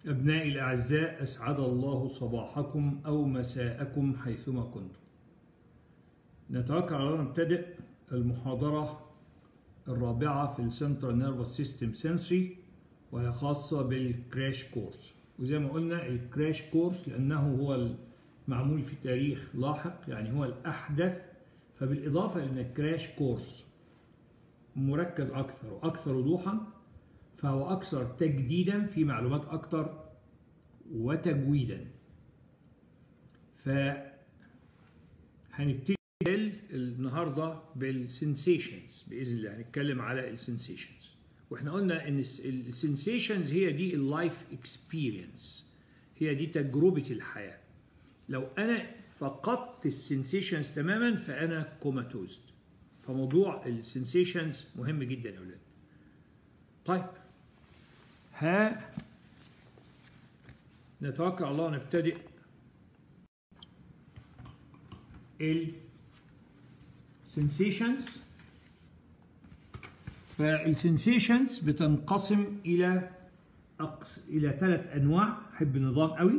أبنائي الأعزاء أسعد الله صباحكم أو مساءكم حيثما كنتم نتوكل على الله نبتدئ المحاضرة الرابعة في السنترال نيرفس سيستم سنسوري وهي خاصة بالكراش كورس وزي ما قلنا الكراش كورس لأنه هو معمول في تاريخ لاحق يعني هو الأحدث فبالإضافة إن الكراش كورس مركز أكثر وأكثر وضوحا فهو أكثر تجديدا في معلومات أكثر وتجويدا ف هنبتدي النهارده بالسنسيشنز باذن الله هنتكلم على السنسيشنز واحنا قلنا ان السنسيشنز هي دي اللايف اكسبيرينس هي دي تجربه الحياه لو انا فقدت السنسيشنز تماما فانا كوماتوزد فموضوع السنسيشنز مهم جدا يا اولاد طيب ها نتوكل على الله ونبتدئ ال sensations فالسنسيشنز بتنقسم الى أقس الى ثلاث انواع احب النظام قوي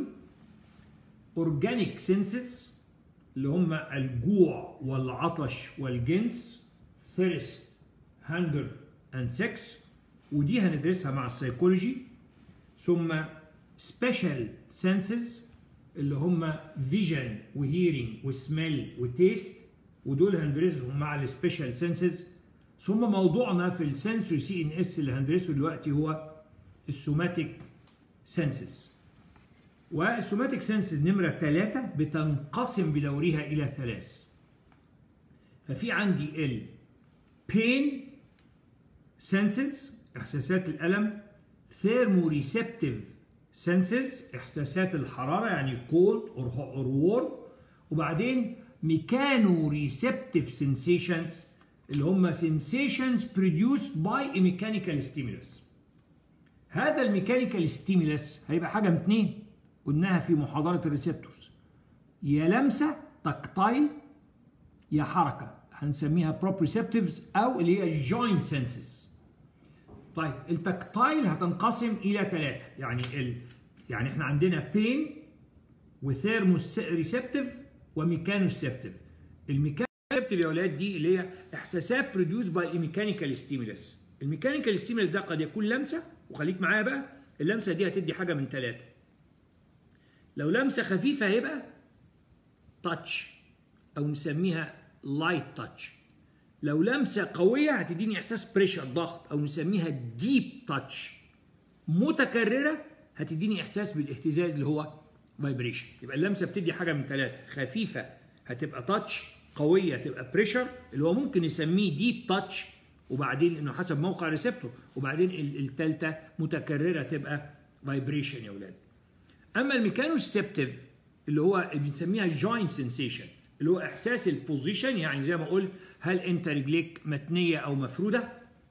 اورجانيك سنسز اللي هم الجوع والعطش والجنس ثيرست هانجر اند سكس ودي هندرسها مع السيكولوجي ثم سبيشال سنسز اللي هم فيجن وهيرنج وسميل وتيست ودول هندرسهم مع السبيشال سنسز ثم موضوعنا في السنسور سي ان اس اللي هندرسه دلوقتي هو السوماتيك سنسز والسوماتيك سنسز نمره ثلاثة بتنقسم بدورها الى ثلاث ففي عندي ال pain senses احساسات الالم thermoreceptive senses احساسات الحراره يعني cold or hot or warm وبعدين ميكانو ريسبتيف سنسيشنز اللي هم sensations produced by a mechanical stimulus هذا الميكانيكال ستيمولس هيبقى حاجه من اتنين قلناها في محاضره الريسبتورز يا لمسه تكتايل يا حركه هنسميها بروبريسبتيفز او اللي هي جوينت سنسز طيب التكتايل هتنقسم الى ثلاثه يعني ال... يعني احنا عندنا بين وثيرمو ريسبتيف وميكانوسيبتيف الميكانوسيبتيف يا اولاد دي اللي هي احساسات بروديوس باي ميكانيكال ستيمولس الميكانيكال ستيمولس ده قد يكون لمسه وخليك معايا بقى اللمسه دي هتدي حاجه من ثلاثه لو لمسه خفيفه هيبقى تاتش او نسميها لايت تاتش لو لمسه قويه هتديني احساس بريشر ضغط او نسميها ديب تاتش متكرره هتديني احساس بالاهتزاز اللي هو فايبريشن يبقى اللمسه بتدي حاجه من ثلاثه خفيفه هتبقى تاتش قويه تبقى بريشر اللي هو ممكن نسميه ديب تاتش وبعدين انه حسب موقع ريسبتور وبعدين الثالثه متكرره تبقى فايبريشن يا اولاد اما الميكانوسيبتيف اللي هو اللي بنسميها جوينت سنسيشن اللي هو احساس البوزيشن يعني زي ما قلت هل انت رجليك متنيه او مفروده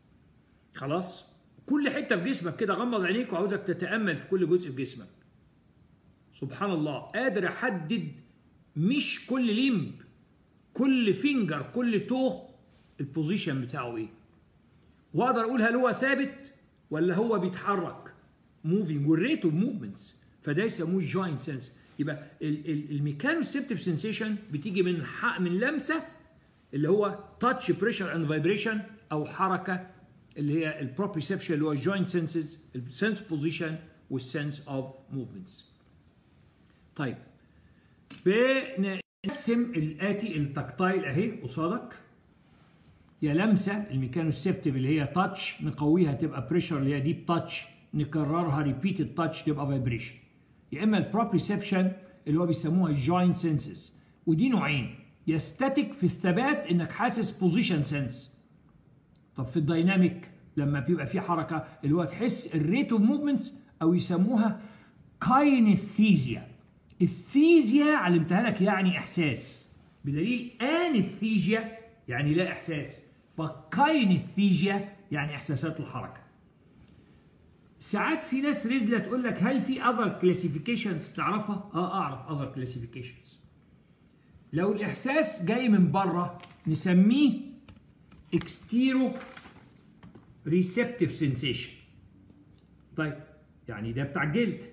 خلاص كل حته في جسمك كده غمض عينيك وعاوزك تتامل في كل جزء في جسمك سبحان الله قادر احدد مش كل ليمب كل فينجر كل تو البوزيشن بتاعه ايه واقدر اقول هل هو ثابت ولا هو بيتحرك موفينج والريت اوف موفمنتس فده يسموه جوينت سنس يبقى الميكانوسيبتيف سنسيشن بتيجي من حق من لمسه اللي هو تاتش بريشر اند فايبريشن او حركه اللي هي البروبريسبشن اللي هو جوينت سنسز السنس بوزيشن والسنس اوف موفمنتس طيب بنقسم الاتي التكتايل اهي قصادك يا لمسه الميكانوسيبتيف اللي هي تاتش نقويها تبقى بريشر اللي هي ديب تاتش نكررها ريبيتد تاتش تبقى فايبريشن يا اما البروبريسبشن اللي هو بيسموها الجوينت سنسز ودي نوعين يا ستاتيك في الثبات انك حاسس بوزيشن سنس طب في الدايناميك لما بيبقى في حركه اللي هو تحس الريت اوف موفمنتس او يسموها كاينثيزيا الثيزيا علمتها لك يعني احساس بدليل انثيجيا يعني لا احساس فكاينثيجيا يعني احساسات الحركه ساعات في ناس رزله تقول لك هل في اذر كلاسيفيكيشنز تعرفها اه اعرف اذر كلاسيفيكيشنز لو الاحساس جاي من بره نسميه اكستيرو ريسبتيف سنسيشن طيب يعني ده بتاع الجلد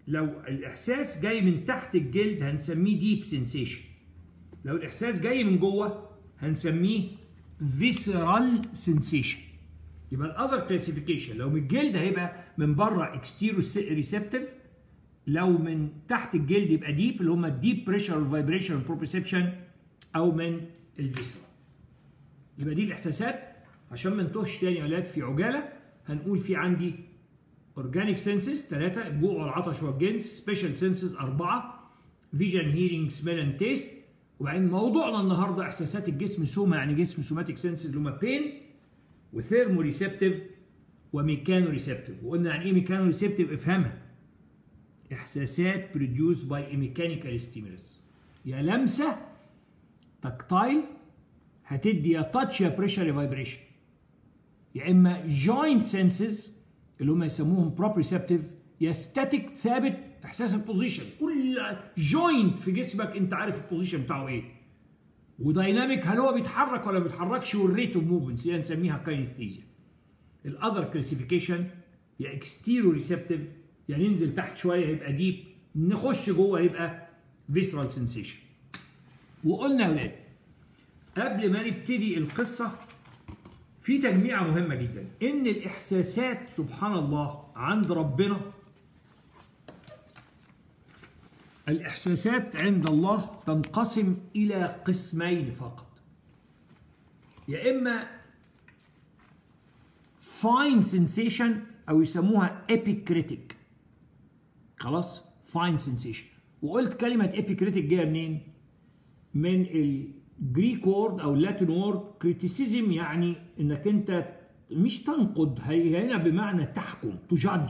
لو الاحساس جاي من تحت الجلد هنسميه ديب سensation لو الاحساس جاي من جوه هنسميه visceral sensation يبقى الاذر كلاسيفيكيشن لو من الجلد هيبقى من بره اكستيرو ريسبتيف لو من تحت الجلد يبقى ديب اللي هم الديب بريشر والفايبريشن والبروبريسبشن او من الفيسرا يبقى دي الاحساسات عشان ما نتوهش تاني يا اولاد في عجاله هنقول في عندي اورجانيك سنسز ثلاثه الجوع والعطش والجنس سبيشال سنسز اربعه فيجن هيرنج سميل اند تيست وبعدين موضوعنا النهارده احساسات الجسم سوما يعني جسم سوماتيك سنسز اللي هم بين وثيرمو ريسبتيف وميكانو ريسبتيف وقلنا يعني ايه ميكانو ريسبتيف افهمها احساسات produced by a mechanical stimulus يا لمسه تكتايل هتدي يا تاتش يا بريشر يا فايبريشن يا اما جوينت سنسز اللي هم يسموهم بروبريسبتيف يا ستاتيك ثابت احساس البوزيشن كل جوينت في جسمك انت عارف البوزيشن بتاعه ايه ودايناميك هل هو بيتحرك ولا ما بيتحركش والريت اوف موفمنتس اللي نسميها كاينثيزيا الاذر كلاسيفيكيشن يا اكستيرو ريسبتيف يعني ننزل تحت شويه هيبقى ديب نخش جوه هيبقى فيسرال سنسيشن وقلنا يا ولاد قبل ما نبتدي القصه في تجميعه مهمه جدا ان الاحساسات سبحان الله عند ربنا الاحساسات عند الله تنقسم الى قسمين فقط يا اما فاين سنسيشن او يسموها ابيكريتيك خلاص فاين سنسيشن وقلت كلمه ابيكريتيك جايه منين من الجريك وورد او اللاتين وورد كريتيسيزم يعني انك انت مش تنقد هي هنا بمعنى تحكم تجادج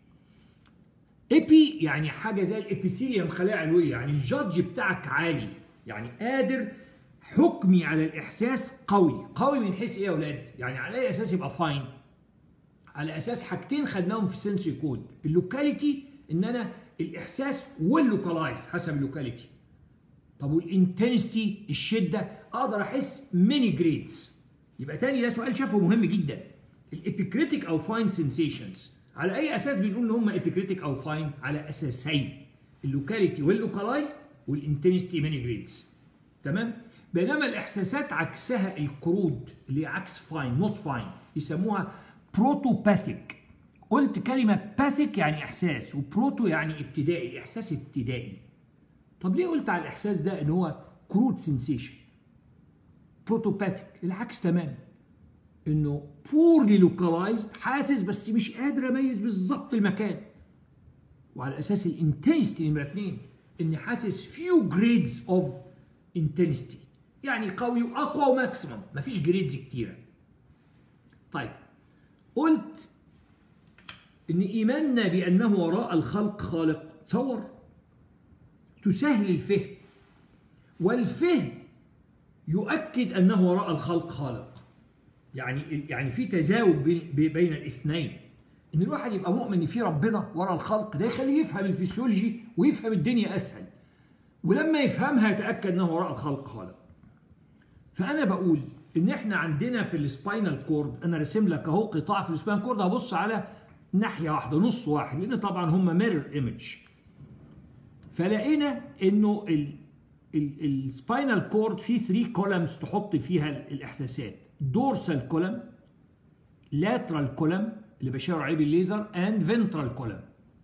ايبي يعني حاجه زي الابيثيليوم خلايا علويه يعني الجادج بتاعك عالي يعني قادر حكمي على الاحساس قوي قوي من حيث ايه يا اولاد يعني على اي اساس يبقى فاين على اساس حاجتين خدناهم في السنسوري كود اللوكاليتي ان انا الاحساس واللوكالايز حسب اللوكاليتي طب والانتنستي الشده اقدر احس ميني جريدز يبقى تاني ده سؤال شافه مهم جدا الابيكريتيك او فاين سنسيشنز على اي اساس بنقول ان هم ابيكريتيك او فاين على اساسين اللوكاليتي واللوكالايز والانتنستي ميني جريدز تمام بينما الاحساسات عكسها القرود اللي هي عكس فاين نوت فاين يسموها بروتوباثيك قلت كلمة باثيك يعني إحساس وبروتو يعني ابتدائي إحساس ابتدائي طب ليه قلت على الإحساس ده إن هو كرود سنسيشن بروتوباثيك العكس تماما إنه بورلي لوكالايزد حاسس بس مش قادر أميز بالظبط المكان وعلى أساس الانتنستي نمرة اتنين إني حاسس فيو جريدز أوف انتنستي يعني قوي وأقوى وماكسيمم مفيش جريدز كتيرة طيب قلت ان ايماننا بانه وراء الخلق خالق تصور تسهل الفهم والفهم يؤكد انه وراء الخلق خالق يعني يعني في تزاوج بين الاثنين ان الواحد يبقى مؤمن ان في ربنا وراء الخلق ده يخليه يفهم الفسيولوجي ويفهم الدنيا اسهل ولما يفهمها يتاكد انه وراء الخلق خالق فانا بقول ان احنا عندنا في السباينال كورد انا راسم لك اهو قطاع في السباينال كورد هبص على ناحيه واحده نص واحد لان طبعا هم ميرور ايمج فلقينا انه السباينال كورد فيه 3 كولمز تحط فيها الاحساسات دورسال كولم لاترال كولم اللي بشاور عليه بالليزر اند فنترال كولم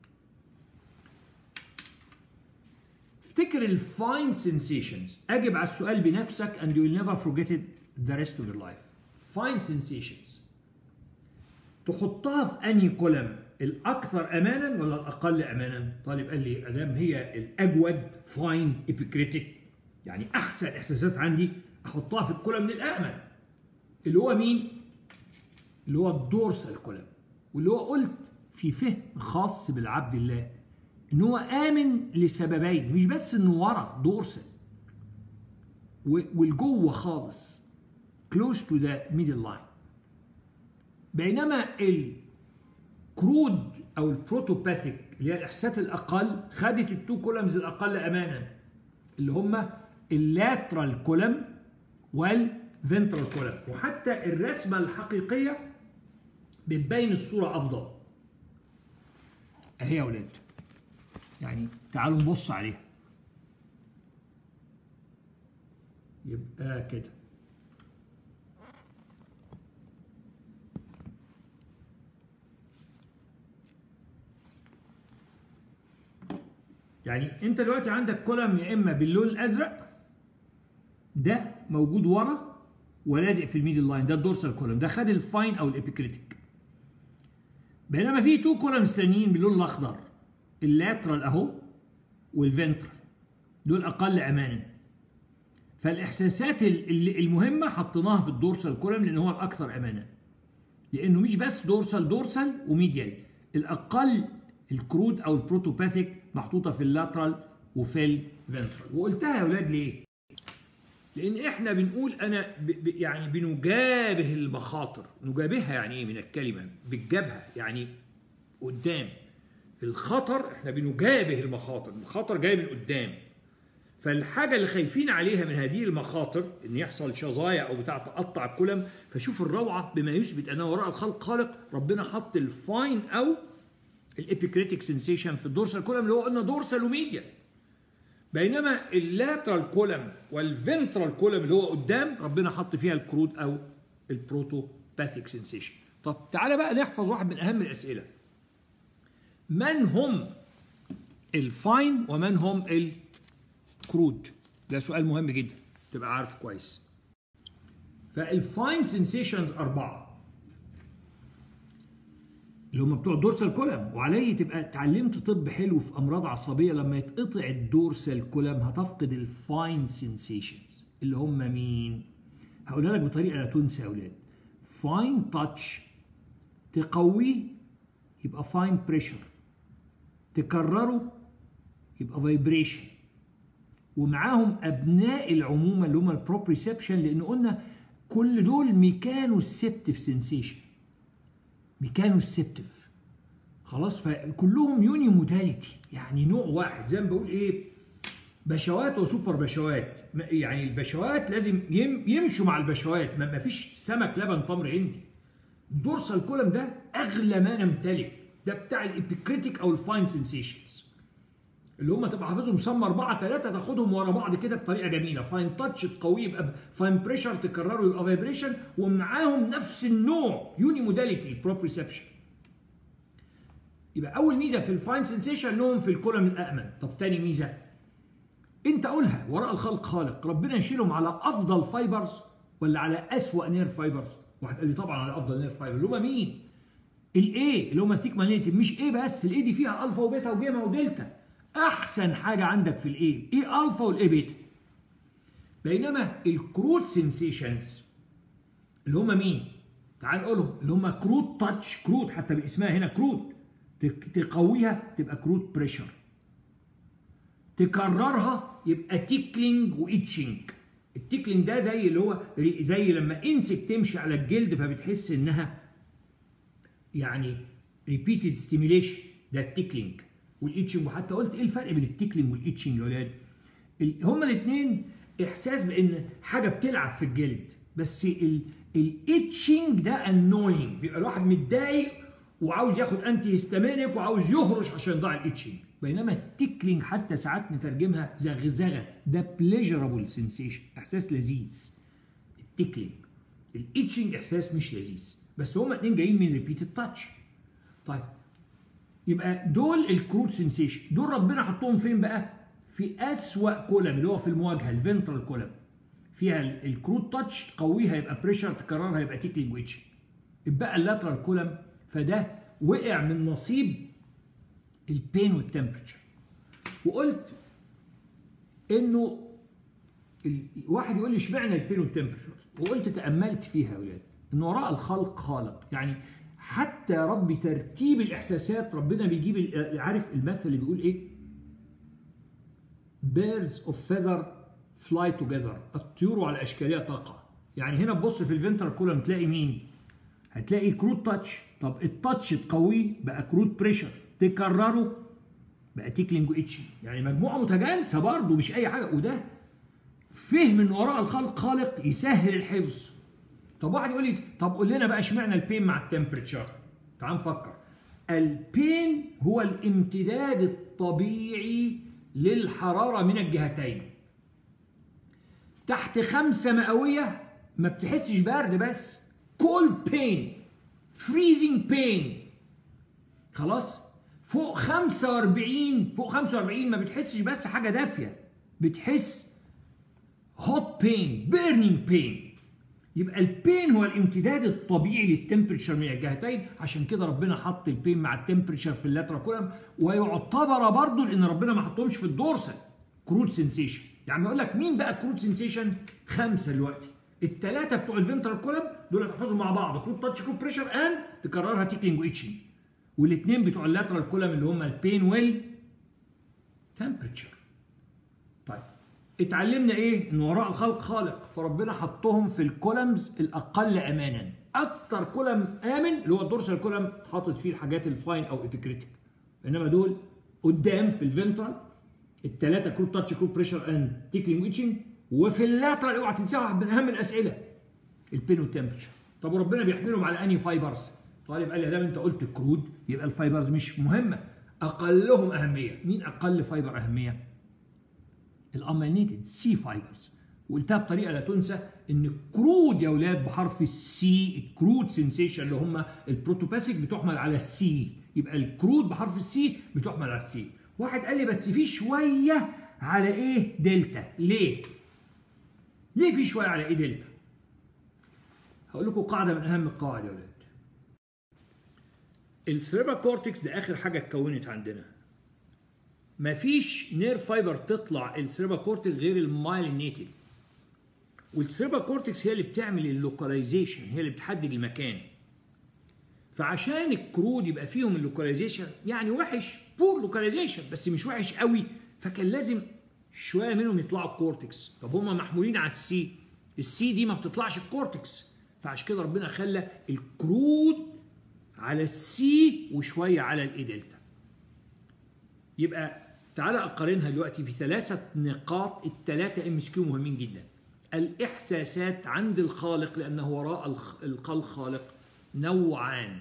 افتكر الفاين سنسيشنز اجب على السؤال بنفسك and you will never forget it the rest of your life fine sensations تحطها في انهي كولم الاكثر امانا ولا الاقل امانا طالب قال لي ادام هي الاجود فاين ابيكريتيك يعني احسن احساسات عندي احطها في الكولم الامن اللي هو مين اللي هو الدورسال كولم واللي هو قلت في فهم خاص بالعبد الله ان هو امن لسببين مش بس انه ورا دورسال والجوه خالص close to the middle line بينما الكرود او البروتوباثيك اللي هي الاحساسات الاقل خدت التو كولمز الاقل امانا اللي هم اللاترال كولم والفنترال كولم وحتى الرسمه الحقيقيه بتبين الصوره افضل اهي يا اولاد يعني تعالوا نبص عليها يبقى كده يعني انت دلوقتي عندك كولم يا اما باللون الازرق ده موجود ورا ولازق في الميدل لاين ده الدورسال كولم ده خد الفاين او الابيكريتيك بينما في تو كولمز تانيين باللون الاخضر اللاترال اهو والفنترال دول اقل امانا فالاحساسات المهمه حطيناها في الدورسال كولم لان هو الاكثر امانا لانه مش بس دورسال دورسال وميديال الاقل الكرود او البروتوباثيك محطوطه في اللاترال وفي الفنترال وقلتها يا اولاد ليه لان احنا بنقول انا ب ب يعني بنجابه المخاطر نجابهها يعني ايه من الكلمه بالجبهه يعني قدام الخطر احنا بنجابه المخاطر المخاطر جايه من قدام فالحاجه اللي خايفين عليها من هذه المخاطر ان يحصل شظايا او بتاع تقطع الكلم فشوف الروعه بما يثبت ان وراء الخلق خالق ربنا حط الفاين او الابيكريتيك سنسيشن في الدورسال كولم اللي هو قلنا دورسال وميديا بينما اللاترال كولم والفنترال كولم اللي هو قدام ربنا حط فيها الكرود او البروتوباثيك سنسيشن طب تعالى بقى نحفظ واحد من اهم الاسئله من هم الفاين ومن هم الكرود ده سؤال مهم جدا تبقى عارف كويس فالفاين سنسيشنز اربعه اللي هم بتوع الدورسال كولم وعليه تبقى اتعلمت طب حلو في امراض عصبيه لما يتقطع الدورسال كولم هتفقد الفاين سنسيشنز اللي هم مين؟ هقولها لك بطريقه لا تنسى يا اولاد فاين تاتش تقويه يبقى فاين بريشر تكرره يبقى فايبريشن ومعاهم ابناء العمومه اللي هم البروبريسبشن لان قلنا كل دول ميكانو سيبتيف سنسيشن ميكانو سيبتيف خلاص فكلهم يوني موداليتي يعني نوع واحد زي ما بقول ايه بشوات وسوبر بشوات يعني البشوات لازم يمشوا مع البشوات ما فيش سمك لبن تمر هندي الدورسال كولم ده اغلى ما نمتلك ده بتاع الابيكريتيك او الفاين سنسيشنز اللي هم تبقى حافظهم سم اربعه ثلاثه تاخدهم ورا بعض كده بطريقه جميله فاين تاتش تقويه يبقى فاين بريشر تكرره يبقى فايبريشن ومعاهم نفس النوع يوني موداليتي بروبريسبشن يبقى اول ميزه في الفاين سنسيشن انهم في الكولم الامن طب تاني ميزه انت قولها وراء الخلق خالق ربنا يشيلهم على افضل فايبرز ولا على اسوأ نير فايبرز واحد قال لي طبعا على افضل نير فايبر اللي هم مين الاي اللي هم الثيك مالينيتي مش ايه بس الاي دي فيها الفا وبيتا وجيما ودلتا احسن حاجه عندك في الاي ايه الفا والاي بيتا بينما الكروت سنسيشنز اللي هم مين تعال نقولهم اللي هم كروت تاتش كروت حتى باسمها هنا كروت تقويها تبقى كروت بريشر تكررها يبقى تيكلينج وإيتشنج التيكلينج ده زي اللي هو زي لما انسك تمشي على الجلد فبتحس انها يعني ريبيتد ستيميليشن ده التيكلينج والايتشنج وحتى قلت ايه الفرق بين التيكلينج والايتشنج يا ولاد هما الاثنين احساس بان حاجه بتلعب في الجلد بس الايتشنج ده انوينج بيبقى الواحد متضايق وعاوز ياخد انتي هيستامينيك وعاوز يهرش عشان يضيع الايتشنج بينما التيكلينج حتى ساعات نترجمها زغزغه ده بليجرابل سنسيشن احساس لذيذ التيكلينج الايتشنج احساس مش لذيذ بس هما اتنين جايين من ريبيتد تاتش طيب يبقى دول الكروت سنسيشن دول ربنا حطهم فين بقى في اسوأ كولم اللي هو في المواجهه الفنترال كولم فيها الكروت تاتش تقويها يبقى بريشر تكررها يبقى تيكلينج ويتش يبقى اللاترال كولم فده وقع من نصيب البين والتمبرتشر وقلت انه الواحد يقول لي اشمعنى البين والتمبرتشر وقلت تاملت فيها يا اولاد ان وراء الخلق خالق يعني حتى ربي ترتيب الاحساسات ربنا بيجيب عارف المثل اللي بيقول ايه birds of feather fly together الطيور على اشكالها تقع يعني هنا تبص في الفنترال كولم تلاقي مين هتلاقي كروت تاتش طب التاتش تقويه بقى كروت بريشر تكرره بقى تيكلينج واتشنج يعني مجموعه متجانسه برضه مش اي حاجه وده فهم ان وراء الخلق خالق يسهل الحفظ طب واحد يقول لي طب قول لنا بقى اشمعنى البين مع التمبريتشر تعال نفكر البين هو الامتداد الطبيعي للحرارة من الجهتين تحت خمسة مئوية ما بتحسش برد بس cold pain freezing pain خلاص فوق 45 فوق 45 ما بتحسش بس حاجة دافية بتحس hot pain burning pain يبقى البين هو الامتداد الطبيعي للتمبريتشر من الجهتين عشان كده ربنا حط البين مع التمبريتشر في اللاترال كولم ويعتبر برضه لان ربنا ما حطهمش في الدورسال كرود سنسيشن يعني يقول لك مين بقى كرود سنسيشن خمسه دلوقتي الثلاثه بتوع الفنترال كولم دول هتحفظهم مع بعض كرود تاتش كرود بريشر اند تكررها تيكلينج ويتشنج والاثنين بتوع اللاترال كولم اللي هم البين ويل تمبريتشر طيب اتعلمنا ايه ان وراء الخلق خالق فربنا حطهم في الكولمز الاقل امانا اكتر كولم امن اللي هو الدورسال كولم حاطط فيه الحاجات الفاين او ابيكريتيك انما دول قدام في الفنترال الثلاثه كرو تاتش كرو بريشر اند تيكلينج ويتشنج وفي اللاترال اوعى تنساها واحد من اهم الاسئله البين والتمبريتشر طب وربنا بيحملهم على انهي فايبرز طالب قال لي دام انت قلت كرود يبقى الفايبرز مش مهمه اقلهم اهميه مين اقل فايبر اهميه الامينيتد سي فايبرز وقلتها بطريقه لا تنسى ان الكرود يا اولاد بحرف السي الكرود سنسيشن اللي هم البروتوباسيك بتحمل على السي يبقى الكرود بحرف السي بتحمل على السي واحد قال لي بس في شويه على ايه دلتا ليه ليه في شويه على ايه دلتا هقول لكم قاعده من اهم القواعد يا اولاد السيربا كورتكس ده اخر حاجه اتكونت عندنا مفيش نير فايبر تطلع السيربا كورتكس غير المايلينيتد والسيربا كورتكس هي اللي بتعمل اللوكاليزيشن هي اللي بتحدد المكان فعشان الكرود يبقى فيهم اللوكاليزيشن يعني وحش بور لوكاليزيشن بس مش وحش قوي فكان لازم شويه منهم يطلعوا الكورتكس طب هم محمولين على السي السي دي ما بتطلعش الكورتكس فعشان كده ربنا خلى الكرود على السي وشويه على الاي دلتا يبقى تعالى اقارنها دلوقتي في ثلاثه نقاط الثلاثه ام اس كيو مهمين جدا الاحساسات عند الخالق لانه وراء الخالق نوعان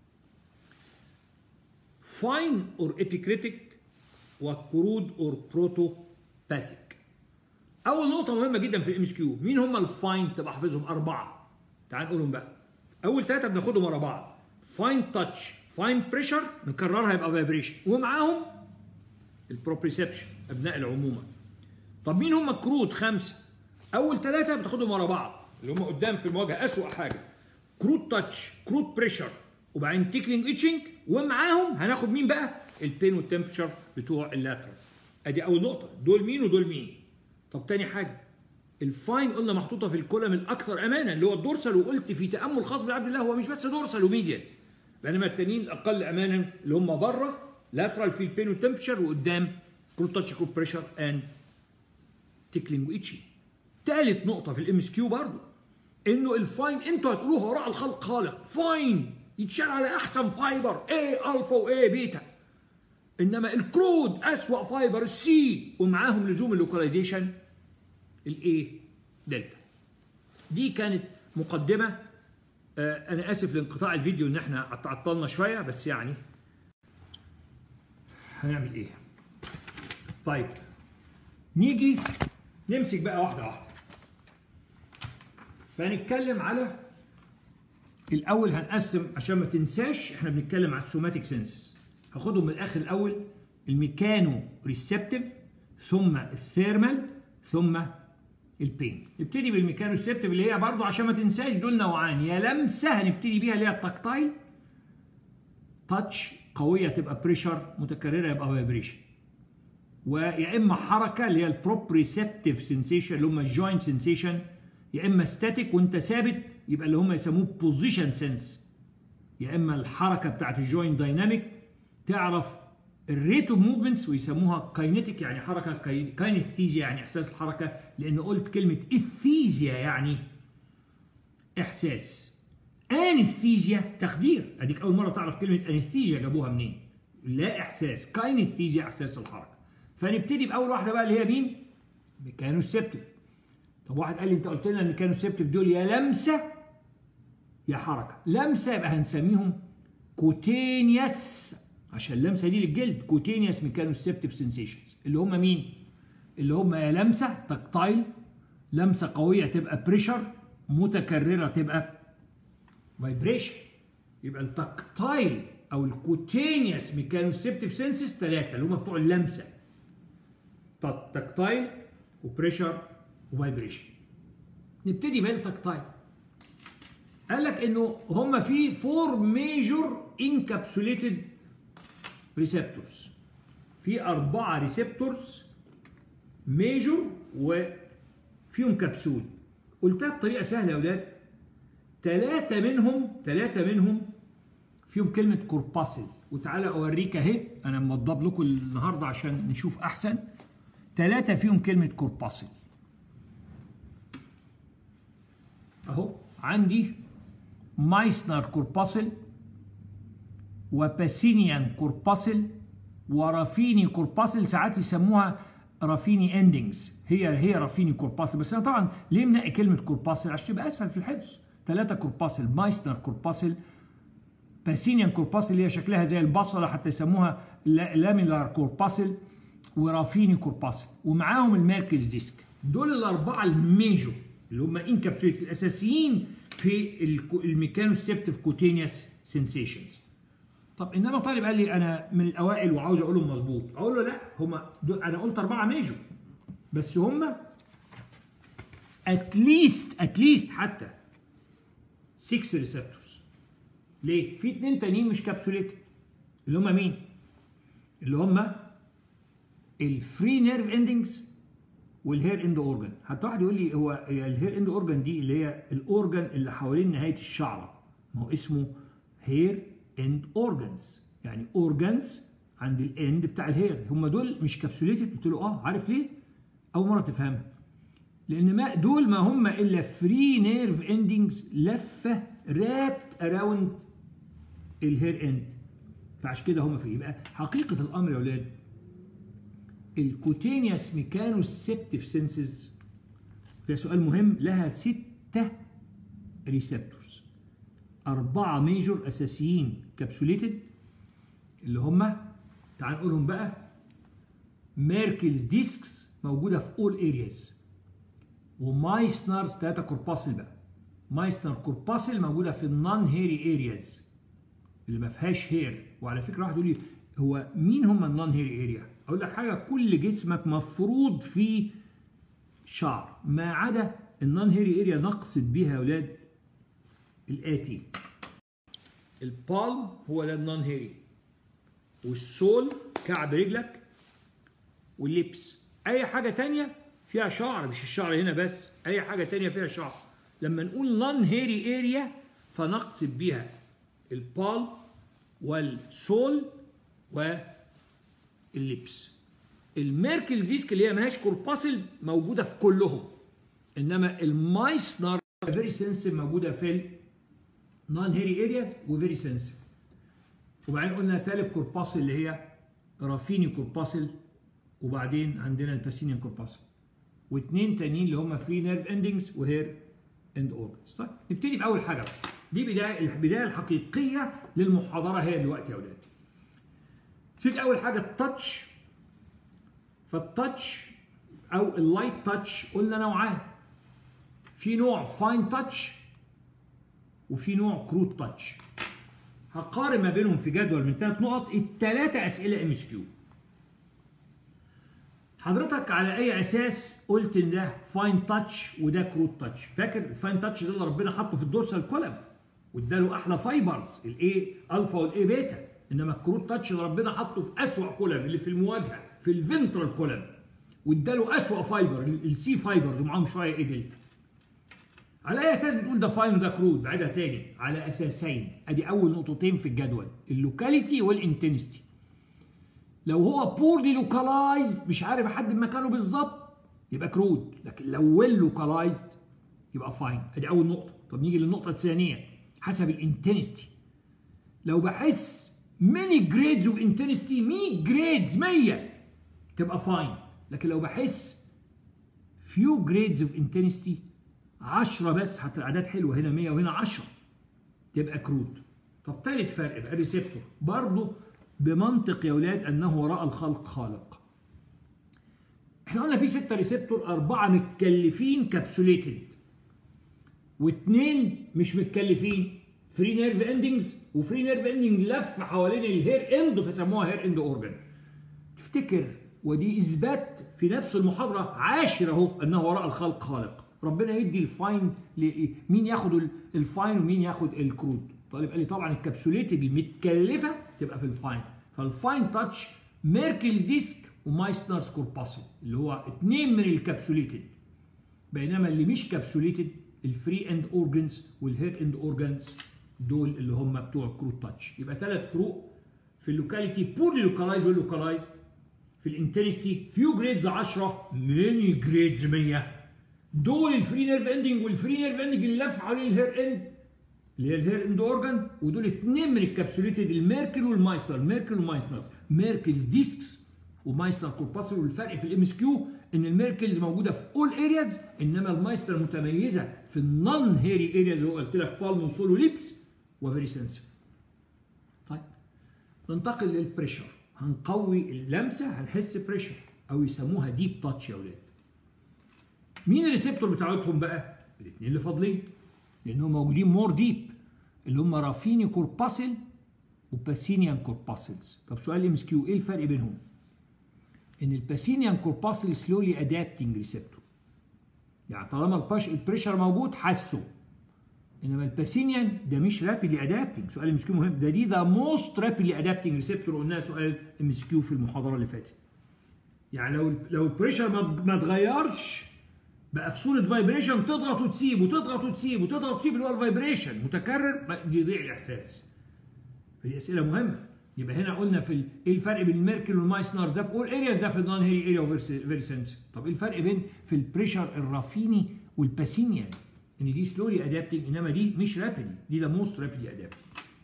فاين اور ابيكريتيك وكرود اور بروتوباثيك اول نقطه مهمه جدا في الام اس كيو مين هم الفاين تبقى حافظهم اربعه تعال نقولهم بقى اول ثلاثه بناخدهم ورا بعض فاين تاتش فاين بريشر نكررها يبقى فايبريشن ومعاهم البروبريسبشن ابناء العمومه طب مين هم الكروت خمسه اول ثلاثه بتاخدهم ورا بعض اللي هم قدام في المواجهه اسوأ حاجه كروت تاتش كروت بريشر وبعدين تيكلينج اتشنج ومعاهم هناخد مين بقى البين والتمبشر بتوع اللاترال ادي اول نقطه دول مين ودول مين طب تاني حاجه الفاين قلنا محطوطه في الكولم الاكثر امانا اللي هو الدورسال وقلت في تامل خاص بعبد الله هو مش بس دورسال وميديال بينما التانيين الاقل امانا اللي هم بره لاترال في البين والتمبشر وقدام كروت تاتش كروت بريشر اند تيكلينج واتشنج ثالث نقطه في الام اس كيو برضه انه الفاين انتوا هتقولوها وراء الخلق خالق فاين يتشال على احسن فايبر اي الفا واي بيتا انما الكرود اسوا فايبر السي ومعاهم لزوم اللوكاليزيشن الاي دلتا دي كانت مقدمه آه انا اسف لانقطاع الفيديو ان احنا عطلنا شويه بس يعني هنعمل ايه طيب نيجي نمسك بقى واحده واحده فهنتكلم على الاول هنقسم عشان ما تنساش احنا بنتكلم على السوماتيك سنسز هاخدهم من الاخر الاول الميكانو ريسبتيف ثم الثيرمال ثم البين نبتدي بالميكانو ريسبتيف اللي هي برضو عشان ما تنساش دول نوعان يا لمسه هنبتدي بيها اللي هي التكتايل تاتش قويه تبقى بريشر متكرره يبقى فايبريشن ويا اما حركه اللي هي البروبريسبتيف سنسيشن اللي هم الجوينت سنسيشن يا اما ستاتيك وانت ثابت يبقى اللي هم يسموه بوزيشن سنس يا اما الحركه بتاعت الجوينت دايناميك تعرف الريت اوف موفمنتس ويسموها كاينيتيك يعني حركه كاينيثيزيا يعني احساس الحركه لان قلت كلمه اثيزيا يعني احساس انستيزيا تخدير اديك اول مره تعرف كلمه انستيزيا جابوها منين لا احساس كاينستيزيا احساس الحركه فنبتدي باول واحده بقى اللي هي مين ميكانوسيبتيف طب واحد قال لي انت قلت لنا الميكانوسيبتيف دول يا لمسه يا حركه لمسه يبقى هنسميهم كوتينيوس عشان اللمسه دي للجلد كوتينيوس ميكانوسيبتيف سنسيشنز اللي هم مين؟ اللي هم يا لمسه تكتايل لمسه قويه تبقى بريشر متكرره تبقى فايبريشن يبقى التكتايل او الكوتينيوس ميكانوسيبتيف سنسز ثلاثه اللي هم بتوع اللمسه تكتايل وبريشر وفايبريشن نبتدي بالتكتايل قال لك انه هم في فور ميجور انكابسوليتد ريسبتورز في اربعه ريسبتورز ميجور وفيهم كبسول قلتها بطريقه سهله يا اولاد ثلاثه منهم ثلاثه منهم فيهم كلمه كورباسل وتعالى اوريك اهي انا موضب لكم النهارده عشان نشوف احسن ثلاثه فيهم كلمه كورباسل اهو عندي مايسنر كورباسل وباسينيان كورباسل ورافيني كورباسل ساعات يسموها رافيني اندنجز هي هي رافيني كورباسل بس انا طبعا ليه منقي كلمه كورباسل عشان تبقى اسهل في الحفظ ثلاثه كورباسل مايسنر كورباسل باسينيان كورباسل اللي هي شكلها زي البصله حتى يسموها لاميلار كورباسل ورافيني كورباسل ومعاهم الميركلز ديسك دول الاربعه الميجور اللي هم انكابسوليت الاساسيين في الميكانوسيبتيف كوتينيوس سنسيشنز طب انما طالب قال لي انا من الاوائل وعاوز اقولهم مظبوط اقول له لا هم انا قلت اربعه ميجور بس هم اتليست اتليست حتى 6 ريسبتورز ليه؟ في اثنين تانيين مش كابسوليتد اللي هم مين؟ اللي هم الفري نيرف اندنجز والهير اند اورجان حتى واحد يقول لي هو الهير اند اورجان دي اللي هي الاورجان اللي حوالين نهايه الشعره ما هو اسمه هير اند اورجانز يعني اورجانز عند الاند بتاع الهير هم دول مش كابسوليتد قلت له اه عارف ليه؟ اول مره تفهمها لان ما دول ما هم الا فري نيرف اندنجز لفه رابت اراوند الهير اند فعشان كده هم فري يبقى حقيقه الامر يا اولاد الكوتينيوس ميكانوسيبتيف سنسز ده سؤال مهم لها ستة ريسبتورز أربعة ميجور أساسيين كابسوليتد اللي هم تعال نقولهم بقى ميركلز ديسكس موجودة في أول أرياز ومايسنرز ثلاثة كورباسل بقى مايسنر كورباسل موجودة في النون هيري أرياز اللي ما فيهاش هير وعلى فكرة واحد يقول لي هو مين هم النون هيري أريا؟ اقول لك حاجه كل جسمك مفروض فيه شعر ما عدا النون هيري اريا نقصد بيها يا اولاد الاتي البالم هو ده النون هيري والسول كعب رجلك واللبس اي حاجه تانية فيها شعر مش الشعر هنا بس اي حاجه تانية فيها شعر لما نقول نون هيري اريا فنقصد بيها البالم والسول و اللبس الميركلز ديسك اللي هي ماهيش كورباسل موجوده في كلهم انما المايسنر فيري سنسيف موجوده في النون هيري ارياز وفيري سنسيف وبعدين قلنا تالت كورباسل اللي هي رافيني كورباسل وبعدين عندنا الباسينيان كورباسل واثنين تانيين اللي هم فري نيرف اندنجز وهير اند اورجنز طيب نبتدي باول حاجه دي بدايه البدايه الحقيقيه للمحاضره هي دلوقتي يا اولاد في اول حاجه التاتش فالتاتش او اللايت تاتش قلنا نوعان في نوع فاين تاتش وفي نوع كروت تاتش هقارن ما بينهم في جدول من ثلاث نقط الثلاثه اسئله ام اس كيو حضرتك على اي اساس قلت ان ده فاين تاتش وده كروت تاتش فاكر الفاين تاتش ده اللي ربنا حطه في الدورسال كولم واداله احلى فايبرز الاي الفا والاي بيتا انما الكروت تاتش اللي ربنا حطه في اسوأ كولم اللي في المواجهه في الفنترال كولم واداله اسوأ فايبر السي فايبرز ومعاهم شويه اي دلتا على اي اساس بتقول ده فاين وده كرود بعيدها تاني على اساسين ادي اول نقطتين في الجدول اللوكاليتي والانتنستي لو هو بورلي لوكالايزد مش عارف احدد مكانه بالظبط يبقى كرود لكن لو ويل لوكالايزد يبقى فاين ادي اول نقطه طب نيجي للنقطه الثانيه حسب الانتنستي لو بحس ماني جريدز اوف انتنستي 100 جريدز 100 تبقى فاين لكن لو بحس فيو جريدز اوف انتنستي 10 بس حتى الاعداد حلوه هنا 100 وهنا 10 تبقى كرود طب ثالث فرق بقى الريسبتور برضه بمنطق يا اولاد انه وراء الخلق خالق احنا قلنا في ستة ريسبتور أربعة متكلفين كابسوليتد واثنين مش متكلفين فري نيرف اندنجز وفري نيرف اندنج لف حوالين الهير اند فسموها هير اند اورجن تفتكر ودي اثبات في نفس المحاضره عاشر اهو انه وراء الخلق خالق ربنا يدي الفاين مين ياخد الفاين ومين ياخد الكرود طالب قال لي طبعا الكبسوليتد المتكلفه تبقى في الفاين فالفاين تاتش ميركلز ديسك ومايسنرز كورباسل اللي هو اثنين من الكبسوليتد بينما اللي مش كبسوليتد الفري اند اورجنز والهير اند اورجنز دول اللي هم بتوع الكروت تاتش يبقى ثلاث فروق في اللوكاليتي بورلي لوكالايز واللوكالايز في الانتنستي فيو جريدز 10 ماني جريدز 100 دول الفري نيرف اندنج والفري نيرف اندنج اللي لف حوالين الهير اند اللي هي الهير اند اورجان ودول اثنين من الكبسوليتد الميركل والمايستر ميركل والمايستر ميركلز ديسكس ومايستر كورباسل والفرق في الام اس كيو ان الميركلز موجوده في اول ارياز انما المايستر متميزه في النون هيري ارياز اللي هو قلت لك بالم وسول وليبس وفيري سنسيف طيب ننتقل للبريشر هنقوي اللمسه هنحس بريشر او يسموها ديب تاتش يا اولاد مين الريسبتور بتاعتهم بقى الاثنين اللي فاضلين لانهم موجودين مور ديب اللي هم رافيني كورباسل وباسينيان كورباسلز طب سؤال ام اس كيو ايه الفرق بينهم ان الباسينيان كورباسل سلولي ادابتنج ريسبتور يعني طالما البريشر موجود حاسه انما الباسينيان ده مش رابيدلي ادابتنج سؤال ام اس كيو مهم ده دي ذا موست رابيدلي ادابتنج ريسبتور قلناها سؤال ام اس كيو في المحاضره اللي فاتت يعني لو لو البريشر ما اتغيرش بقى في صوره فايبريشن تضغط وتسيب وتضغط وتسيب وتضغط وتسيب اللي هو الفايبريشن متكرر يضيع الاحساس فدي اسئله مهمه يبقى هنا قلنا في ايه الفرق بين الميركل والمايسنر ده في اول ارياز ده في النون هيري اريا وفيري سنسيف طب ايه الفرق بين في البريشر الرافيني والباسينيان ان دي سلولي ادابتنج انما دي مش رابيدلي دي ذا موست رابيدلي ادابتنج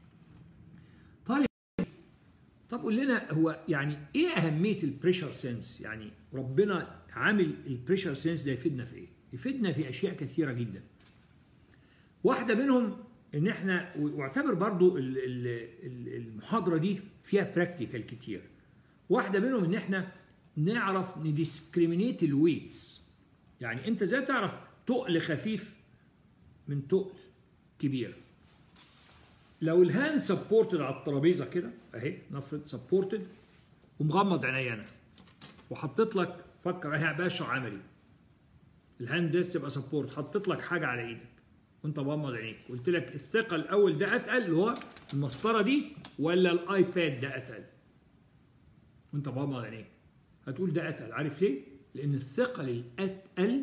طيب طب قول لنا هو يعني ايه اهميه البريشر سنس يعني ربنا عامل البريشر سنس ده يفيدنا في ايه يفيدنا في اشياء كثيره جدا واحده منهم ان احنا واعتبر برضو المحاضره دي فيها براكتيكال كتير واحده منهم ان احنا نعرف نديسكريمينيت الويتس يعني انت ازاي تعرف تقل خفيف من تقل كبير لو الهاند سبورتد على الترابيزه كده اهي نفرض سبورتد ومغمض عيني انا وحطيت لك فكر اهي باشا عملي الهاند ديس تبقى سبورت حطيت لك حاجه على ايدك وانت مغمض عينيك قلت لك الثقه الاول ده اتقل اللي هو المسطره دي ولا الايباد ده اتقل وانت مغمض عينيك هتقول ده اتقل عارف ليه لان الثقل الاتقل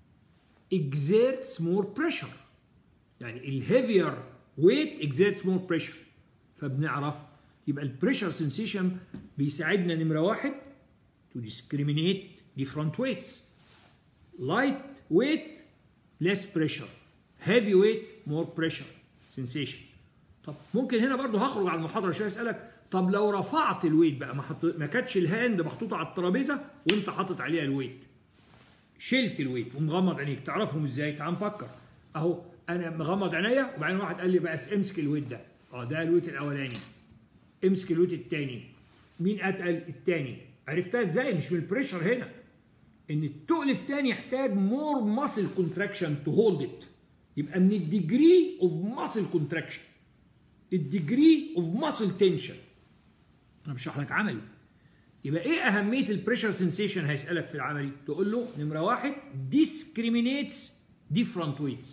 exerts more pressure يعني الهيفير ويت exerts more pressure فبنعرف يبقى البريشر سنسيشن بيساعدنا نمره واحد to discriminate different weights light weight less pressure heavy weight more pressure sensation طب ممكن هنا برضو هخرج على المحاضره شويه اسالك طب لو رفعت الويت بقى ما حط... ما كانتش الهاند محطوطه على الترابيزه وانت حاطط عليها الويت شلت الويت ومغمض عينيك تعرفهم ازاي تعال نفكر اهو انا مغمض عينيا وبعدين واحد قال لي بس امسك الويت ده اه ده الويت الاولاني امسك الويت الثاني مين اتقل الثاني عرفتها ازاي مش من البريشر هنا ان التقل الثاني يحتاج مور ماسل كونتراكشن تو هولد ات يبقى من الديجري اوف ماسل كونتراكشن الديجري اوف ماسل تنشن انا بشرح لك عملي يبقى ايه اهميه البريشر سنسيشن هيسالك في العملي تقول له نمره واحد discriminates different weights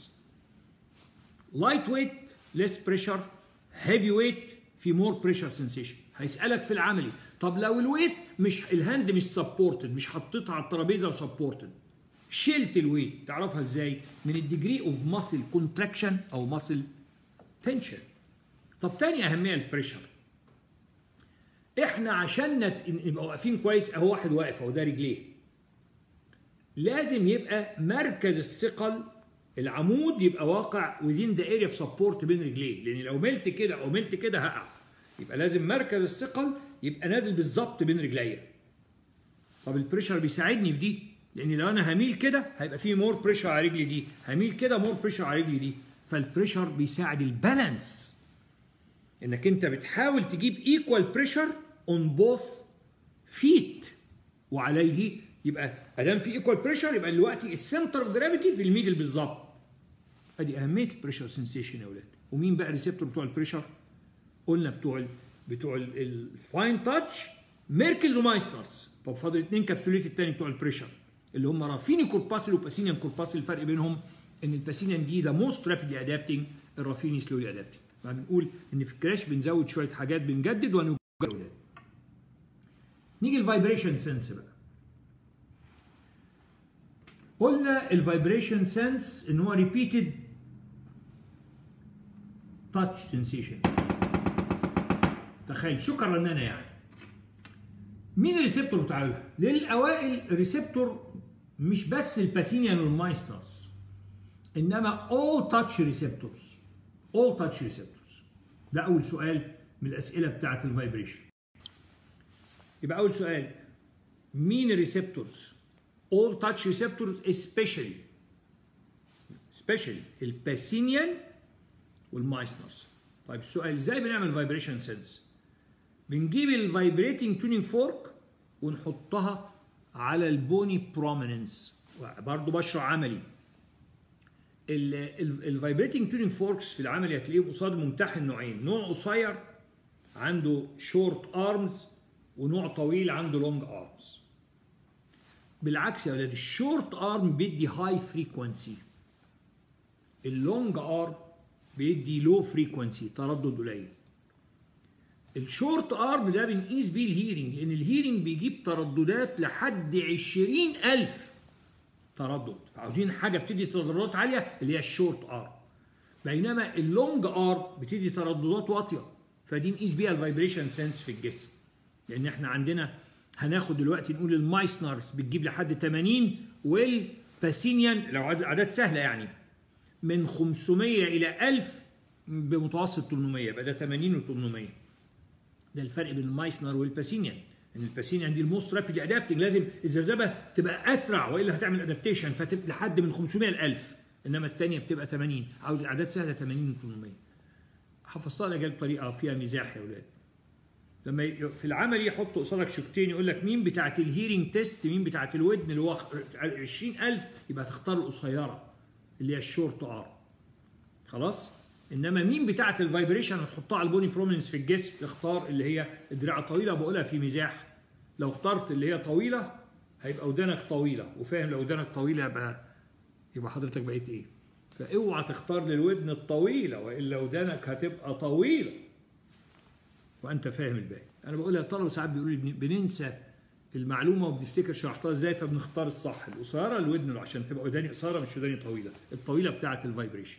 light weight less pressure heavy weight في more pressure sensation هيسالك في العملي طب لو الويت مش الهاند مش سبورتد مش حطيتها على الترابيزه وسبورتد شلت الويت تعرفها ازاي من الديجري اوف ماسل كونتراكشن او ماسل تنشن طب تاني اهميه البريشر احنا عشان نبقى واقفين كويس اهو واحد واقف اهو ده رجليه لازم يبقى مركز الثقل العمود يبقى واقع within the area of support بين رجليه لان لو ملت كده او ملت كده هقع يبقى لازم مركز الثقل يبقى نازل بالظبط بين رجليا طب البريشر بيساعدني في دي لان لو انا هميل كده هيبقى في مور بريشر على رجلي دي هميل كده مور بريشر على رجلي دي فالبريشر بيساعد البالانس انك انت بتحاول تجيب ايكوال بريشر اون بوث فيت وعليه يبقى ادام في ايكوال بريشر يبقى دلوقتي السنتر اوف جرافيتي في الميدل بالظبط ادي اهميه البريشر سنسيشن يا اولاد ومين بقى الريسبتور بتوع البريشر قلنا بتوع ال بتوع الفاين تاتش ميركلز ومايسترز طب فاضل اثنين كبسوليت الثاني بتوع البريشر اللي هم رافيني كورباسل وباسينيان كورباسل الفرق بينهم ان الباسينيان دي ذا موست رابيدلي ادابتنج الرافيني سلولي ادابتنج بنقول ان في الكراش بنزود شويه حاجات بنجدد ونجدد نيجي الفايبريشن سنس بقى قلنا الفايبريشن سنس ان هو ريبيتد تاتش سنسيشن تخيل شكرا لنا يعني مين الريسبتور بتاعها؟ للاوائل الريسبتور مش بس الباسينيان والمايسترز انما all touch receptors all touch receptors ده اول سؤال من الاسئله بتاعه الفايبريشن يبقى اول سؤال مين الريسبتورز all touch receptors especially especially الباسينيان والمايسترز طيب السؤال ازاي بنعمل فايبريشن سنس بنجيب الفايبريتنج تونينج فورك ونحطها على البوني بروميننس برضه بشرح عملي الفايبريتنج تونينج فوركس في العملي هتلاقيه قصاد ممتحن نوعين نوع قصير عنده شورت ارمز ونوع طويل عنده لونج ارمز بالعكس يا ولاد الشورت ارم بيدي هاي فريكونسي اللونج ارم بيدي لو فريكونسي تردد قليل الشورت ارم ده بنقيس بيه الهيرنج لان الهيرنج بيجيب ترددات لحد 20000 تردد فعاوزين حاجه بتدي ترددات عاليه اللي هي الشورت ارم بينما اللونج ارم بتدي ترددات واطيه فدي نقيس بيها الفايبريشن سنس في الجسم لان احنا عندنا هناخد دلوقتي نقول المايسنرز بتجيب لحد 80 والباسينيان لو اعداد سهله يعني من 500 الى 1000 بمتوسط 800 يبقى ده 80 و800 ده الفرق بين المايسنر والباسينيان ان الباسينيان دي الموست رابيد ادابتنج لازم الذبذبه تبقى اسرع والا هتعمل ادابتيشن فتبقى لحد من 500 ل 1000 انما الثانيه بتبقى 80 عاوز اعداد سهله 80 و800 حفظتها لك بطريقه فيها مزاح يا اولاد لما في العمل يحط قصادك شوكتين يقول لك مين بتاعت الهيرنج تيست مين بتاعت الودن اللي هو 20000 يبقى تختار القصيره اللي هي الشورت ار خلاص انما مين بتاعت الفايبريشن هتحطها على البوني برومينس في الجسم تختار اللي هي الدراع الطويله بقولها في مزاح لو اخترت اللي هي طويله هيبقى ودانك طويله وفاهم لو ودانك طويله يبقى يبقى حضرتك بقيت ايه فاوعى تختار للودن الطويله والا ودانك هتبقى طويله وانت فاهم الباقي انا بقولها الطلبه ساعات بيقولوا لي بننسى المعلومه وبنفتكر شرحتها ازاي فبنختار الصح القصيره الودن عشان تبقى وداني قصيره مش وداني طويله الطويله بتاعه الفايبريشن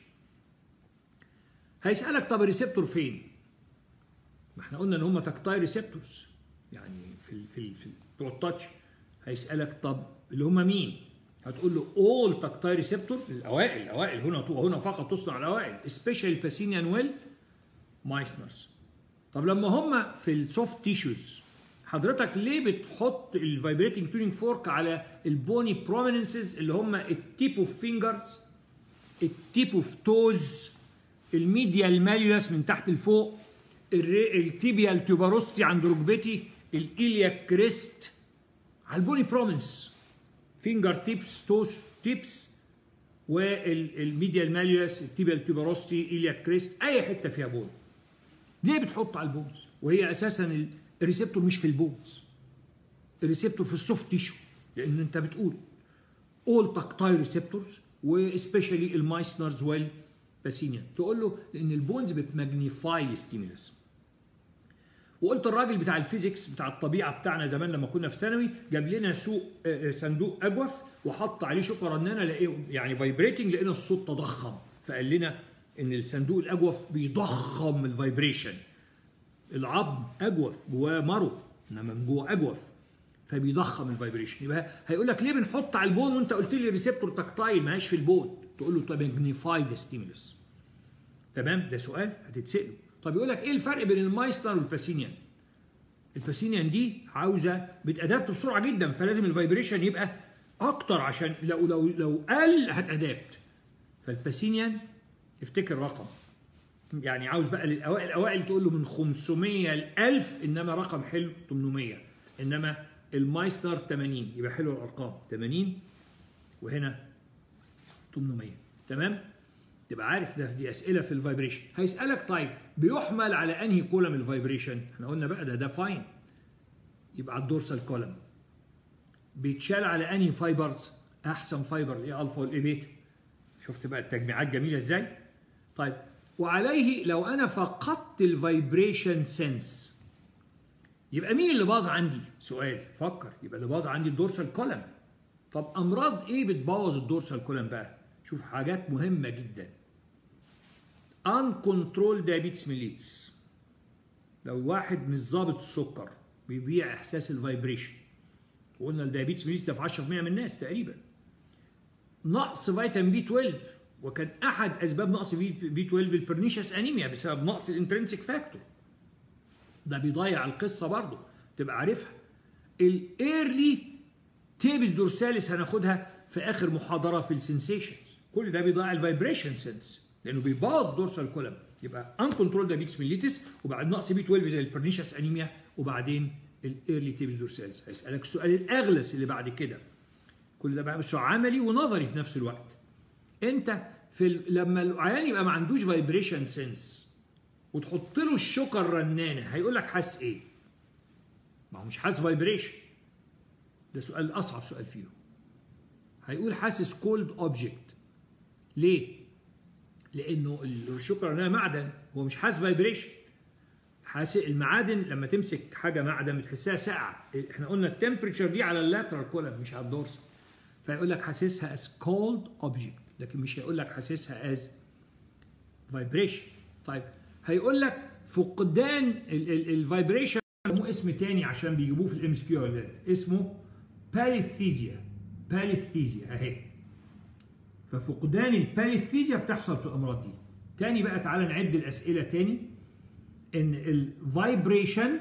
هيسالك طب الريسبتور فين ما احنا قلنا ان هم تكتاي ريسبتورز يعني في ال في ال في بتوع التاتش هيسالك طب اللي هم مين هتقول له اول تكتاي ريسبتورز الاوائل الاوائل هنا هنا فقط تصنع الاوائل سبيشال باسينيان ويل مايسنرز طب لما هم في السوفت تيشوز حضرتك ليه بتحط الفايبريتنج تونينج فورك على البوني بروميننسز اللي هم التيب اوف فينجرز التيب اوف توز الميديال ماليوس من تحت لفوق التيبيال تيوباروستي عند ركبتي الإليا كريست على البوني برومينس فينجر تيبس توز تيبس والميديال ماليوس التيبيال تيوباروستي إليا كريست أي حتة فيها بون ليه بتحط على البونز وهي اساسا الريسبتور مش في البونز الريسبتور في السوفت تيشو لان انت بتقول اول تكتايل ريسبتورز وسبيشالي المايسنرز والباسينيان تقول له لان البونز بتماجنيفاي الستيمولس وقلت الراجل بتاع الفيزيكس بتاع الطبيعه بتاعنا زمان لما كنا في ثانوي جاب لنا سوق صندوق اجوف وحط عليه شوكه رنانه لقيه يعني فايبريتنج لقينا الصوت تضخم فقال لنا ان الصندوق الاجوف بيضخم الفايبريشن العظم اجوف جواه مرو انما من جوه اجوف فبيضخم الفايبريشن يبقى هيقول لك ليه بنحط على البون وانت قلت لي ريسبتور تكتايل ما هيش في البون تقول له طب ماجنيفاي ذا ستيمولس تمام ده سؤال هتتساله طب يقول لك ايه الفرق بين المايستر والباسينيان الباسينيان دي عاوزه بتادابت بسرعه جدا فلازم الفايبريشن يبقى اكتر عشان لو لو لو قل هتادابت فالباسينيان افتكر رقم يعني عاوز بقى للاوائل الاوائل تقول له من 500 ل 1000 انما رقم حلو 800 انما المايستر 80 يبقى حلو الارقام 80 وهنا 800 تمام تبقى عارف ده دي اسئله في الفايبريشن هيسالك طيب بيحمل على انهي كولم الفايبريشن احنا قلنا بقى ده ده فاين يبقى على الدورسال كولم بيتشال على انهي فايبرز احسن فايبر الاي الفا والاي بيتا شفت بقى التجميعات جميله ازاي طيب وعليه لو انا فقدت الفايبريشن سنس يبقى مين اللي باظ عندي سؤال فكر يبقى اللي باظ عندي الدورسال كولم طب امراض ايه بتبوظ الدورسال كولم بقى شوف حاجات مهمه جدا uncontrolled diabetes mellitus لو واحد مش ظابط السكر بيضيع احساس الفايبريشن وقلنا الدايابيتس ميليتس ده في 10% من الناس تقريبا نقص فيتامين بي 12 وكان احد اسباب نقص بي 12 البرنيشس انيميا بسبب نقص الانترنسيك فاكتور ده بيضيع القصه برضه تبقى عارفها الايرلي تيبس دورساليس هناخدها في اخر محاضره في السنسيشنز كل ده بيضيع الفايبريشن سنس لانه بيبوظ دورسال كولم يبقى ان كنترول دايابيتس ميليتس وبعد نقص بي 12 زي البرنيشس انيميا وبعدين الايرلي تيبس دورساليس هيسالك السؤال الاغلس اللي بعد كده كل ده بقى مش عملي ونظري في نفس الوقت انت في ال... لما العيان يبقى ما عندوش فايبريشن سنس وتحط له الشوكه الرنانه هيقول لك حاسس ايه ما هو مش حاسس فايبريشن ده سؤال اصعب سؤال فيهم هيقول حاسس كولد اوبجكت ليه لانه الشوكه الرنانه معدن هو مش حاسس فايبريشن حاسس المعادن لما تمسك حاجه معدن بتحسها ساقعه احنا قلنا التمبريتشر دي على اللاترال كولم مش على الدورسال فيقول لك حاسسها از كولد اوبجكت لكن مش هيقول لك حاسسها از فايبريشن طيب هيقول لك فقدان الفايبريشن مو اسم تاني عشان بيجيبوه في الام اس كيو اولاد اسمه باليثيزيا باليثيزيا اهي ففقدان الباليثيزيا بتحصل في الامراض دي تاني بقى تعالى نعد الاسئله تاني ان الفايبريشن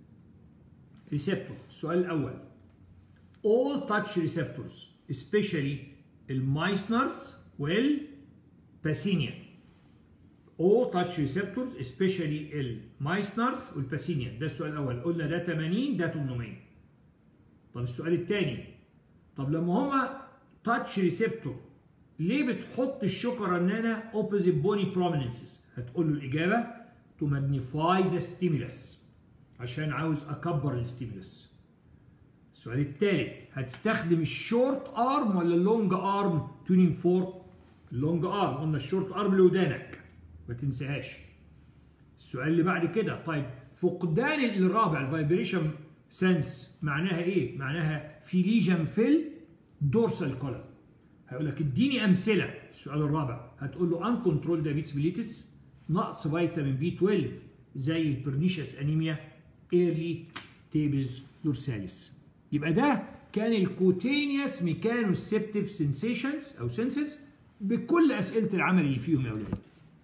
ريسبتور السؤال الاول all touch receptors especially المايسنرز والباسينيا all touch receptors especially المايسنرز والباسينيا ده السؤال الاول قلنا ده 80 ده 800 طب السؤال الثاني طب لما هما تاتش ريسبتور ليه بتحط الشوكه رنانه اوبوزيت بوني بروميننسز هتقول له الاجابه تو ماجنيفاي ذا ستيمولس عشان عاوز اكبر الستيمولس السؤال الثالث هتستخدم الشورت ارم ولا اللونج ارم تونينج فورك اللونج ارم قلنا الشورت ارم لودانك ما تنساهاش السؤال اللي بعد كده طيب فقدان الرابع الفايبريشن سنس معناها ايه معناها في ليجن في الدورسال كولم هيقول لك اديني امثله في السؤال الرابع هتقول له ان كنترول دايابيتس ميليتس نقص فيتامين بي 12 زي البرنيشس انيميا ايرلي تيبز دورساليس يبقى ده كان الكوتينيوس ميكانوسيبتيف سنسيشنز او سنسز بكل اسئله العمل اللي فيهم يا اولاد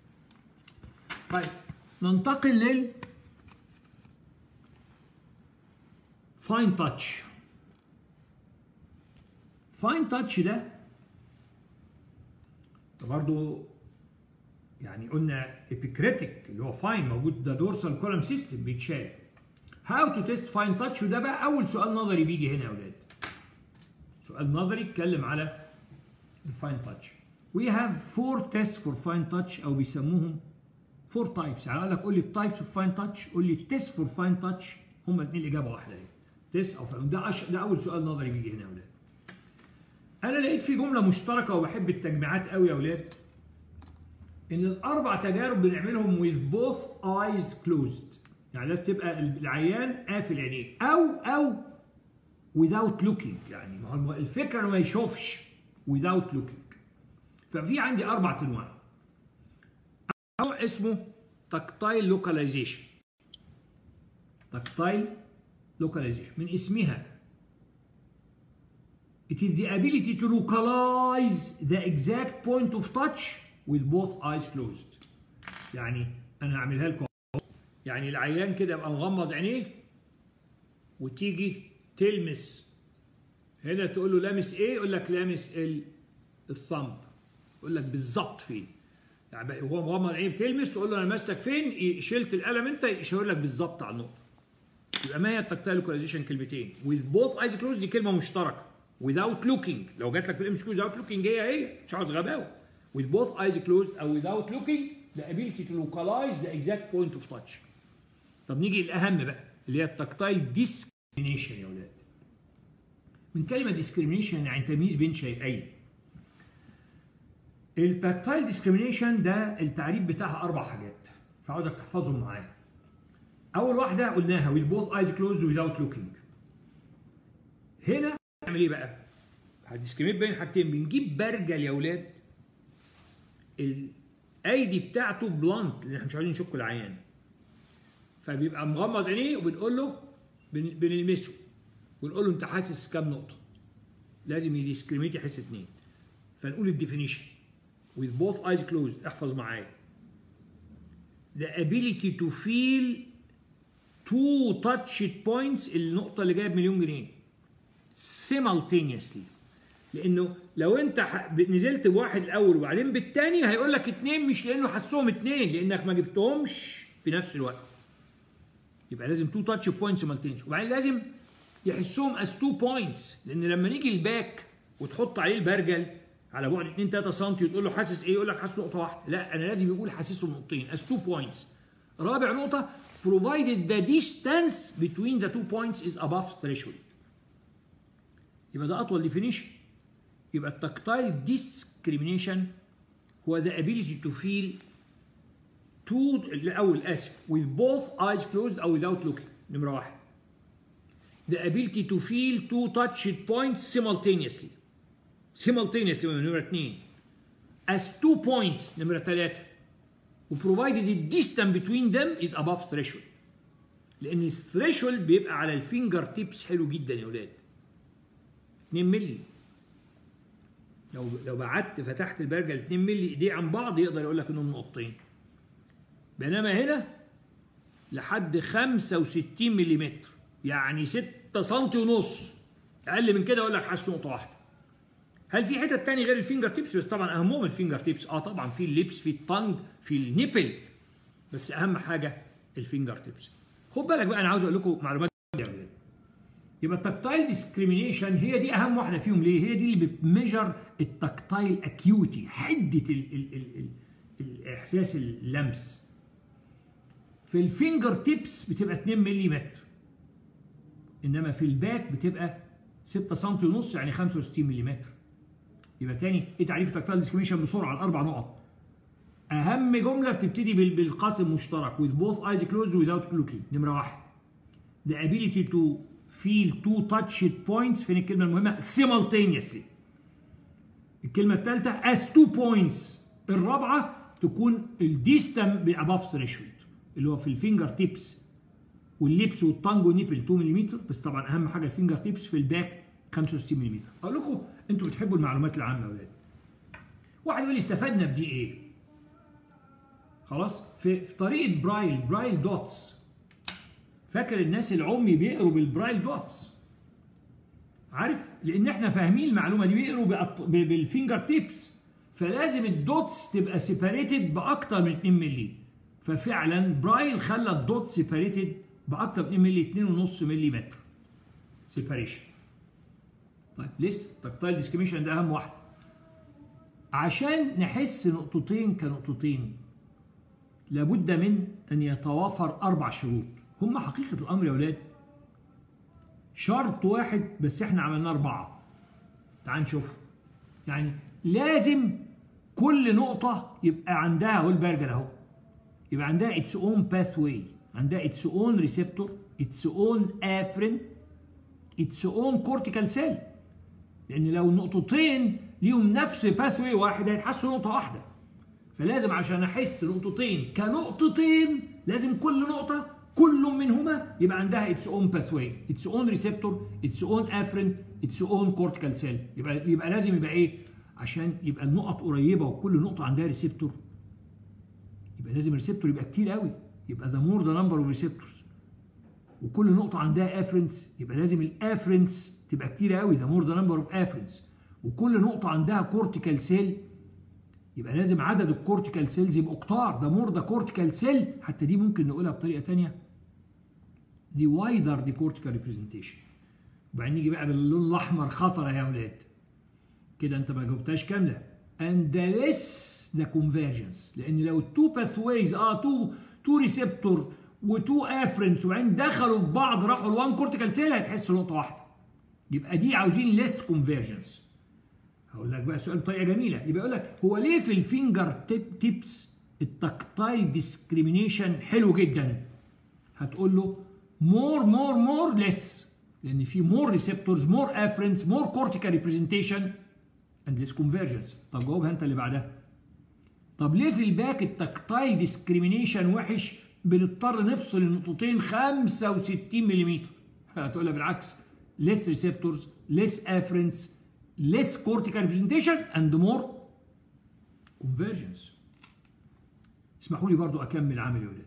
طيب ننتقل لل فاين تاتش فاين تاتش ده برضه يعني قلنا ابيكريتيك اللي هو فاين موجود ده دورسال كولم سيستم بيتشال هاو تو تيست فاين تاتش وده بقى اول سؤال نظري بيجي هنا يا اولاد سؤال نظري اتكلم على الفاين تاتش وي هاف فور تيست فور فاين تاتش او بيسموهم فور تايبس يعني قال لك قول لي التايبس اوف فاين تاتش قول لي التيست فور فاين تاتش هما الاثنين الاجابه واحده اهي تيست او فاين ده أش... ده اول سؤال نظري بيجي هنا يا اولاد انا لقيت في جمله مشتركه وبحب التجميعات قوي يا اولاد ان الاربع تجارب بنعملهم with both eyes closed يعني لازم تبقى العيان قافل عينيه او او without looking يعني ما هو الفكره انه ما يشوفش without looking ففي عندي اربع انواع نوع اسمه تكتايل لوكاليزيشن تكتايل لوكاليزيشن من اسمها It is the ability to localize the exact point of touch with both eyes closed. يعني انا هعملها لكم يعني العيان كده يبقى مغمض عينيه وتيجي تلمس هنا تقول له لامس ايه يقول لك لامس الثمب يقول لك بالظبط فين يعني هو مغمض عينيه بتلمس تقول له انا ماسكك فين شلت القلم انت يشاور لك بالظبط على النقطه يبقى ما هي التكتايل لوكاليزيشن كلمتين with both eyes closed دي كلمه مشتركه without looking لو جات لك في الام اس كيو without looking هي هي مش عاوز غباوه with both eyes closed او without looking the ability to localize the exact point of touch طب نيجي الاهم بقى اللي هي التكتايل discrimination يا ولاد من كلمه discrimination يعني تمييز بين شيئين التكتايل ديسكريميشن ده التعريف بتاعها اربع حاجات فعاوزك تحفظهم معايا اول واحده قلناها with both eyes closed without looking هنا نعمل ايه بقى هتديسكريميت بين حاجتين بنجيب برجل يا اولاد الايدي بتاعته بلانت لان احنا مش عايزين نشك العيان فبيبقى مغمض عينيه وبنقول له بن- بنلمسه ونقول له انت حاسس كام نقطه لازم يديسكريميت يحس اتنين فنقول الديفينيشن with both eyes closed احفظ معايا the ability to feel two touched points النقطة اللي جاية بمليون جنيه simultaneously لأنه لو أنت ح- نزلت بواحد الأول وبعدين بالتاني هيقول لك اتنين مش لأنه حسهم اتنين لأنك ما جبتهمش في نفس الوقت يبقى لازم تو تاتش بوينتس simultaneous وبعدين لازم يحسهم از تو بوينتس لان لما نيجي الباك وتحط عليه البرجل على بعد 2 3 سم وتقول له حاسس ايه يقول لك حاسس نقطه واحده لا انا لازم يقول حاسسهم نقطتين از تو بوينتس رابع نقطه provided the distance between the two points is above threshold يبقى ده اطول definition يبقى التكتايل discrimination هو the ability to feel two الاول اسف with both eyes closed او without looking نمره واحد the ability to feel two touched points simultaneously simultaneously نمرة اثنين as two points نمرة ثلاثة وprovided the distance between them is above threshold لأن الثريشولد بيبقى على الفينجر تيبس حلو جدا يا ولاد 2 مللي لو لو بعدت فتحت البرجل 2 مللي ايديه عن بعض يقدر يقول لك انهم نقطتين بينما هنا لحد 65 ملم يعني 6 سم ونص اقل من كده اقول لك حاسس نقطه واحده هل في حتت تاني غير الفينجر تيبس بس طبعا اهمهم الفينجر تيبس اه طبعا في اللبس في التانج في النيبل بس اهم حاجه الفينجر تيبس خد بالك بقى انا عاوز اقول لكم معلومات يا ولاد. يبقى التكتايل ديسكريميشن هي دي اهم واحده فيهم ليه هي دي اللي بتميجر التكتايل اكيوتي حده ال ال ال ال الاحساس اللمس في الفينجر تيبس بتبقى 2 ملم انما في الباك بتبقى 6 سم ونص يعني 65 ملم يبقى تاني ايه تعريف التكتايل ديسكريميشن بسرعه الاربع نقط اهم جمله بتبتدي بال- بالقاسم مشترك with both eyes closed without looking نمره واحد the ability to feel two touched points فين الكلمه المهمه simultaneously الكلمه الثالثه as two points الرابعه تكون الديستم above threshold اللي هو في الفينجر تيبس واللبس والتانج والنيبل 2 ملم بس طبعا اهم حاجه الفينجر تيبس في الباك 65 ملم اقول لكم انتوا بتحبوا المعلومات العامه يا اولاد واحد يقول لي استفدنا بدي ايه خلاص في, في طريقه برايل برايل دوتس فاكر الناس العمي بيقروا بالبرايل دوتس عارف لان احنا فاهمين المعلومه دي بيقروا بأط- ب- بالفينجر تيبس فلازم الدوتس تبقى سيباريتد باكتر من 2 مللي ففعلا برايل خلى الدوت سيباريتد باكتر من 2 مللي 2.5 ملم سيباريشن طيب لسه تكتايل ديسكريميشن ده اهم واحده عشان نحس نقطتين كنقطتين لابد من ان يتوافر اربع شروط هم حقيقه الامر يا اولاد شرط واحد بس احنا عملناه اربعه تعال نشوف يعني لازم كل نقطه يبقى عندها اهو البرجل اهو يبقى عندها its own pathway عندها its own receptor its own afferent its own cortical cell لان لو نقطتين ليهم نفس باثوي واحد هيتحسوا نقطه واحده فلازم عشان احس نقطتين كنقطتين لازم كل نقطه كل منهما يبقى عندها its own pathway its own receptor its own afferent its own cortical cell يبقى يبقى لازم يبقى ايه عشان يبقى النقط قريبه وكل نقطه عندها ريسبتور يبقى لازم الريسبتور يبقى كتير قوي يبقى the more the number of receptors وكل نقطة عندها افرنس يبقى لازم الافرنس تبقى كتير قوي the more the number of afferents وكل نقطة عندها كورتيكال سيل يبقى لازم عدد الكورتيكال سيلز يبقوا كتار ده مور ده كورتيكال سيل حتى دي ممكن نقولها بطريقه ثانيه دي وايدر دي كورتيكال ريبريزنتيشن وبعدين نيجي بقى باللون الاحمر خطر يا اولاد كده انت ما جاوبتهاش كامله and the less the convergence لان لو التو باثويز اه تو تو ريسبتور وتو افرنس وبعدين دخلوا في بعض راحوا لوان كورتيكال سيل هتحس نقطه واحده يبقى دي عاوزين ليس كونفرجنس هقول لك بقى سؤال بطريقه جميله يبقى يقول لك هو ليه في الفينجر تيب تيبس التكتايل ديسكريميشن حلو جدا هتقول له مور مور مور ليس لان في مور ريسبتورز مور افرنس مور كورتيكال ريبريزنتيشن اند ليس كونفرجنس طب جاوبها انت اللي بعدها طب ليه في الباك التكتايل ديسكريميشن وحش بنضطر نفصل النقطتين 65 ملم هتقول لها بالعكس less receptors less afferents less cortical representation and more convergence اسمحوا لي برضو اكمل عمل يا ولاد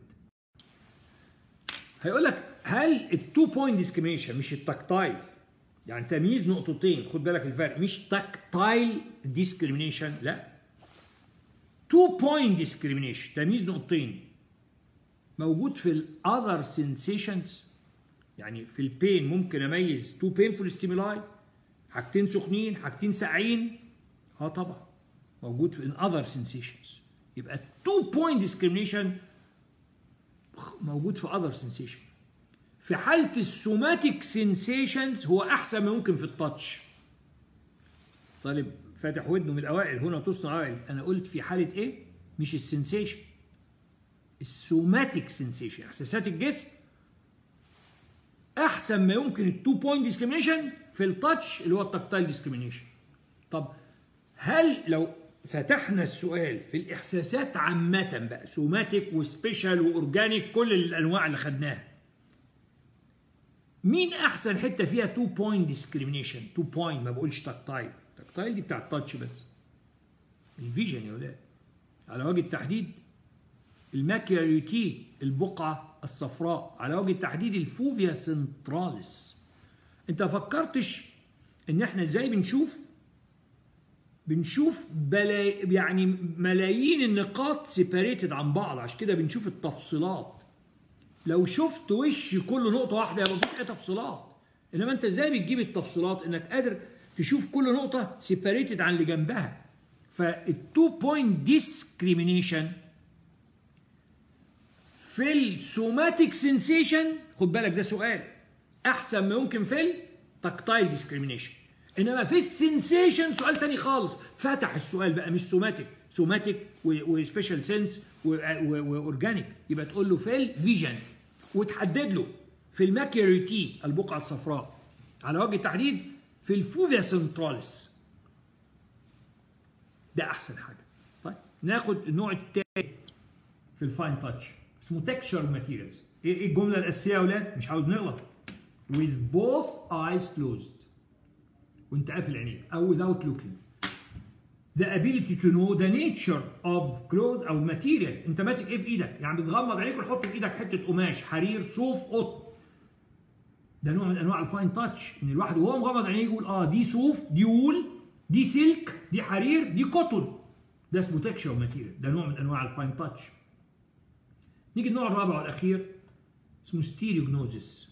هيقول لك هل التو بوينت ديسكريميشن مش التكتايل يعني تمييز نقطتين خد بالك الفرق مش تكتايل ديسكريميشن لا تو بوينت ديسكريميشن تمييز نقطتين موجود في الاذر سنسيشنز يعني في البين ممكن اميز تو بينفول ستيمولاي حاجتين سخنين حاجتين ساقعين اه طبعا موجود في اذر سنسيشنز يبقى التو بوينت ديسكريميشن موجود في اذر سنسيشن في حاله السوماتيك سنسيشنز هو احسن ما يمكن في التاتش طالب فاتح ودنه من الاوائل هنا تصنع اوائل انا قلت في حاله ايه مش السنسيشن السوماتيك سنسيشن احساسات الجسم احسن ما يمكن التو بوينت ديسكريميشن في التاتش اللي هو التكتايل ديسكريميشن طب هل لو فتحنا السؤال في الاحساسات عامه بقى سوماتيك وسبيشال واورجانيك كل الانواع اللي خدناها مين احسن حته فيها تو بوينت ديسكريميشن تو بوينت ما بقولش تكتايل تكتايل دي بتاع التاتش بس الفيجن يا ولاد على وجه التحديد الماكيوليتي البقعه الصفراء على وجه التحديد الفوفيا سنتراليس انت فكرتش ان احنا ازاي بنشوف بنشوف بلا يعني ملايين النقاط سيباريتد عن بعض عشان كده بنشوف التفصيلات لو شفت وش كل نقطه واحده يبقى مفيش اي تفصيلات انما انت ازاي بتجيب التفصيلات انك قادر تشوف كل نقطه سيباريتد عن اللي جنبها فالتو بوينت ديسكريميشن في السوماتيك سنسيشن خد بالك ده سؤال احسن ما يمكن في التكتايل ديسكريميشن انما في السنسيشن سؤال تاني خالص فتح السؤال بقى مش سوماتيك سوماتيك وسبيشال سنس واورجانيك يبقى تقول له في الفيجن وتحدد له في الماكيوريتي البقعه الصفراء على وجه التحديد في الفوفيا سنتراليس ده احسن حاجه طيب ناخد النوع الثاني في الفاين تاتش اسمه تكشر ماتيريالز ايه الجمله الاساسيه يا اولاد مش عاوز نغلط with both eyes closed وانت قافل عينيك او without looking the ability to know the nature of clothes او material انت ماسك ايه في ايدك يعني بتغمض عينيك وتحط في ايدك حته قماش حرير صوف قطن ده نوع من انواع الفاين تاتش ان الواحد وهو مغمض عينيه يقول اه دي صوف دي وول دي سلك دي حرير دي قطن ده اسمه تكشر ماتيريال ده نوع من انواع الفاين تاتش نيجي النوع الرابع والاخير اسمه ستيريو جنوزيس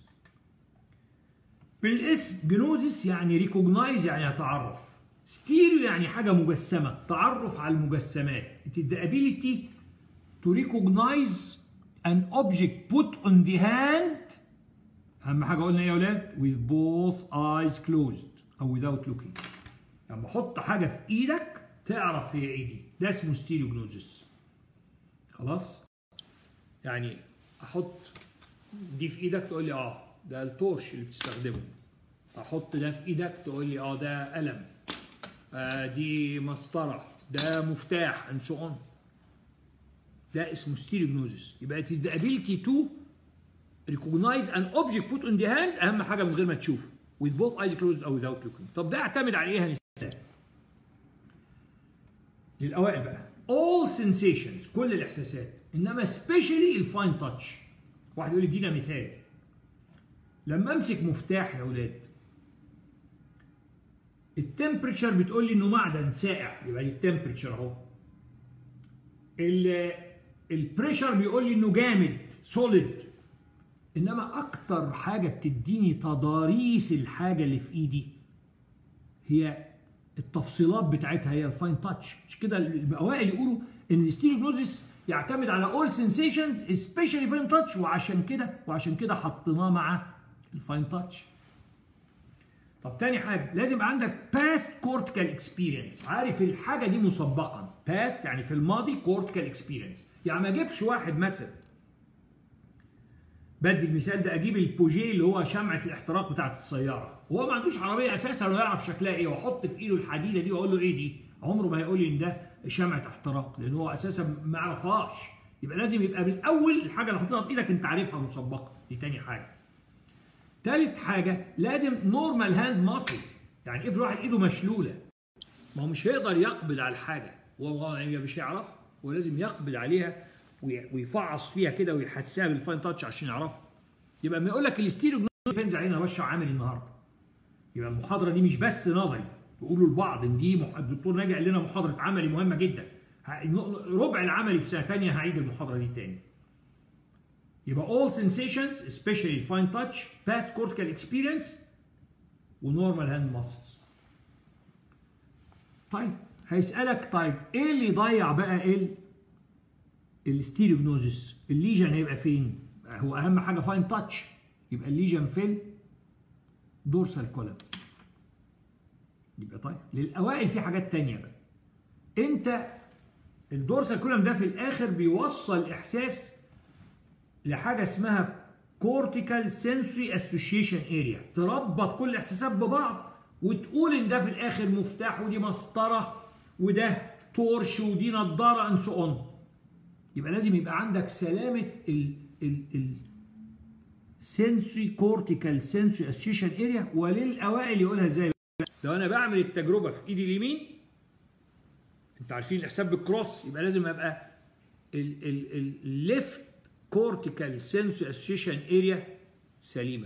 بالاسم جنوزيس يعني ريكوجنايز يعني يتعرف ستيريو يعني حاجة مجسمة تعرف على المجسمات it is the ability to recognize an object put on the hand أهم حاجة قلنا إيه يا أولاد with both eyes closed أو without looking لما أحط حاجة في إيدك تعرف هي إيه دي ده اسمه ستيريو جنوزيس خلاص يعني احط دي في ايدك تقول لي اه ده التورش اللي بتستخدمه احط ده في ايدك تقول لي اه ده قلم آه دي مسطره ده مفتاح and so on ده اسمه ستيريوجنوزيس يبقى it is the ability to recognize an object put on the hand اهم حاجه من غير ما تشوفه with both eyes closed او without looking طب ده يعتمد على ايه هنستخدم للاوائل بقى all sensations كل الاحساسات انما سبيشالي الفاين تاتش واحد يقول لي ادينا مثال لما امسك مفتاح يا اولاد التمبريتشر بتقول لي انه معدن ساقع يبقى دي التمبريتشر اهو البريشر بيقول لي انه جامد سوليد انما اكتر حاجه بتديني تضاريس الحاجه اللي في ايدي هي التفصيلات بتاعتها هي الفاين تاتش مش كده الاوائل يقولوا ان الستيريوجنوزيس يعتمد على اول سنسيشنز سبيشالي فاين تاتش وعشان كده وعشان كده حطيناه مع الفاين تاتش طب تاني حاجه لازم يبقى عندك باست كورتيكال اكسبيرينس عارف الحاجه دي مسبقا باست يعني في الماضي كورتيكال اكسبيرينس يعني ما اجيبش واحد مثلا بدي المثال ده اجيب البوجيه اللي هو شمعه الاحتراق بتاعه السياره وهو ما عندوش عربيه اساسا ولا يعرف شكلها ايه واحط في ايده الحديده دي واقول له ايه دي عمره ما هيقول لي ان ده شمعه احتراق لان هو اساسا ما يعرفهاش يبقى لازم يبقى من اول الحاجه اللي حاططها في ايدك انت عارفها مسبقا دي تاني حاجه تالت حاجه لازم نورمال هاند ماسل يعني افرض واحد ايده مشلوله ما هو مش هيقدر يقبض على الحاجه هو يعني مش هيعرف هو لازم يقبض عليها ويفعص فيها كده ويحسها بالفاين تاتش عشان يعرفها يبقى لما يقول لك الستيريو ديبينز علينا بشع عامل النهارده يبقى المحاضره دي مش بس نظري تقولوا لبعض ان دي مح... الدكتور ناجي قال لنا محاضره عملي مهمه جدا ربع العملي في سنه ثانيه هعيد المحاضره دي تاني يبقى all sensations especially fine touch past cortical experience ونورمال هاند muscles طيب هيسألك طيب ايه اللي يضيع بقى ايه الستيريوجنوزس الليجن هيبقى فين هو اهم حاجه فاين تاتش يبقى الليجن في الدورسال كولم يبقى طيب للاوائل في حاجات تانية بقى انت الدورسال كولم ده في الاخر بيوصل احساس لحاجه اسمها كورتيكال سنسوري اسوشيشن اريا تربط كل الاحساسات ببعض وتقول ان ده في الاخر مفتاح ودي مسطره وده تورش ودي نضاره ان سو اون يبقى لازم يبقى عندك سلامه ال ال ال سنسوري كورتيكال سنسوري اسوشيشن اريا وللاوائل يقولها ازاي لو انا بعمل التجربه في ايدي اليمين انتوا عارفين الحساب بالكروس يبقى لازم ابقى الليفت كورتيكال سنسوري اسوشيشن اريا سليمه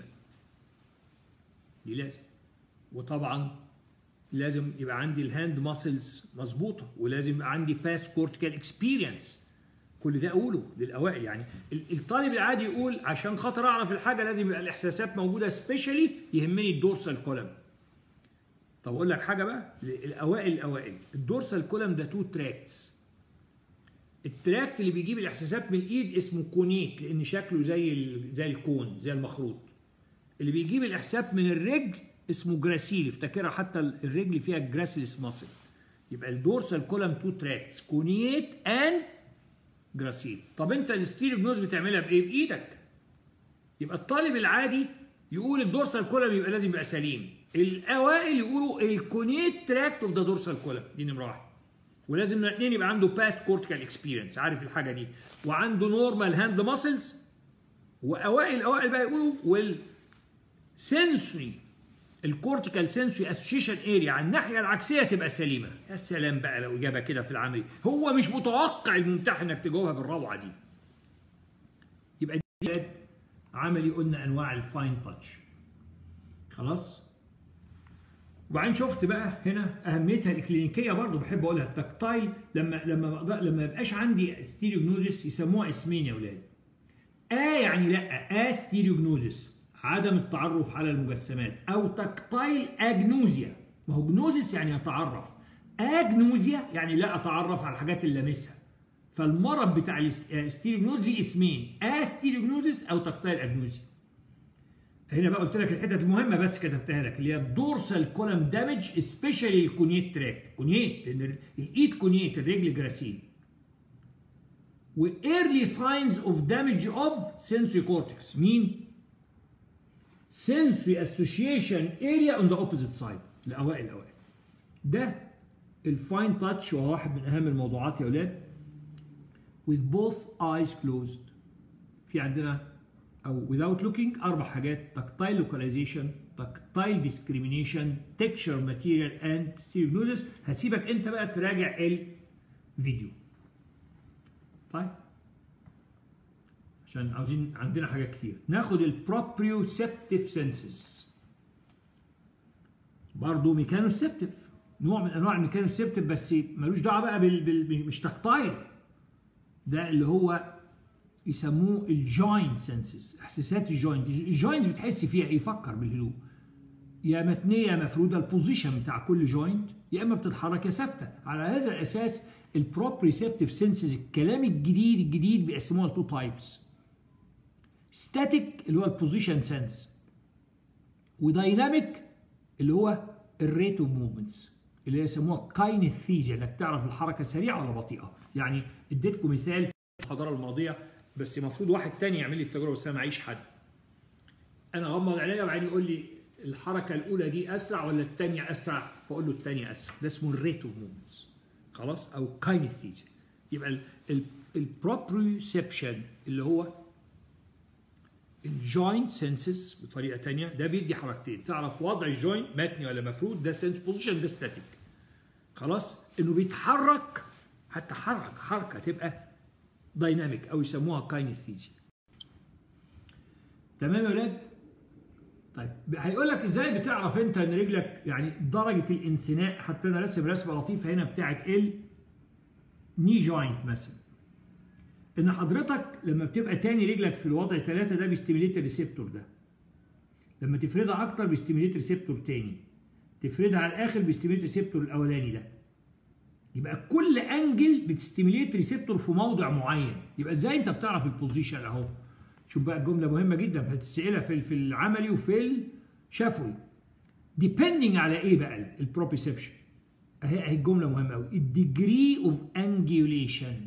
دي لازم وطبعا لازم يبقى عندي الهاند ماسلز مظبوطه ولازم يبقى عندي باس كورتيكال اكسبيرينس كل ده اقوله للاوائل يعني الطالب العادي يقول عشان خاطر اعرف الحاجه لازم يبقى الاحساسات موجوده سبيشالي يهمني الدورسال كولم طب اقول لك حاجه بقى الاوائل الاوائل الدورسال كولم ده تو تراكتس التراكت اللي بيجيب الاحساسات من الايد اسمه كونيت لان شكله زي زي الكون زي المخروط اللي بيجيب الاحساسات من الرجل اسمه جراسيل افتكرها حتى الرجل فيها جراسيلس ماسل يبقى الدورسال كولم تو تراكتس كونيت اند جراسيل طب انت الستيريوجنوز بتعملها بايه بايدك يبقى الطالب العادي يقول الدورسال كولم يبقى لازم يبقى سليم الاوائل يقولوا الكونيت تراكت اوف ذا دورسال كولم دي نمره واحد ولازم الاثنين يبقى عنده باست كورتيكال اكسبيرينس عارف الحاجه دي وعنده نورمال هاند ماسلز واوائل الاوائل بقى يقولوا وال سنسوري الكورتيكال سنسوري اسوشيشن اريا على الناحيه العكسيه تبقى سليمه يا سلام بقى لو اجابه كده في العملي هو مش متوقع الممتحن انك تجاوبها بالروعه دي يبقى دي عملي قلنا انواع الفاين تاتش خلاص وبعدين شفت بقى هنا اهميتها الكلينيكيه برضو بحب اقولها التكتايل لما لما لما يبقاش عندي ستيريوجنوزس يسموها اسمين يا اولاد ا يعني لا استيريوجنوزس عدم التعرف على المجسمات او تكتايل اجنوزيا ما هو جنوزس يعني اتعرف اجنوزيا يعني لا اتعرف على الحاجات اللي لامسها فالمرض بتاع الستيريوجنوز ليه اسمين استيريوجنوزس او تكتايل اجنوزيا هنا بقى قلت لك الحتت المهمه بس كتبتها لك اللي هي الدورسال كولم دامج سبيشالي الكونيت تراكت كونيت لان الايد كونيت الرجل جراسيل وايرلي ساينز اوف دامج اوف سنسوري كورتكس مين؟ sensory association area on the opposite side لأوائل الأوائل ده الفاين تاتش وهو واحد من أهم الموضوعات يا أولاد with both eyes closed في عندنا أو without looking أربع حاجات tactile localization tactile discrimination texture material and stereognosis هسيبك أنت بقى تراجع الفيديو طيب عشان عاوزين عندنا حاجات كتير ناخد البروبريوسبتيف سنسز برضه ميكانوسبتيف نوع من انواع الميكانوسبتيف بس ملوش دعوه بقى بال, بال... مش تكتايل ده اللي هو يسموه الجوينت سنسز احساسات الجوينت الجوينت بتحس فيها ايه فكر بالهدوء يا متنيه يا مفروده البوزيشن بتاع كل جوينت يا اما بتتحرك يا ثابته على هذا الاساس البروبريسبتيف سنسز الكلام الجديد الجديد بيقسموها لتو تايبس ستاتيك اللي هو البوزيشن سنس ودايناميك اللي هو الريت اوف موفمنتس اللي يسموها كاينثيزيا انك تعرف الحركه سريعه ولا بطيئه يعني اديتكم مثال في المحاضره الماضيه بس المفروض واحد تاني يعمل لي التجربه بس انا معيش حد انا اغمض عينيا وبعدين يقول لي الحركه الاولى دي اسرع ولا الثانيه اسرع فاقول له الثانيه اسرع ده اسمه الريت اوف موفمنتس خلاص او كاينثيزيا يبقى البروبريسبشن اللي هو الجوينت سنسز بطريقه ثانيه ده بيدي حركتين تعرف وضع الجوينت متني ولا مفرود ده سنس بوزيشن ده ستاتيك خلاص انه بيتحرك حتى حرك حركه تبقى دايناميك او يسموها كاينثيزيا تمام يا ولاد طيب هيقول لك ازاي بتعرف انت ان رجلك يعني درجه الانثناء حتى انا راسم رسمه لطيفه هنا بتاعت ال ني جوينت مثلا ان حضرتك لما بتبقى تاني رجلك في الوضع ثلاثة ده بيستيميليت الريسبتور ده لما تفردها اكتر بيستيميليت ريسبتور تاني تفردها على الاخر بيستيميليت ريسبتور الاولاني ده يبقى كل انجل بتستيميليت ريسبتور في موضع معين يبقى ازاي انت بتعرف البوزيشن اهو شوف بقى الجمله مهمه جدا هتسالها في في العملي وفي الشفوي ديبندنج على ايه بقى البروبيسبشن اهي اهي الجمله مهمه قوي الديجري اوف انجيوليشن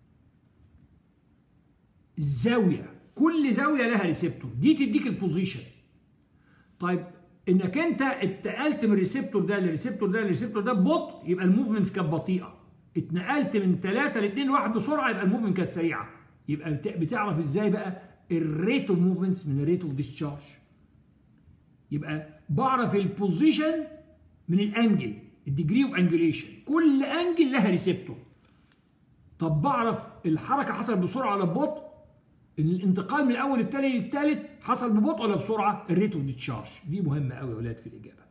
الزاويه كل زاويه لها ريسبتور دي تديك البوزيشن طيب انك انت اتنقلت من الريسبتور ده للريسبتور ده للريسبتور ده ببطء يبقى الموفمنتس كانت بطيئه اتنقلت من 3 ل 2 لواحد بسرعه يبقى الموفمنت كانت سريعه يبقى بتعرف ازاي بقى الريت اوف موفمنتس من الريت اوف ديسشارج يبقى بعرف البوزيشن من الانجل الديجري اوف انجوليشن كل انجل لها ريسبتور طب بعرف الحركه حصلت بسرعه ولا ببطء الانتقال من الاول الثاني للثالث حصل ببطء ولا بسرعه الريت اوف ديتشارج دي مهمه قوي يا اولاد في الاجابه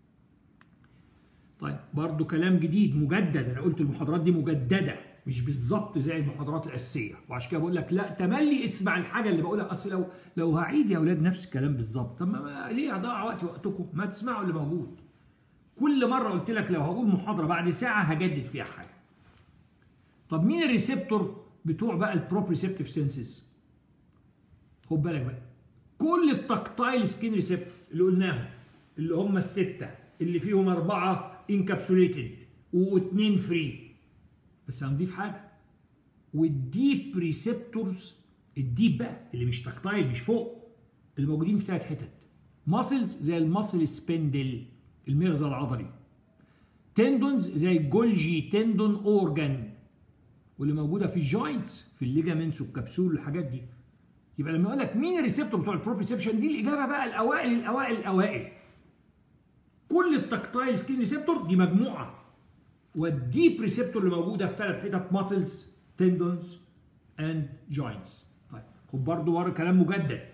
طيب برضو كلام جديد مجدد انا قلت المحاضرات دي مجدده مش بالظبط زي المحاضرات الاساسيه وعشان كده بقول لك لا تملي اسمع الحاجه اللي بقولها اصل لو لو هعيد يا اولاد نفس الكلام بالظبط طب ما ليه اضيع وقت وقتكم ما تسمعوا اللي موجود كل مره قلت لك لو هقول محاضره بعد ساعه هجدد فيها حاجه طب مين الريسبتور بتوع بقى البروبريسبتيف سنسز خد بالك بقى كل التكتايل سكين ريسبتور اللي قلناهم اللي هم السته اللي فيهم اربعه انكابسوليتد واثنين فري بس هنضيف حاجه والديب ريسبتورز الديب بقى اللي مش تكتايل مش فوق اللي موجودين في ثلاث حتت ماسلز زي الماسل سبندل المغزى العضلي تندونز زي الجولجي تندون اورجان واللي موجوده في الجوينتس في الليجامنتس والكبسول والحاجات دي يبقى لما يقول لك مين الريسبتور بتوع البروبريسبشن دي الاجابه بقى الاوائل الاوائل الاوائل كل التكتايل سكين ريسبتور دي مجموعه والديب ريسبتور اللي موجوده في ثلاث حتت ماسلز تندونز اند جوينتس طيب خد برضه ورا كلام مجدد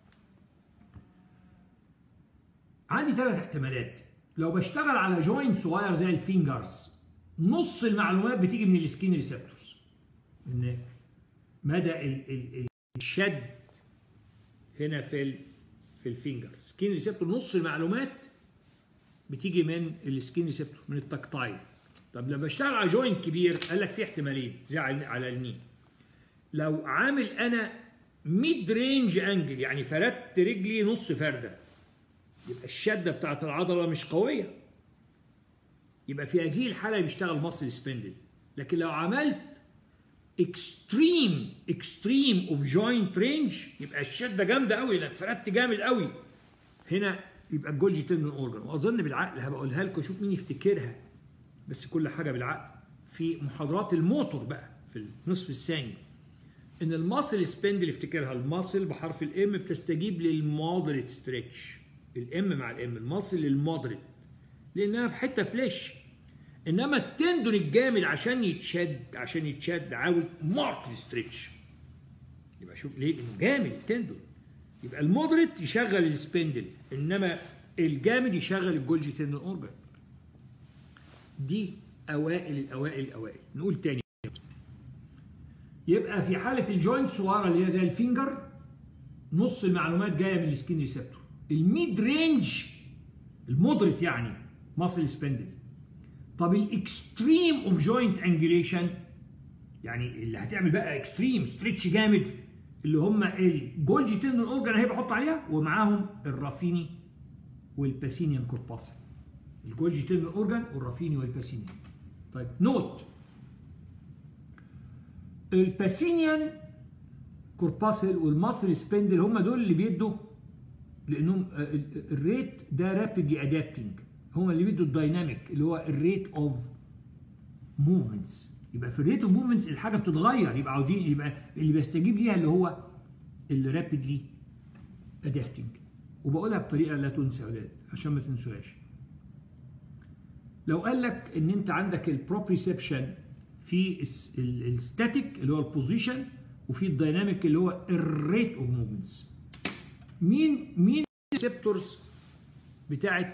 عندي ثلاث احتمالات لو بشتغل على جوينت صغير زي الفينجرز نص المعلومات بتيجي من السكين ريسبتورز ان مدى ال ال الشد هنا في ال في الفينجر سكين ريسبتور نص المعلومات بتيجي من السكين ريسبتور من التكتايل طب لما بشتغل على جوينت كبير قال لك في احتمالين زي على الني لو عامل انا ميد رينج انجل يعني فردت رجلي نص فرده يبقى الشده بتاعت العضله مش قويه يبقى في هذه الحاله بيشتغل مصل سبندل لكن لو عملت اكستريم اكستريم اوف جوينت رينج يبقى الشده جامده قوي لانك فردت جامد قوي هنا يبقى الجولجي تندون اورجن واظن بالعقل هبقولها لكم شوف مين يفتكرها بس كل حاجه بالعقل في محاضرات الموتور بقى في النصف الثاني ان الماسل سبندل افتكرها الماسل بحرف الام بتستجيب للمودريت ستريتش الام مع الام الماسل للمودريت لانها في حته فليش انما التندون الجامد عشان يتشد عشان يتشد عاوز مارك ستريتش يبقى شوف ليه انه جامد التندون يبقى المودريت يشغل السبندل انما الجامد يشغل الجولجي تندون اورجن دي اوائل الاوائل الاوائل نقول تاني يبقى في حاله الجوينت الصغيره اللي هي زي الفينجر نص المعلومات جايه من السكين ريسبتور الميد رينج المودريت يعني ماسل سبندل طب الاكستريم اوف جوينت انجليشن يعني اللي هتعمل بقى اكستريم ستريتش جامد اللي هم الجولجي تندون اورجان اهي بحط عليها ومعاهم الرافيني والباسينيان كورباسل الجولجي تندون اورجان والرافيني والباسينيان طيب نوت الباسينيان كورباسل والمصري سبندل هم دول اللي بيدوا لانهم الريت ده رابيدلي ادابتنج هم اللي بيدوا الدايناميك اللي هو الريت اوف موفمنتس يبقى في الريت اوف موفمنتس الحاجه بتتغير يبقى عاوزين يبقى اللي بيستجيب ليها اللي هو اللي رابيدلي ادابتنج وبقولها بطريقه لا تنسى يا اولاد عشان ما تنسوهاش لو قال لك ان انت عندك البروبريسبشن في الستاتيك اللي هو البوزيشن وفي الدايناميك اللي هو الريت اوف موفمنتس مين مين الريسبتورز بتاعت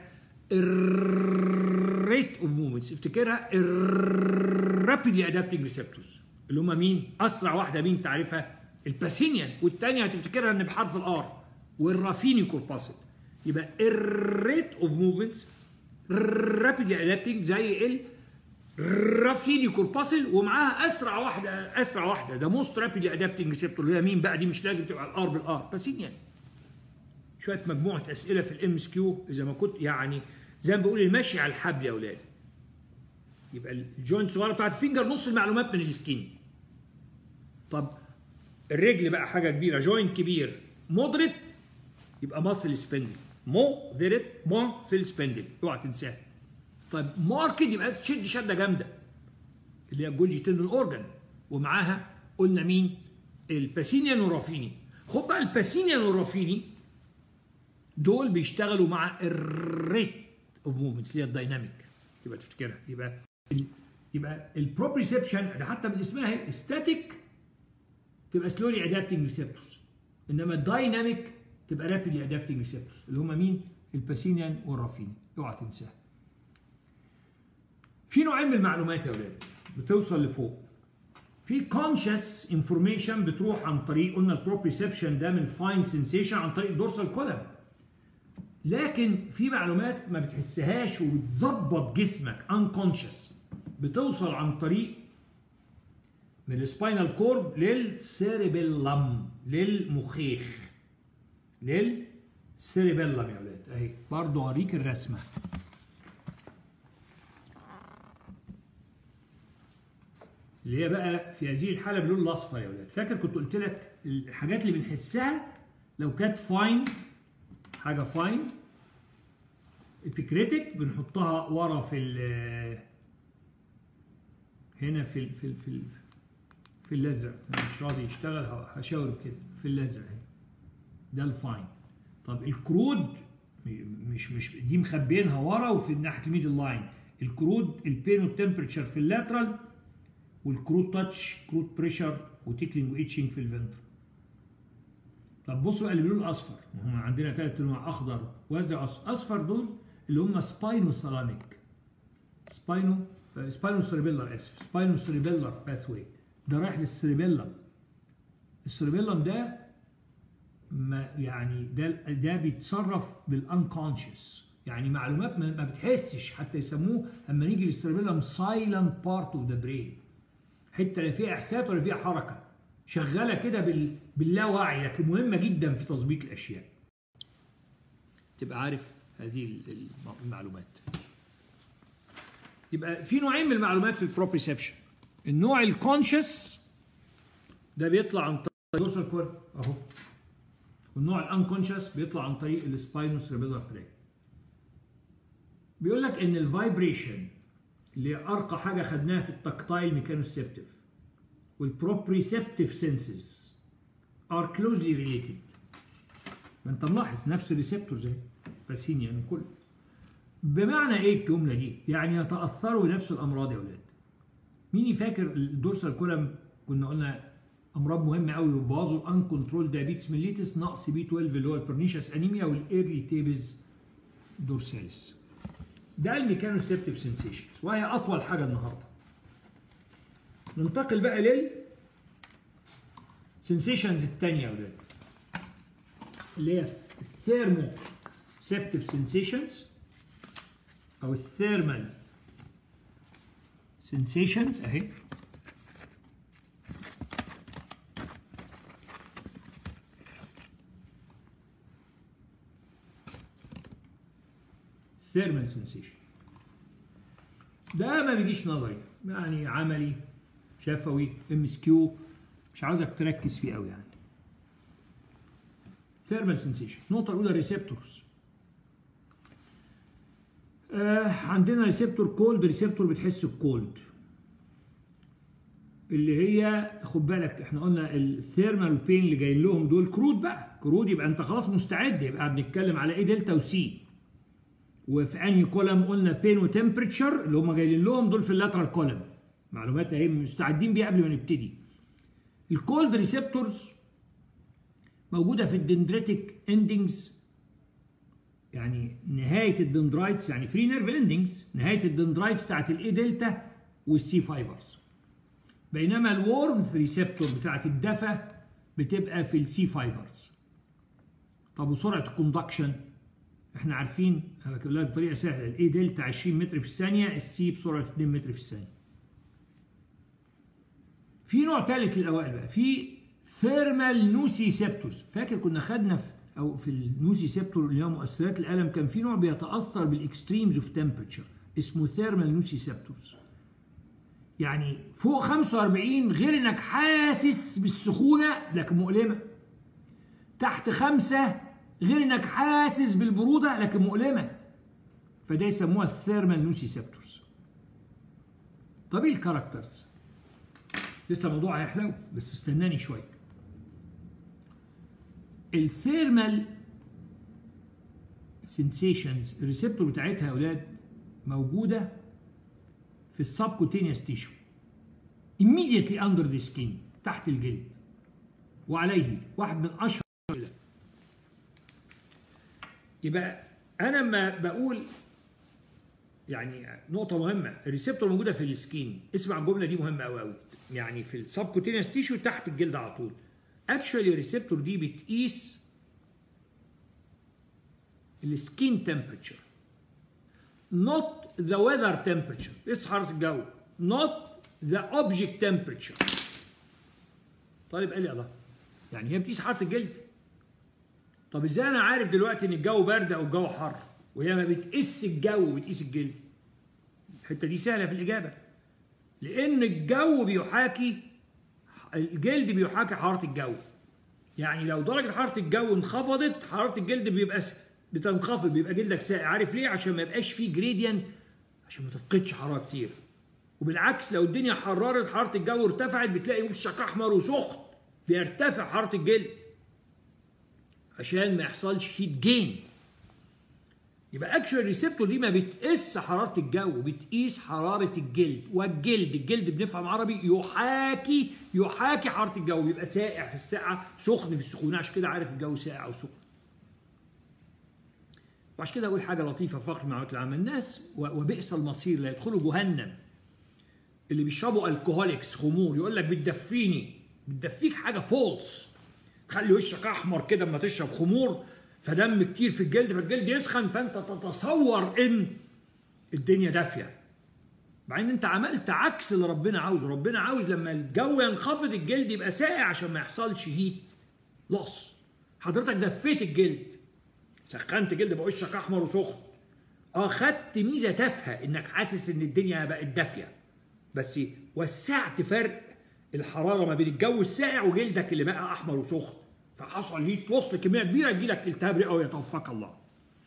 الريت اوف موفمنتس افتكرها الرابيدلي ادابتنج ريسبتورز اللي هم مين اسرع واحده مين تعرفها الباسينيان والثانيه هتفتكرها ان بحرف الار والرافيني كورباسل يبقى الريت اوف موفمنتس رابيدلي ادابتنج زي ال رافيني كورباسل ومعاها اسرع واحده اسرع واحده ده موست رابيدلي ادابتنج ريسبتور اللي هي مين بقى دي مش لازم تبقى الار بالار باسينيان شويه مجموعه اسئله في الام اس كيو اذا ما كنت يعني زي ما بقول المشي على الحبل يا اولاد يبقى الجوينت الصغيره بتاعت الفينجر نص المعلومات من السكين طب الرجل بقى حاجه كبيره جوينت كبير مودريت يبقى ماسل سبندل مودريت ماسل سبندل اوعى تنساها طيب ماركت يبقى تشد شده جامده اللي هي الجولجي تندون اورجان ومعاها قلنا مين الباسينيان والرافيني خد بقى الباسينيان والرافيني دول بيشتغلوا مع الريت اوف موفمنتس اللي هي الدايناميك يبقى تفتكرها يبقى ال يبقى البروبريسبشن ده حتى من اسمها اهي ستاتيك تبقى سلولي ادابتنج ريسبتورز انما الدايناميك تبقى رابيدلي ادابتنج ريسبتورز اللي هم مين؟ الباسينيان والرافيني اوعى تنساها في نوعين من المعلومات يا اولاد بتوصل لفوق في conscious information بتروح عن طريق قلنا البروبريسبشن ده من فاين سنسيشن عن طريق الدورسال كولم لكن في معلومات ما بتحسهاش وبتظبط جسمك unconscious بتوصل عن طريق من السباينال كورد للسيريبيلم للمخيخ للسيريبيلم يا ولاد اهي برضه اوريك الرسمه اللي هي بقى في هذه الحاله باللون الاصفر يا ولاد فاكر كنت قلت لك الحاجات اللي بنحسها لو كانت فاين حاجه فاين ابيكريتك بنحطها ورا في ال هنا في ال في ال في, ال في الازرق انا مش راضي يشتغل هشاور كده في الازرق اهي ده الفاين طب الكرود مش مش دي مخبينها ورا وفي ناحيه الميدل لاين الكرود البين والتمبرتشر في اللاترال والكرود تاتش كرود بريشر وتيكلينج وايتشنج في الفنتر طب بصوا بقى اللي باللون الاصفر هم عندنا ثلاث انواع اخضر وازرق اصفر دول اللي هم سباينو ثلاميك سباينو سباينو سيريبيلر اسف سباينو سيريبيلر باثوي ده رايح للسيريبيلم السيريبيلم ده ما يعني ده ده بيتصرف بالانكونشس يعني معلومات ما بتحسش حتى يسموه اما نيجي للسيريبيلم سايلنت بارت اوف ذا برين حته لا فيها احساس ولا فيها حركه شغاله كده بال... باللاوعي لكن مهمه جدا في تظبيط الاشياء تبقى عارف هذه المعلومات يبقى في نوعين من المعلومات في البروبريسبشن النوع الكونشس ده بيطلع عن طريق الدورسال كورد اهو والنوع الانكونشس بيطلع عن طريق السباينوس ريبيلر تراك بيقول لك ان الفايبريشن اللي هي ارقى حاجه خدناها في التكتايل ميكانوسيبتيف والبروبريسبتيف سنسز ار كلوزلي ريليتد ما انت ملاحظ نفس الريسبتور زي باسينيا يعني كله بمعنى ايه الجمله دي؟ يعني يتاثروا بنفس الامراض يا اولاد. مين يفاكر الدورسال كولم كنا قلنا امراض مهمه قوي بتبوظوا الان كنترول دايابيتس ميليتس نقص بي 12 اللي هو البرنيشس انيميا والايرلي تيبز دورساليس. ده الميكانوسيبتيف سنسيشنز وهي اطول حاجه النهارده. ننتقل بقى لل سنسيشنز الثانيه يا ولاد اللي هي الثيرمو سيبتيف سنسيشنز او الثيرمال سنسيشنز اهي ثيرمال سنسيشن ده ما بيجيش نظري يعني عملي شفوي ام اس كيو مش عاوزك تركز فيه قوي يعني ثيرمال سنسيشن النقطه الاولى ريسبتورز آه عندنا ريسبتور كولد ريسبتور بتحس بكولد اللي هي خد بالك احنا قلنا الثيرمال بين اللي جايين لهم دول كرود بقى كرود يبقى انت خلاص مستعد يبقى بنتكلم على ايه دلتا وسي وفي انهي كولم قلنا بين وتمبريتشر اللي هم جايين لهم دول في اللاترال كولم معلومات اهي مستعدين بيها قبل ما نبتدي الكولد ريسبتورز موجوده في الدندريتك اندنجز يعني نهايه الدندرايتس يعني فري نيرف اندنجز نهايه الدندرايتس بتاعت الاي دلتا والسي فايبرز بينما الورمث ريسبتور بتاعت الدفى بتبقى في السي فايبرز طب وسرعه الكوندكشن احنا عارفين انا بقول لك بطريقه سهله الاي دلتا 20 متر في الثانيه السي بسرعه 2 متر في الثانيه في نوع ثالث للاوائل بقى في ثيرمال نوسي سيبتورز فاكر كنا خدنا في او في النوسي سيبتور اللي هو مؤثرات الالم كان في نوع بيتاثر بالاكستريمز اوف تمبرتشر اسمه ثيرمال نوسي سيبتورز يعني فوق 45 غير انك حاسس بالسخونه لكن مؤلمه تحت خمسة غير انك حاسس بالبروده لكن مؤلمه فده يسموها الثيرمال نوسي سيبتورز طب ايه الكاركترز لسه الموضوع هيحلو بس استناني شويه الثيرمال سنسيشنز الريسبتور بتاعتها يا اولاد موجوده في السبكوتينيوس تيشو immediately under the skin تحت الجلد وعليه واحد من اشهر يبقى انا لما بقول يعني نقطة مهمة الريسبتور موجودة في السكين اسمع الجملة دي مهمة قوي قوي يعني في السبكوتينيوس تيشو تحت الجلد على طول اكشولي الريسبتور دي بتقيس السكين تمبريتشر not the weather temperature قيس حرارة الجو not the object temperature طالب قال لي الله يعني هي بتقيس حرارة الجلد طب ازاي انا عارف دلوقتي ان الجو برد او الجو حر وهي ما بتقيس الجو بتقيس الجلد الحته دي سهله في الاجابه لان الجو بيحاكي الجلد بيحاكي حراره الجو يعني لو درجه حراره الجو انخفضت حراره الجلد بيبقى بتنخفض بيبقى جلدك ساقع عارف ليه عشان ما يبقاش فيه جريديان عشان ما تفقدش حراره كتير وبالعكس لو الدنيا حررت حراره الجو ارتفعت بتلاقي وشك احمر وسخن بيرتفع حراره الجلد عشان ما يحصلش هيت جين يبقى اكشوال ريسبتور دي ما بتقيس حراره الجو بتقيس حراره الجلد والجلد الجلد بنفهم عربي يحاكي يحاكي حراره الجو بيبقى ساقع في الساقعه سخن في السخونه عشان كده عارف الجو ساقع وسخن وعشان كده اقول حاجه لطيفه فقط مع العامه الناس وبئس المصير لا يدخلوا جهنم اللي بيشربوا الكوهوليكس خمور يقول لك بتدفيني بتدفيك حاجه فولس تخلي وشك احمر كده اما تشرب خمور فدم كتير في الجلد فالجلد يسخن فانت تتصور ان الدنيا دافيه مع ان انت عملت عكس اللي ربنا عاوزه ربنا عاوز لما الجو ينخفض الجلد يبقى ساقع عشان ما يحصلش هيت لص حضرتك دفيت الجلد سخنت جلد بقى وشك احمر وسخن اه خدت ميزه تافهه انك حاسس ان الدنيا بقت دافيه بس وسعت فرق الحراره ما بين الجو الساقع وجلدك اللي بقى احمر وسخن فحصل هيت وصل كميه كبيره يجي لك التهاب رئوي ويتوفاك الله.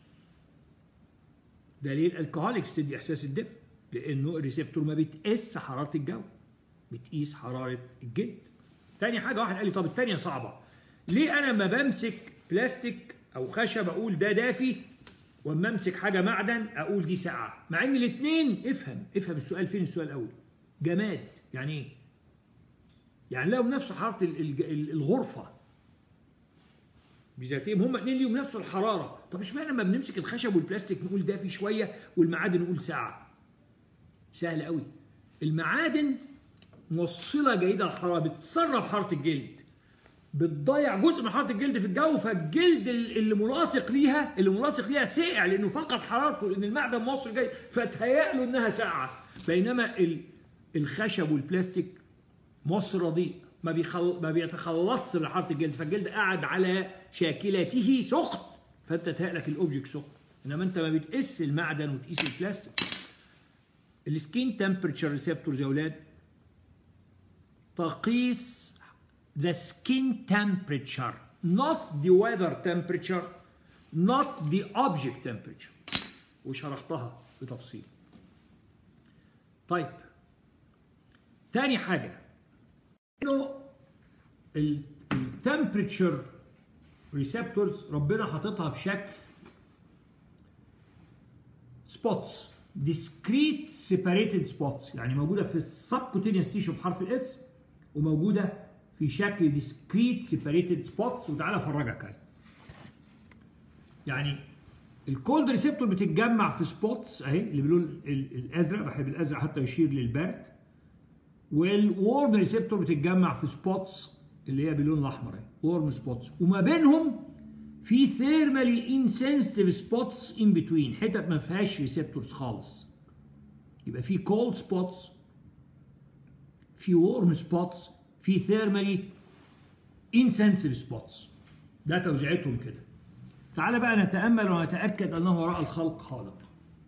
دليل الكهوليكس تدي احساس الدفء لانه الريسبتور ما بتقيس حراره الجو بتقيس حراره الجلد. تاني حاجه واحد قال لي طب التانيه صعبه ليه انا لما بمسك بلاستيك او خشب اقول ده دافي واما امسك حاجه معدن اقول دي ساقعه مع ان الاثنين افهم افهم السؤال فين السؤال الاول جماد يعني ايه يعني لو نفس حراره الغرفه بذاتهم هما الاثنين ليهم نفس الحراره طب اشمعنى لما بنمسك الخشب والبلاستيك نقول دافي شويه والمعادن نقول ساقعه سهل قوي المعادن موصله جيده للحراره بتسرب حراره الجلد بتضيع جزء من حراره الجلد في الجو فالجلد اللي ملاصق ليها اللي ملاصق ليها ساقع لانه فقد حرارته لان المعدن موصل جاي فتهيأ له انها ساقعه بينما الخشب والبلاستيك موصل رديء ما بيخل... ما بيتخلصش من حراره الجلد فالجلد قاعد على شاكلته سخن فانت تهيأ لك الاوبجكت سخن انما انت ما بتقيس المعدن وتقيس البلاستيك السكين تمبرتشر ريسبتورز يا اولاد تقيس the skin temperature not the weather temperature not the object temperature وشرحتها بتفصيل طيب تاني حاجة انه التمبريتشر ريسبتورز ربنا حاططها في شكل سبوتس discrete separated spots يعني موجودة في السبكوتينيوس تيشو بحرف الاس وموجودة في شكل discrete separated spots وتعالى افرجك اهي يعني الكولد ريسبتور بتتجمع في سبوتس اهي اللي باللون الازرق بحب الازرق حتى يشير للبرد والورم ريسبتور بتتجمع في سبوتس اللي هي باللون الاحمر اهي وورم سبوتس وما بينهم في ثيرمالي انسنسيتيف سبوتس ان بتوين حتت ما فيهاش ريسبتورز خالص يبقى في كولد سبوتس في وورم سبوتس في ثيرمالي انسنسيتيف سبوتس ده توزيعتهم كده تعال بقى نتامل ونتاكد انه وراء الخلق خالق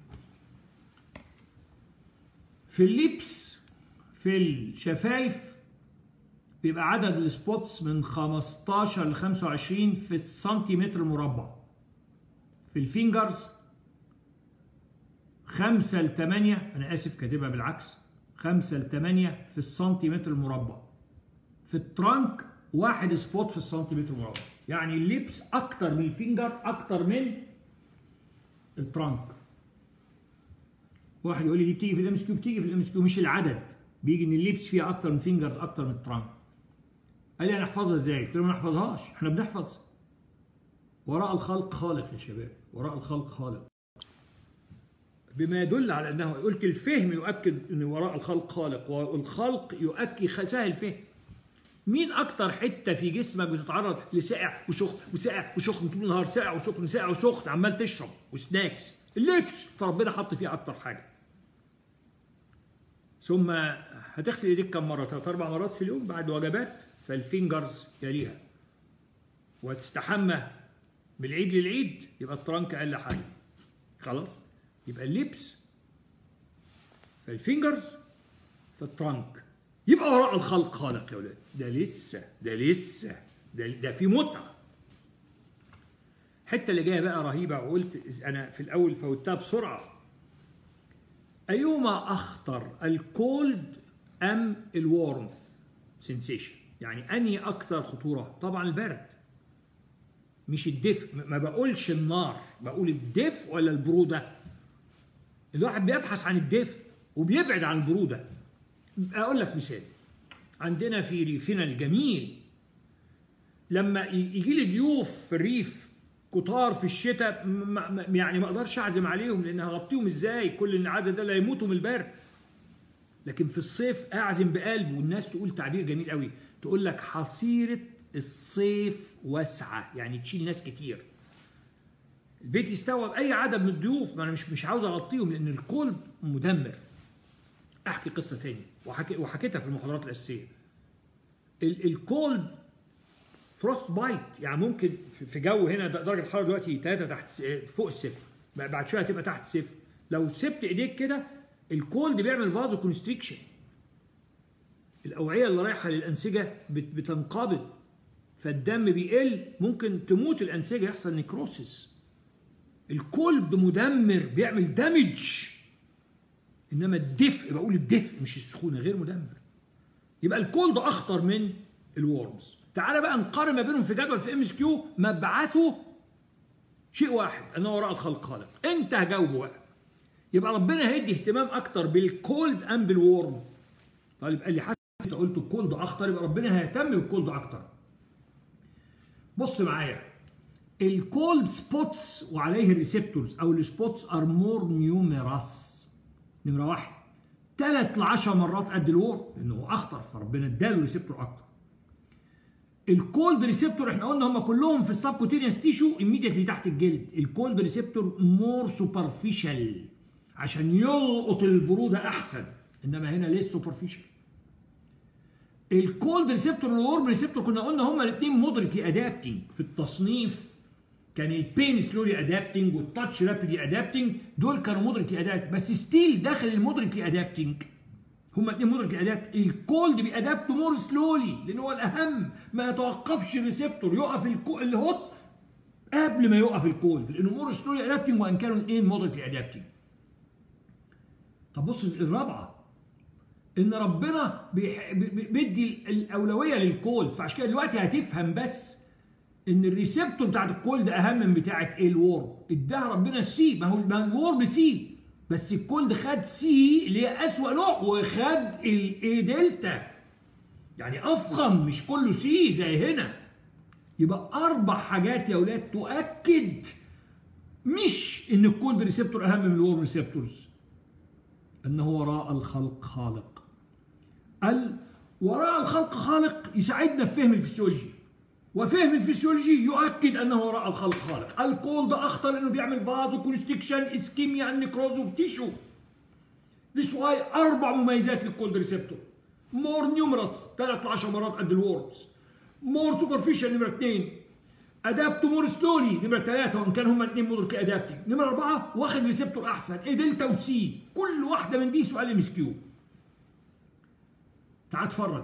في اللبس في الشفايف بيبقى عدد السبوتس من 15 ل 25 في السنتيمتر مربع في الفينجرز 5 ل 8 انا اسف كاتبها بالعكس 5 ل 8 في السنتيمتر المربع في الترانك واحد سبوت في السنتيمتر مربع يعني اللبس اكتر من الفينجر اكتر من الترانك واحد يقول لي دي بتيجي في الام اس كيو بتيجي في الام اس كيو مش العدد بيجي ان اللبس فيها اكتر من فينجرز اكتر من الترانك قال لي هنحفظها ازاي؟ قلت له ما نحفظهاش احنا بنحفظ وراء الخلق خالق يا شباب وراء الخلق خالق بما يدل على انه قلت الفهم يؤكد ان وراء الخلق خالق والخلق يؤكد سهل الفهم مين اكتر حته في جسمك بتتعرض لساقع وسخن وساقع وسخن طول النهار ساقع وسخن ساقع وسخن عمال تشرب وسناكس اللبس فربنا حط فيه اكتر حاجه ثم هتغسل ايديك كم مره ثلاث اربع مرات في اليوم بعد وجبات فالفينجرز يليها وتستحمى بالعيد للعيد يبقى الترنك اقل حاجه خلاص يبقى اللبس فالفينجرز في الترنك يبقى وراء الخلق خالق يا ولاد ده لسه ده لسه ده, ده في متعه الحته اللي جايه بقى رهيبه وقلت انا في الاول فوتها بسرعه ايهما اخطر الكولد ام الورمث سensation يعني انهي اكثر خطوره طبعا البرد مش الدفء ما بقولش النار بقول الدفء ولا البروده الواحد بيبحث عن الدفء وبيبعد عن البروده اقول لك مثال عندنا في ريفنا الجميل لما يجي لي ضيوف في الريف كتار في الشتاء يعني ما اقدرش اعزم عليهم لان هغطيهم ازاي كل العدد ده لا يموتوا من البرد لكن في الصيف اعزم بقلب والناس تقول تعبير جميل قوي تقول لك حصيره الصيف واسعه يعني تشيل ناس كتير البيت يستوعب اي عدد من الضيوف ما انا مش مش عاوز اغطيهم لان الكلب مدمر احكي قصه تاني وحكي وحكيتها في المحاضرات الاساسيه الكولد فروست بايت يعني ممكن في جو هنا درجه الحراره دلوقتي 3 تحت فوق الصفر بعد شويه هتبقى تحت الصفر لو سبت ايديك كده الكولد بيعمل فازو كونستريكشن الاوعيه اللي رايحه للانسجه بتنقبض فالدم بيقل ممكن تموت الانسجه يحصل نيكروسيس الكولد مدمر بيعمل دامج انما الدفء بقول الدفء مش السخونه غير مدمر يبقى الكولد اخطر من الورمز تعالى بقى نقارن ما بينهم في جدول في ام اس كيو مبعثه شيء واحد انه وراء الخلق خالق انت هجاوبه بقى يبقى ربنا هيدي اهتمام اكتر بالكولد ام بالورم طيب قال لي حسن انت قلت الكولد اخطر يبقى ربنا هيهتم بالكولد اكتر بص معايا الكولد سبوتس وعليه الريسبتورز او السبوتس ار مور نيوميراس نمره واحد ثلاث ل 10 مرات قد الورم لانه هو اخطر فربنا اداله ريسبتور اكتر الكولد ريسبتور احنا قلنا هم كلهم في السبكوتينيوس تيشو immediately تحت الجلد الكولد ريسبتور مور سوبرفيشال عشان يلقط البروده احسن انما هنا ليه سوبرفيشال الكولد ريسبتور والورم ريسبتور كنا قلنا هما الاثنين مودريتلي ادابتنج في التصنيف كان البين سلولي ادابتنج والتاتش رابيدلي ادابتنج دول كانوا مودريتلي ادابتنج بس ستيل داخل المودريتلي ادابتنج هما الاثنين مودريتلي ادابت الكولد بيأدابت مور سلولي لان هو الاهم ما يتوقفش الريسبتور يقف الكو... الهوت قبل ما يقف الكولد لانه مور سلولي ادابتنج وان كانوا الاثنين مودريتلي ادابتنج طب بص الرابعه ان ربنا بيح... بيدي الاولويه للكولد فعشان كده دلوقتي هتفهم بس ان الريسبتور بتاعت الكولد اهم من بتاعت ايه الورم اداها ربنا السي ما هو ما الورم سي بس الكولد خد سي اللي هي اسوأ نوع وخد الاي دلتا يعني افخم مش كله سي زي هنا يبقى اربع حاجات يا اولاد تؤكد مش ان الكولد ريسبتور اهم من الورم ريسبتورز انه وراء الخلق خالق ال وراء الخلق خالق يساعدنا في فهم الفسيولوجي وفهم الفسيولوجي يؤكد انه وراء الخلق خالق الكولد اخطر لانه بيعمل فازو كونستكشن اسكيميا نيكروز اوف تيشو This why اربع مميزات للكولد ريسبتور مور نيومرس 3 ل 10 مرات قد الورمز مور سوبرفيشال نمره 2 ادابت مور سلولي نمره 3 وان كان هما الاثنين مودرك ادابتنج نمره 4 واخد ريسبتور احسن ايه دلتا وسي كل واحده من دي سؤال ام اس كيو تعال اتفرج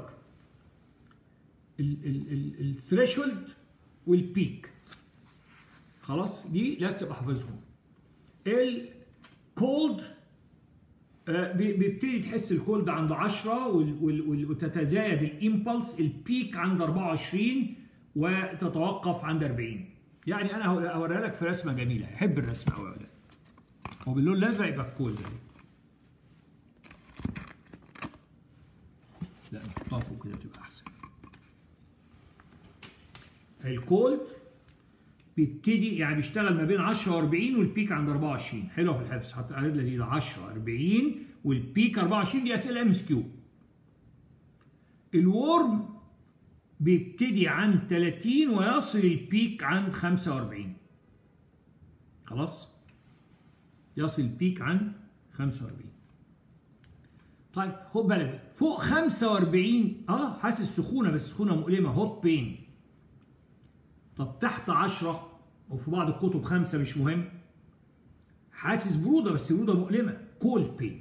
الثريشولد والبيك خلاص دي لازم تبقى حافظهم الكولد بيبتدي تحس الكولد عند 10 وتتزايد الامبلس البيك عند 24 وتتوقف عند 40 يعني انا هوريها لك في رسمه جميله احب الرسم قوي يا ولاد هو باللون الازرق يبقى الكولد لا نحطها فوق كده تبقى احسن الكولد بيبتدي يعني بيشتغل ما بين 10 و40 والبيك عند 24 حلوه في الحفظ حتى قاعد لذيذه 10 40 والبيك 24 دي اسئله ام اس كيو الورم بيبتدي عند 30 ويصل البيك عند 45 خلاص يصل البيك عند 45 طيب خد بالك فوق 45 اه حاسس سخونه بس سخونه مؤلمه هوت بين طب تحت 10 وفي بعض الكتب خمسة مش مهم حاسس برودة بس برودة مؤلمة كولد بين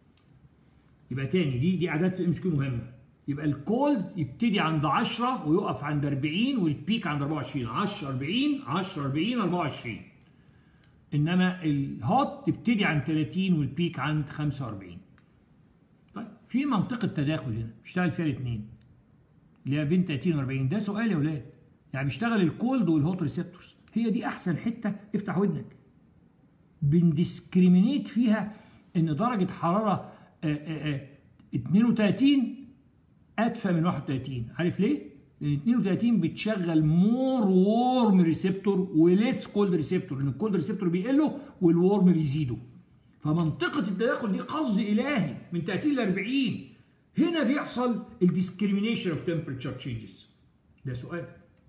يبقى تاني دي دي عادات في الام كيو مهمة يبقى الكولد يبتدي عند 10 ويقف عند 40 والبيك عند 24 10 40 10 40 24 انما الهوت تبتدي عند 30 والبيك عند 45 طيب في منطقة تداخل هنا بيشتغل فيها الاثنين اللي هي بين 30 و 40 ده سؤال يا اولاد يعني بيشتغل الكولد والهوت ريسبتورز هي دي احسن حته افتح ودنك بنديسكريمينيت فيها ان درجه حراره آآ آآ 32 ادفى من 31 عارف ليه؟ لان 32 بتشغل مور وورم ريسبتور وليس كولد ريسبتور لان الكولد ريسبتور بيقلوا والورم بيزيدوا فمنطقه التداخل دي قصد الهي من 30 ل 40 هنا بيحصل الديسكريمينيشن اوف تمبرتشر تشينجز ده سؤال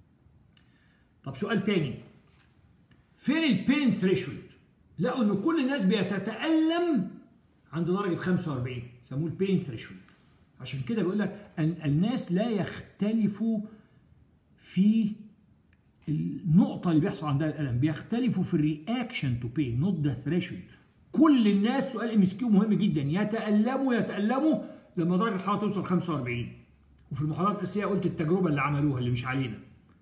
طب سؤال تاني فين البين ثريشولد لقوا ان كل الناس بتتألم عند درجة 45 سموه البين ثريشولد عشان كده بيقول لك الناس لا يختلفوا في النقطة اللي بيحصل عندها الألم بيختلفوا في الرياكشن تو بين نوت ذا ثريشولد كل الناس سؤال ام اس كيو مهم جدا يتألموا يتألموا لما درجة الحرارة توصل 45 وفي المحاضرات الأساسية قلت التجربة اللي عملوها اللي مش علينا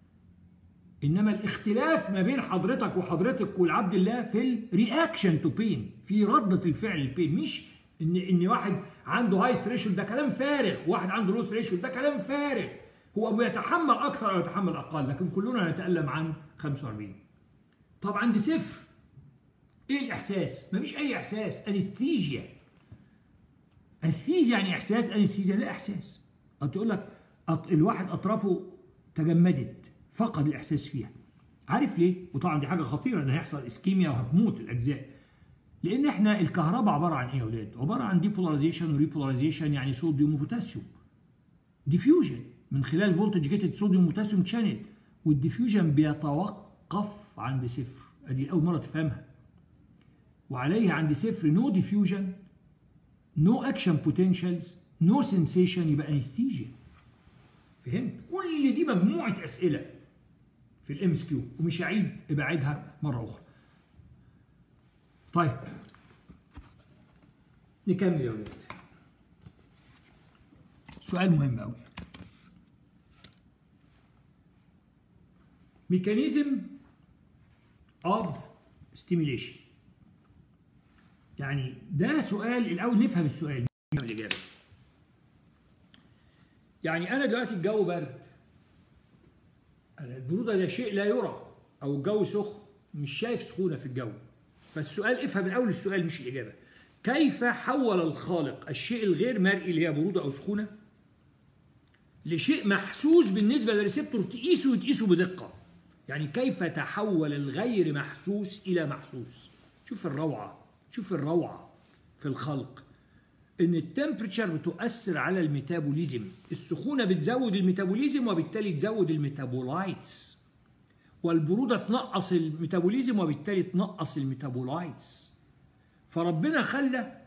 انما الاختلاف ما بين حضرتك وحضرتك والعبد الله في الرياكشن تو بين في رده الفعل البين مش ان ان واحد عنده هاي ثريشولد ده كلام فارغ واحد عنده لو ثريشولد ده كلام فارغ هو بيتحمل اكثر او يتحمل اقل لكن كلنا نتالم عن 45 طب عند صفر ايه الاحساس مفيش اي احساس انستيجيا انستيجيا يعني احساس انستيجيا لا احساس تقول لك الواحد اطرافه تجمدت فقد الاحساس فيها عارف ليه وطبعا دي حاجه خطيره ان هيحصل اسكيميا وهتموت الاجزاء لان احنا الكهرباء عباره عن ايه يا اولاد عباره عن ديبولاريزيشن وريبولاريزيشن يعني صوديوم وبوتاسيوم ديفيوجن من خلال فولتج جيتد صوديوم بوتاسيوم شانل والديفيوجن بيتوقف عند صفر ادي اول مره تفهمها وعليه عند صفر نو ديفيوجن نو اكشن بوتنشالز نو سنسيشن يبقى انستيجيا فهمت كل دي مجموعه اسئله في الام اس كيو ومش هعيد ابعدها مره اخرى طيب نكمل يا ولاد سؤال مهم قوي ميكانيزم اوف ستيميليشن يعني ده سؤال الاول نفهم السؤال نفهم الاجابه يعني انا دلوقتي الجو برد البروده ده شيء لا يرى او الجو سخن مش شايف سخونه في الجو فالسؤال افهم الاول السؤال مش الاجابه كيف حول الخالق الشيء الغير مرئي اللي هي بروده او سخونه لشيء محسوس بالنسبه للريسبتور تقيسه وتقيسه بدقه يعني كيف تحول الغير محسوس الى محسوس شوف الروعه شوف الروعه في الخلق ان التمبريتشر بتؤثر على الميتابوليزم السخونه بتزود الميتابوليزم وبالتالي تزود الميتابولايتس والبروده تنقص الميتابوليزم وبالتالي تنقص الميتابولايتس فربنا خلى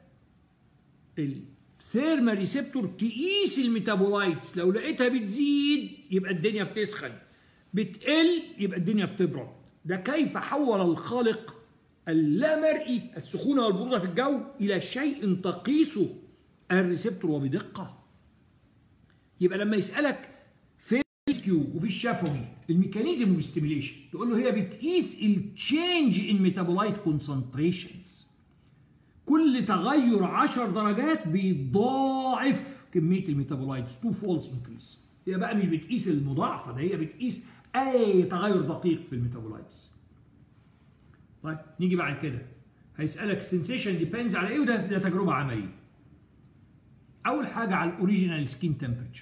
الثيرما ريسبتور تقيس الميتابولايتس لو لقيتها بتزيد يبقى الدنيا بتسخن بتقل يبقى الدنيا بتبرد ده كيف حول الخالق اللامرئي السخونه والبروده في الجو الى شيء تقيسه الريسبتور وبدقه يبقى لما يسالك في الكيو وفي الشفوي الميكانيزم اوف ستيميليشن تقول له هي بتقيس التشينج ان ميتابولايت كونسنتريشنز كل تغير 10 درجات بيضاعف كميه الميتابولايتس تو فولز انكريس هي بقى مش بتقيس المضاعفه ده هي بتقيس اي تغير دقيق في الميتابولايتس طيب نيجي بعد كده هيسالك سنسيشن ديبيندز على ايه وده ده تجربه عمليه اول حاجه على الاوريجينال سكين تمبريتشر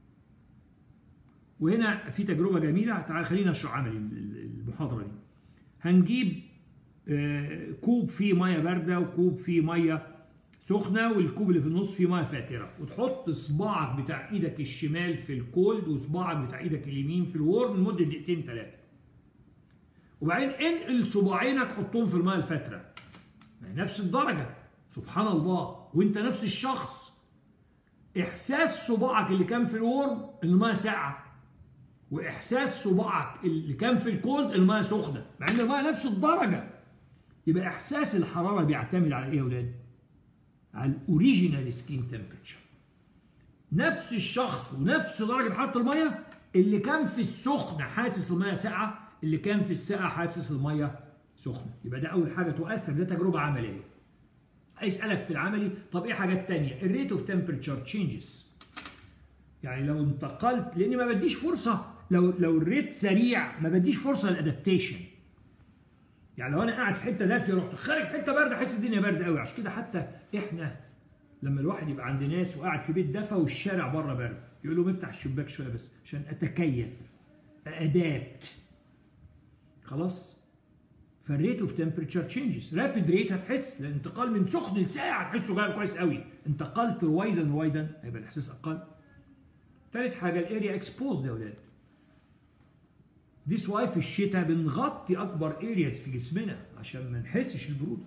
وهنا في تجربه جميله تعال خلينا نشرح عملي المحاضره دي هنجيب كوب فيه ميه بارده وكوب فيه ميه سخنه والكوب اللي في النص فيه ميه فاتره وتحط صباعك بتاع ايدك الشمال في الكولد وصباعك بتاع ايدك اليمين في الورم لمده دقيقتين ثلاثه وبعدين انقل صباعينك حطهم في الميه الفاتره نفس الدرجه سبحان الله وانت نفس الشخص احساس صباعك اللي كان في الورم ان الميه ساقعه واحساس صباعك اللي كان في الكولد الميه سخنه مع ان الميه نفس الدرجه يبقى احساس الحراره بيعتمد على ايه يا اولاد على الاوريجينال سكين تمبريتشر نفس الشخص ونفس درجه حراره الميه اللي كان في السخنه حاسس الميه ساقعه اللي كان في الساقعه حاسس الميه سخنه يبقى ده اول حاجه تؤثر ده تجربه عمليه هيسالك في العملي طب ايه حاجات تانية الريت اوف تمبريتشر تشينجز يعني لو انتقلت لاني ما بديش فرصه لو لو الريت سريع ما بديش فرصه للادابتيشن يعني لو انا قاعد في حته دافيه رحت خارج في حته بارده احس الدنيا بارده قوي عشان كده حتى احنا لما الواحد يبقى عند ناس وقاعد في بيت دفى والشارع بره بارد يقول لهم افتح الشباك شويه بس عشان اتكيف ادابت خلاص فالريت اوف تمبريتشر تشينجز رابيد ريت هتحس الانتقال من سخن لساقع هتحسه جاي كويس قوي انتقلت رويدا رويدا هيبقى الاحساس اقل ثالث حاجه الاريا اكسبوزد يا اولاد ديس واي في الشتاء بنغطي اكبر ارياز في جسمنا عشان ما نحسش البروده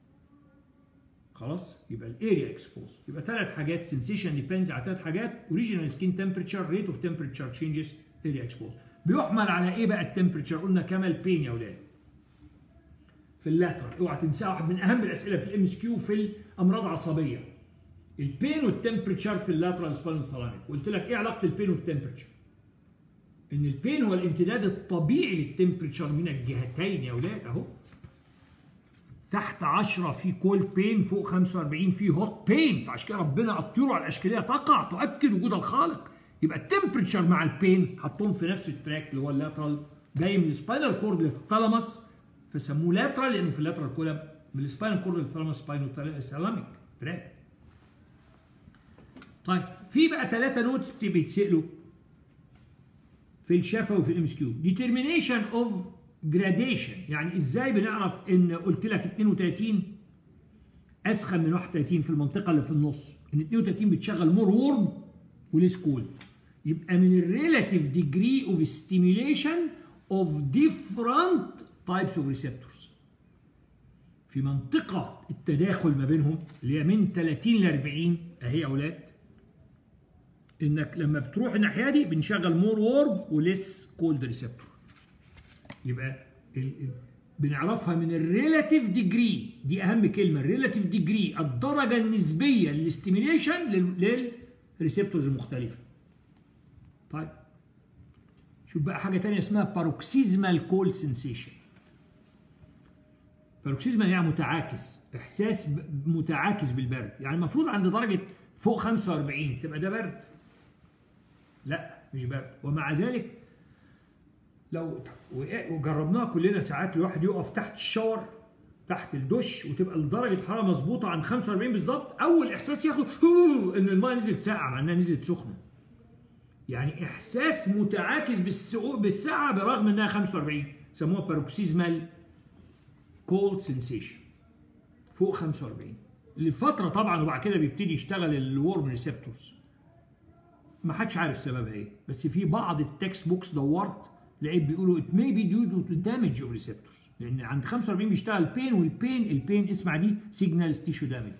خلاص يبقى الاريا اكسبوز يبقى ثلاث حاجات سنسيشن ديبيندز على ثلاث حاجات اوريجينال سكين تمبريتشر ريت اوف تمبريتشر تشينجز اريا اكسبوز بيحمل على ايه بقى التمبريتشر قلنا كمال بين يا اولاد في اللاترال اوعى تنسى واحد من اهم الاسئله في الام اس كيو في الامراض العصبيه البين والتمبريتشر في اللاترال سباينال ثالاميك قلت لك ايه علاقه البين والتمبريتشر ان البين هو الامتداد الطبيعي للتمبريتشر من الجهتين يا اولاد اهو تحت 10 في كول بين فوق 45 في هوت بين فعشان كده ربنا الطيور على الاشكاليه تقع تؤكد وجود الخالق يبقى التمبريتشر مع البين حطهم في نفس التراك اللي هو اللاترال جاي من السباينال كورد للثالاموس فسموه لاترال لانه في اللاترال كولم من السباينال كورد للثالاموس سباينو سالاميك تراك طيب في بقى ثلاثه نوتس بيتسالوا في الشفا وفي الام اس كيو ديترمينيشن اوف جراديشن يعني ازاي بنعرف ان قلت لك 32 اسخن من 31 في المنطقه اللي في النص ان 32 بتشغل مور وورم وليس كول يبقى من الريلاتيف ديجري اوف ستيميوليشن اوف ديفرنت تايبس اوف ريسبتورز في منطقة التداخل ما بينهم اللي هي من 30 ل 40 اهي يا اولاد انك لما بتروح الناحية دي بنشغل مور وورم وليس كولد ريسبتور يبقى ال ال بنعرفها من الريلاتيف ديجري دي اهم كلمه الريلاتيف ديجري الدرجه النسبيه للاستيميليشن للريسبتورز المختلفه طيب شوف بقى حاجه ثانيه اسمها باروكسيزمال كول سنسيشن باروكسيزمال يعني متعاكس احساس متعاكس بالبرد يعني المفروض عند درجه فوق 45 تبقى ده برد لا مش برد ومع ذلك لو وجربناها كلنا ساعات الواحد يقف تحت الشاور تحت الدش وتبقى درجه الحراره مظبوطه عند 45 بالظبط اول احساس ياخده ان الماء نزلت ساقعه مع انها نزلت سخنه يعني احساس متعاكس بالساعه برغم انها 45 سموها باروكسيزمال كولد سنسيشن فوق 45 لفتره طبعا وبعد كده بيبتدي يشتغل الورم ريسبتورز ما حدش عارف سببها ايه بس في بعض التكست بوكس دورت لقيت بيقولوا it may be due to damage of receptors لان عند 45 بيشتغل بين والبين البين اسمع دي سيجنال تيشو دامج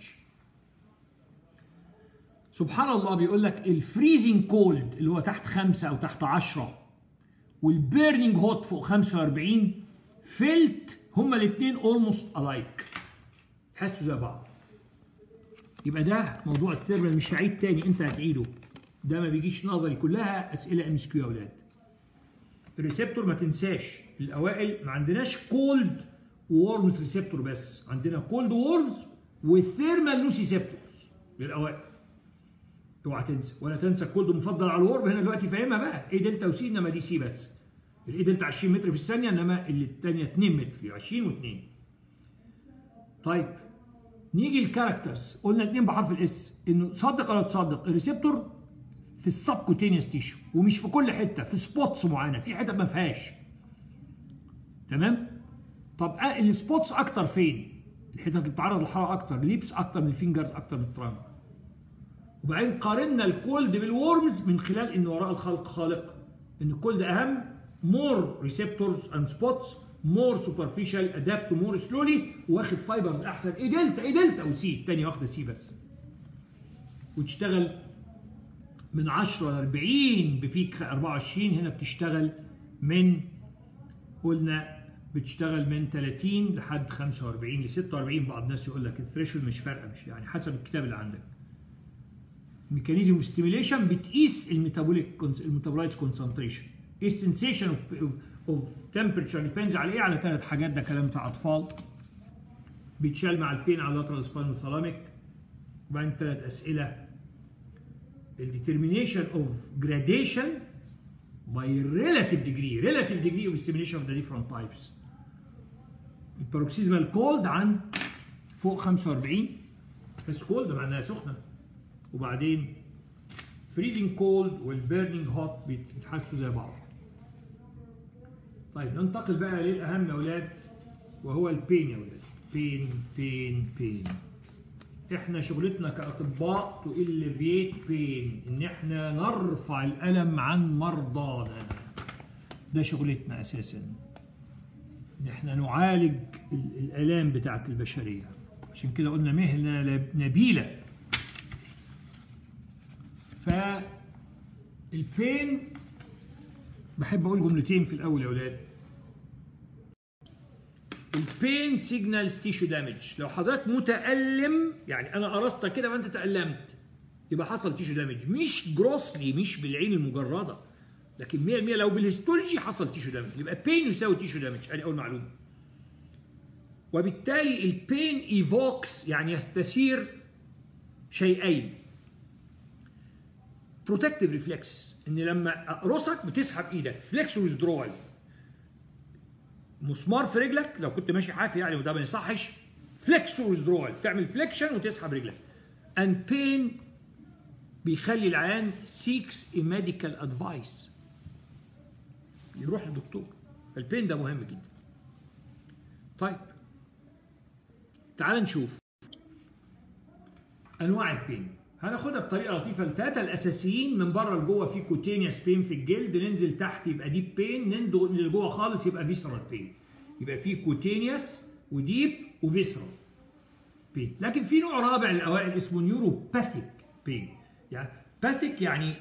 سبحان الله بيقول لك الفريزنج كولد اللي هو تحت 5 او تحت 10 والبيرنينج هوت فوق 45 فيلت هما الاثنين اولموست الايك تحسوا زي بعض يبقى ده موضوع الثيرمال مش هعيد تاني انت هتعيده ده ما بيجيش نظري كلها اسئله ام اس كيو يا اولاد الريسبتور ما تنساش الاوائل ما عندناش كولد وورمز ريسبتور بس عندنا كولد وورمز والثيرمال نوسيسبتورز للاوائل اوعى تنسى ولا تنسى الكولد المفضل على الورم هنا دلوقتي فاهمها بقى ايه دلتا وسي انما دي سي بس الاي دلتا 20 متر في الثانيه انما اللي الثانيه 2 متر 20 و2 طيب نيجي الكاركترز قلنا اثنين بحرف الاس انه صدق ولا تصدق الريسبتور في السبكوتينيوس تيشو ومش في كل حته في سبوتس معينه في حتت ما فيهاش تمام طب السبوتس اكتر فين الحتت اللي بتتعرض للحراره اكتر ليبس اكتر من الفينجرز اكتر من الترانك وبعدين قارنا الكولد بالورمز من خلال ان وراء الخلق خالق ان الكولد اهم مور ريسبتورز اند سبوتس مور سوبرفيشال ادابت مور سلولي واخد فايبرز احسن ايه دلتا ايه دلتا وسي الثانيه واخده سي بس وتشتغل من 10 ل 40 ببيك 24 هنا بتشتغل من قلنا بتشتغل من 30 لحد 45 ل 46 بعض الناس يقول لك الثريشولد مش فارقه مش يعني حسب الكتاب اللي عندك ميكانيزم اوف ستيميليشن بتقيس الميتابوليك الميتابولايتس كونسنتريشن ايه السنسيشن اوف تمبرتشر ديبيندز على ايه على ثلاث حاجات ده كلام بتاع اطفال بيتشال مع البين على اللاترال سباينال ثالاميك وبعدين ثلاث اسئله الديترمينيشن اوف gradation by relative degree relative degree of stimulation of the different types الباروكسيزمال كولد عن فوق 45 بس كولد معناها سخنه وبعدين فريزنج كولد والبيرنينج هوت بيتحسوا زي بعض طيب ننتقل بقى للاهم يا اولاد وهو البين يا اولاد بين بين بين احنا شغلتنا كاطباء تو اليفيت بين ان احنا نرفع الالم عن مرضانا ده شغلتنا اساسا ان احنا نعالج الالام بتاعت البشريه عشان كده قلنا مهنه نبيله ف البين بحب اقول جملتين في الاول يا اولاد البين سيجنالز تيشو دامج لو حضرتك متألم يعني انا قرصتك كده وانت تألمت يبقى حصل تيشو دامج مش جروسلي مش بالعين المجرده لكن 100% لو بالهيستولوجي حصل تيشو دامج يبقى بين يساوي تيشو دامج ادي اول معلومه وبالتالي البين ايفوكس يعني يستثير شيئين بروتكتيف ريفلكس ان لما اقرصك بتسحب ايدك فليكس ويزدرول مسمار في رجلك لو كنت ماشي حافي يعني وده ما يصحش فليكس ويزدرول تعمل فليكشن وتسحب رجلك and pain بيخلي العيان seeks a medical advice يروح للدكتور البين ده مهم جدا طيب تعال نشوف انواع البين هناخدها بطريقه لطيفه الثلاثه الاساسيين من بره لجوه في كوتينيوس بين في الجلد ننزل تحت يبقى ديب بين ننزل لجوه خالص يبقى فيسرال بين يبقى في كوتينيوس وديب وفيسرال بين لكن في نوع رابع الاوائل اسمه نيوروباثيك بين يعني باثيك يعني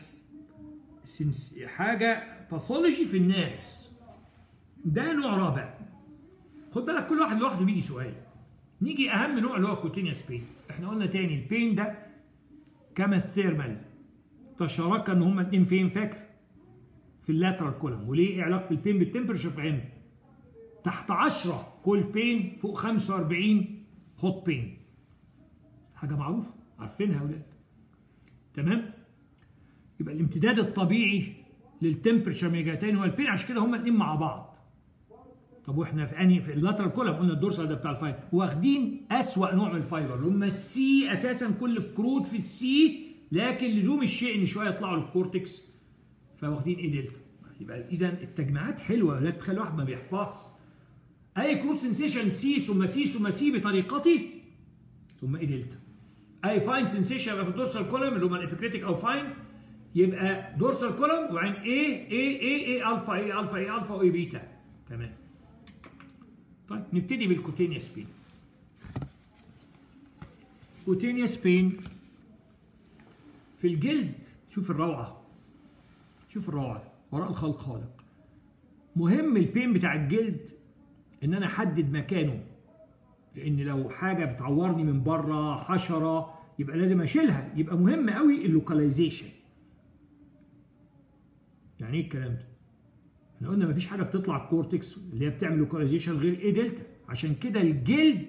حاجه باثولوجي في النيرفز ده نوع رابع خد بالك كل واحد لوحده بيجي سؤال نيجي اهم نوع اللي هو كوتينيوس بين احنا قلنا تاني البين ده كما الثيرمال تشاركا ان هما الاثنين فين فاكر في اللاترال كولم وليه ايه علاقه البين بالتمبرشر في علم تحت 10 كول بين فوق 45 هوت بين حاجه معروفه عارفينها يا اولاد تمام يبقى الامتداد الطبيعي للتمبرشر ميجاتين هو البين عشان كده هما الاثنين مع بعض طب واحنا في انهي في اللاترال كولم قلنا الدورسال ده بتاع الفايبر واخدين اسوأ نوع من الفايبر اللي هم السي اساسا كل الكروت في السي لكن لزوم الشيء ان شويه يطلعوا للكورتكس فواخدين ايه دلتا يبقى اذا التجميعات حلوه لا تخلي الواحد ما بيحفظش اي كروت سنسيشن سي ثم سي ثم سي بطريقتي ثم ايه دلتا اي فاين سنسيشن يبقى في الدورسال كولم اللي هم الابيكريتيك او فاين يبقى دورسال كولم وبعدين ايه ايه ايه ايه الفا ايه الفا ايه الفا وايه بيتا تمام طيب نبتدي بالكوتينيوس بين كوتينيوس بين في الجلد شوف الروعة شوف الروعة وراء الخلق خالق مهم البين بتاع الجلد ان انا احدد مكانه لان لو حاجة بتعورني من بره حشرة يبقى لازم اشيلها يبقى مهم قوي اللوكاليزيشن يعني ايه الكلام ده احنا قلنا مفيش حاجه بتطلع الكورتكس اللي هي بتعمل لوكاليزيشن غير ايه دلتا عشان كده الجلد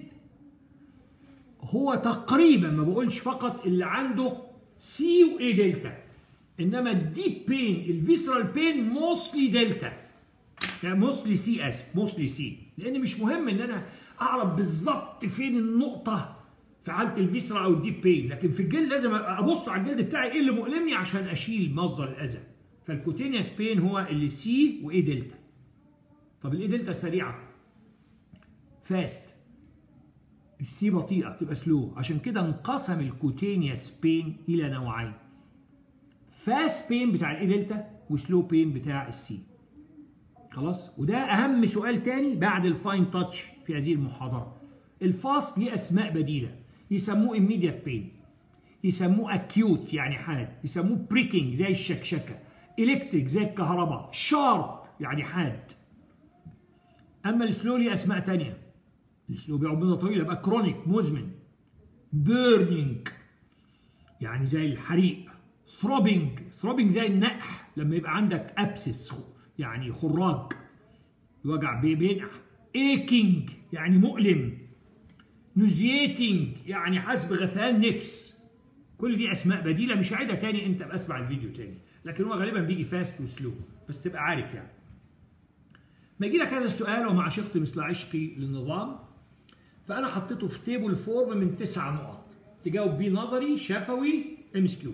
هو تقريبا ما بقولش فقط اللي عنده سي واي دلتا انما الديب بين الفيسرال بين موستلي دلتا موستلي سي اسف موستلي سي لان مش مهم ان انا اعرف بالظبط فين النقطه في حاله الفيسرا او الديب بين لكن في الجلد لازم ابص على الجلد بتاعي ايه اللي مؤلمني عشان اشيل مصدر الاذى فالكوتينيوس بين هو اللي سي واي دلتا طب الاي دلتا سريعه فاست السي بطيئه تبقى سلو عشان كده انقسم الكوتينيوس بين الى نوعين فاست بين بتاع الاي دلتا وسلو بين بتاع السي خلاص وده اهم سؤال تاني بعد الفاين تاتش في هذه المحاضره الفاست ليه اسماء بديله يسموه immediate بين يسموه acute يعني حاد يسموه بريكنج زي الشكشكه الكتريك زي الكهرباء شارب يعني حاد اما السلو ليه اسماء تانية السلو بيقعد مده طويله يبقى كرونيك مزمن بيرنينج يعني زي الحريق ثروبينج ثروبينج زي النقح لما يبقى عندك ابسس يعني خراج وجع بينقح ايكينج يعني مؤلم نوزيتنج يعني حاسس بغثيان نفس كل دي اسماء بديله مش هعيدها تاني انت بسمع الفيديو تاني لكن هو غالبا بيجي فاست وسلو بس تبقى عارف يعني ما يجي لك هذا السؤال وما عشقت مثل عشقي للنظام فانا حطيته في تيبل فورم من تسع نقط تجاوب بيه نظري شفوي ام اس كيو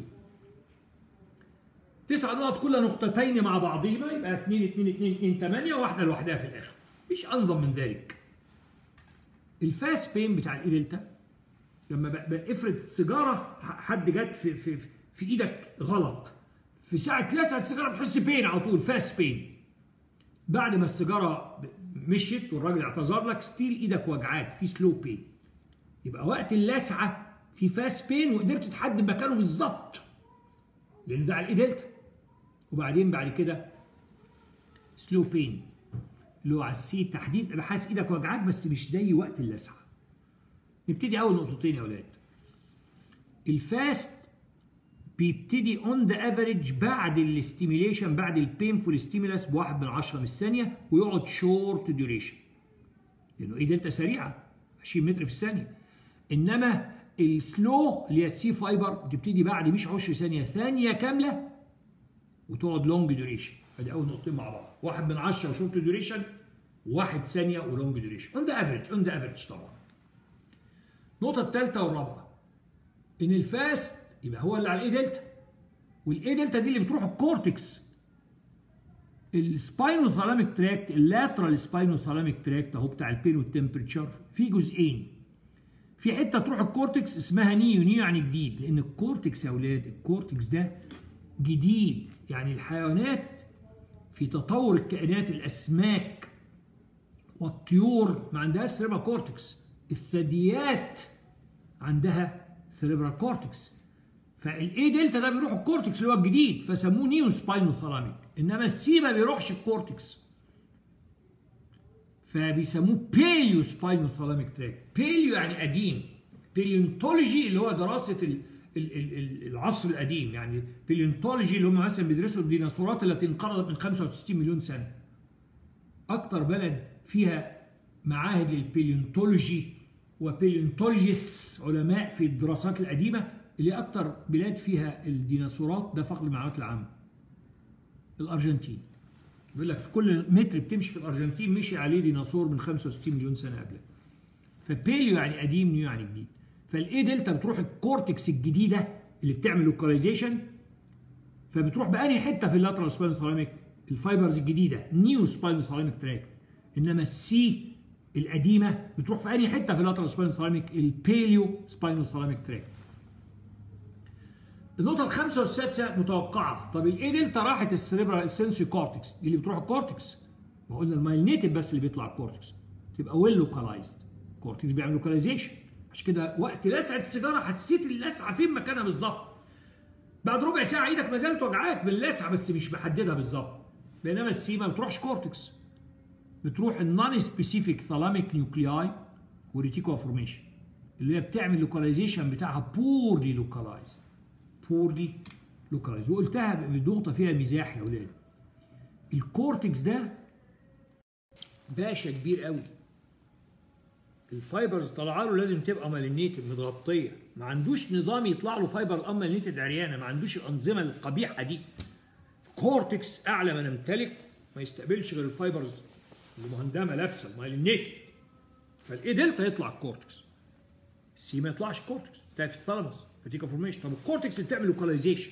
تسع نقط كل نقطتين مع بعضهما يبقى 2 2 2 2 8 وواحده لوحدها في الاخر مش انظم من ذلك الفاس بين بتاع الاي دلتا لما افرض السيجاره حد جت في في في ايدك غلط في ساعه لسعه السيجاره بتحس بين على طول فاس بين بعد ما السيجاره مشيت والراجل اعتذر لك ستيل ايدك وجعاك في سلو بين يبقى وقت اللسعه في فاس بين وقدرت تحدد مكانه بالظبط لان ده على الاي دلتا وبعدين بعد كده سلو بين اللي هو على السي تحديد ابقى حاسس ايدك وجعاك بس مش زي وقت اللسعه نبتدي اول نقطتين يا اولاد الفاست بيبتدي اون ذا افريج بعد الاستيميليشن بعد البينفول ستيمولاس بواحد من عشرة من الثانيه ويقعد شورت ديوريشن لانه ايه دلتا سريعه 20 متر في الثانيه انما السلو اللي هي السي فايبر بتبتدي بعد مش 20 ثانيه ثانيه كامله وتقعد لونج ديوريشن ادي اول نقطتين مع بعض واحد من 10 وشورت ديوريشن واحد ثانيه ولونج ديوريشن اون ذا افريج اون ذا افريج طبعا النقطه الثالثه والرابعه ان الفاست يبقى هو اللي على الاي دلتا والاي دلتا دي اللي بتروح الكورتكس السباينوثالاميك تراكت اللاترال سباينوثالاميك تراكت اهو بتاع البين والتمبريتشر في جزئين في حته تروح الكورتكس اسمها نيو نيو يعني جديد لان الكورتكس يا اولاد الكورتكس ده جديد يعني الحيوانات في تطور الكائنات الاسماك والطيور ما عندهاش سيربرا كورتكس الثدييات عندها سيربرا كورتكس فالاي دلتا ده بيروح الكورتكس اللي هو الجديد فسموه نيو سباينوثالاميك انما السي ما بيروحش الكورتكس فبيسموه بيليو سباينوثالاميك تراك بيليو يعني قديم بيليونتولوجي اللي هو دراسه ال ال ال العصر القديم يعني بيليونتولوجي اللي هم مثلا بيدرسوا الديناصورات التي انقرضت من 65 مليون سنه اكتر بلد فيها معاهد للبيليونتولوجي وبيليونتولوجيست علماء في الدراسات القديمه اللي اكتر بلاد فيها الديناصورات ده فقد المعلومات العامه الارجنتين بيقول لك في كل متر بتمشي في الارجنتين مشي عليه ديناصور من 65 مليون سنه قبلك فبيليو يعني قديم نيو يعني جديد فالاي دلتا بتروح الكورتكس الجديده اللي بتعمل لوكاليزيشن فبتروح بأنهي حته في اللاترال سباينوثالاميك الفايبرز الجديده نيو سباينوثالاميك تراكت انما السي القديمه بتروح في أنهي حته في اللاترال سباينوثالاميك البيليو سباينوثالاميك تراكت النقطة الخامسة والسادسة متوقعة، طب الايه دلتا راحت السريبرال السنسي كورتكس، دي اللي بتروح الكورتكس. ما قلنا المايلينيتيف بس اللي بيطلع الكورتكس. تبقى ويل لوكالايزد. الكورتكس بيعمل لوكاليزيشن. عشان كده وقت لسعة السيجارة حسيت اللسعة فين مكانها بالظبط. بعد ربع ساعة ايدك ما زالت وجعاك باللسعة بس مش محددها بالظبط. بينما السي ما بتروحش كورتكس. بتروح النون سبيسيفيك ثالاميك نيوكلياي وريتيكو فورميشن اللي هي بتعمل لوكاليزيشن بتاعها بورلي لوكالايزد. بورلي لوكالايز وقلتها بنقطة فيها مزاح يا ولاد الكورتكس ده باشا كبير قوي الفايبرز طالعه له لازم تبقى مالينيتد متغطيه ما عندوش نظام يطلع له فايبر مالينيتد عريانه ما عندوش الانظمه القبيحه دي كورتكس اعلى ما نمتلك ما يستقبلش غير الفايبرز المهندمه لابسه مالينيتد فالاي دلتا يطلع الكورتكس السي ما يطلعش كورتكس ده في الثالاموس فاتيكا فورميشن طب الكورتكس اللي بتعمل لوكاليزيشن